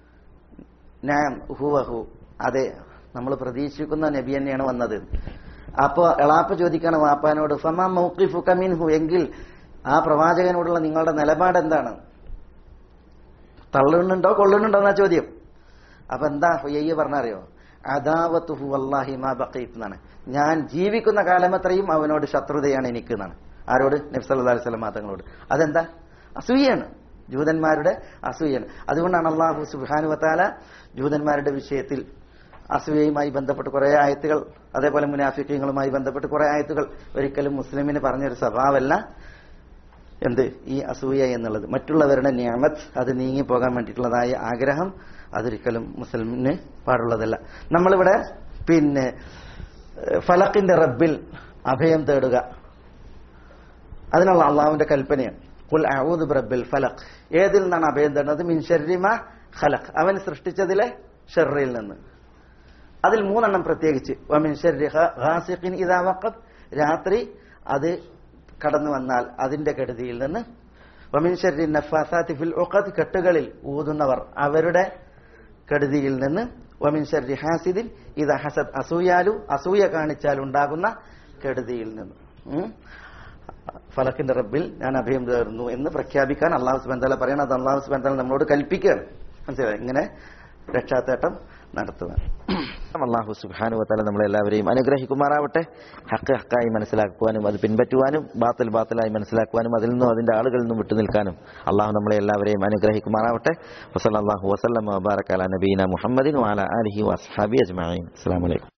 ഞാൻ ഹു അഹു അതെ നമ്മൾ പ്രതീക്ഷിക്കുന്ന നബി തന്നെയാണ് വന്നത് അപ്പോ എളാപ്പ് ചോദിക്കാണ് വാപ്പാനോട് ഫമാ മൗഖിഫു കമിൻഹു എങ്കിൽ ആ പ്രവാചകനോടുള്ള നിങ്ങളുടെ നിലപാട് എന്താണ് തള്ളുന്നുണ്ടോ കൊള്ളുന്നുണ്ടോ എന്നാ ചോദ്യം അപ്പൊ എന്താ ഹുയ്യ പറഞ്ഞറിയോ അദാവത്തുഹു വല്ലാഹി മാ ബഖീത്ത് എന്നാണ് ഞാൻ ജീവിക്കുന്ന കാലമത്രയും അവനോട് ശത്രുതയാണ് എനിക്ക് എന്നാണ് ആരോട് നബ്സല്ലാ അലൈഹി സ്വലം തങ്ങളോട് അതെന്താ അസൂയാണ് ജൂതന്മാരുടെ അസൂയാണ് അതുകൊണ്ടാണ് അള്ളാഹു സുബാനു വത്താല ജൂതന്മാരുടെ വിഷയത്തിൽ അസൂയയുമായി ബന്ധപ്പെട്ട് കുറെ ആയത്തുകൾ അതേപോലെ മുനാഫിക്കങ്ങളുമായി ബന്ധപ്പെട്ട് കുറെ ആയത്തുകൾ ഒരിക്കലും മുസ്ലിമിന് പറഞ്ഞൊരു സ്വഭാവമല്ല എന്ത് ഈ അസൂയ എന്നുള്ളത് മറ്റുള്ളവരുടെ നിയമത്ത് അത് നീങ്ങി പോകാൻ വേണ്ടിയിട്ടുള്ളതായ ആഗ്രഹം അതൊരിക്കലും മുസ്ലിമിന് പാടുള്ളതല്ല നമ്മളിവിടെ പിന്നെ ഏഹ്, ഫലക്കിന്റെ റബ്ബിൽ അഭയം തേടുക അതിനുള്ള അള്ളാഹുവിന്റെ കൽപ്പനയാണ് കുൽ അഊദു ബിറബ്ബിൽ ഫലഖ് ഏതിൽ നിന്നാണ് അഭയം തേടുന്നത് മിൻ ശർരി മാ ഖലഖ് അവൻ സൃഷ്ടിച്ചതിലെ ഷെറിൽ നിന്ന് അതിൽ മൂന്നെണ്ണം പ്രത്യേകിച്ച് വമിൻ ശർരി ഖ- ഘാസിഖിൻ ഇദാ വഖബ് രാത്രി അത് കടന്നു വന്നാൽ അതിന്റെ കെടുതിയിൽ നിന്ന് വമിൻ ശർരി നഫാസാത്തി ഫിൽ ഉഖദ് കെട്ടുകളിൽ ഊതുന്നവർ അവരുടെ കെടുതിയിൽ നിന്ന് വമിൻ ശർരി ഹാസിദിൻ ഇത് ഹസദ് അസൂയാലു അസൂയ കാണിച്ചാൽ ഉണ്ടാകുന്ന കെടുതിയിൽ നിന്ന് ഉം. ഫലക്കിന്റെ റബ്ബിൽ ഞാൻ അഭയം തേർന്നു എന്ന് പ്രഖ്യാപിക്കാൻ അള്ളാഹു സുബാൻ പറയണം അത് അള്ളാഹു സുബാൻ നമ്മളോട് കൽപ്പിക്കുകയാണ് മനസ്സിലായി ഇങ്ങനെ രക്ഷാത്തേട്ടം നടത്തുക അള്ളാഹു സുബാനു വത്താല നമ്മളെല്ലാവരെയും അനുഗ്രഹിക്കുമാറാവട്ടെ ഹക്ക് ഹക്കായി മനസ്സിലാക്കുവാനും അത് പിൻപറ്റുവാനും ബാത്തിൽ ബാത്തിലായി മനസ്സിലാക്കുവാനും അതിൽ നിന്നും അതിന്റെ ആളുകളിൽ നിന്നും വിട്ടുനിൽക്കാനും അള്ളാഹു നമ്മളെ എല്ലാവരെയും അനുഗ്രഹിക്കുമാറാവട്ടെ വസല്ലാഹു വസ്ലം വബാറക്കാല നബീന മുഹമ്മദിൻ വാല അലഹി വസ്ഹാബി അജ്മാൻ അസ്സാം വലൈക്കും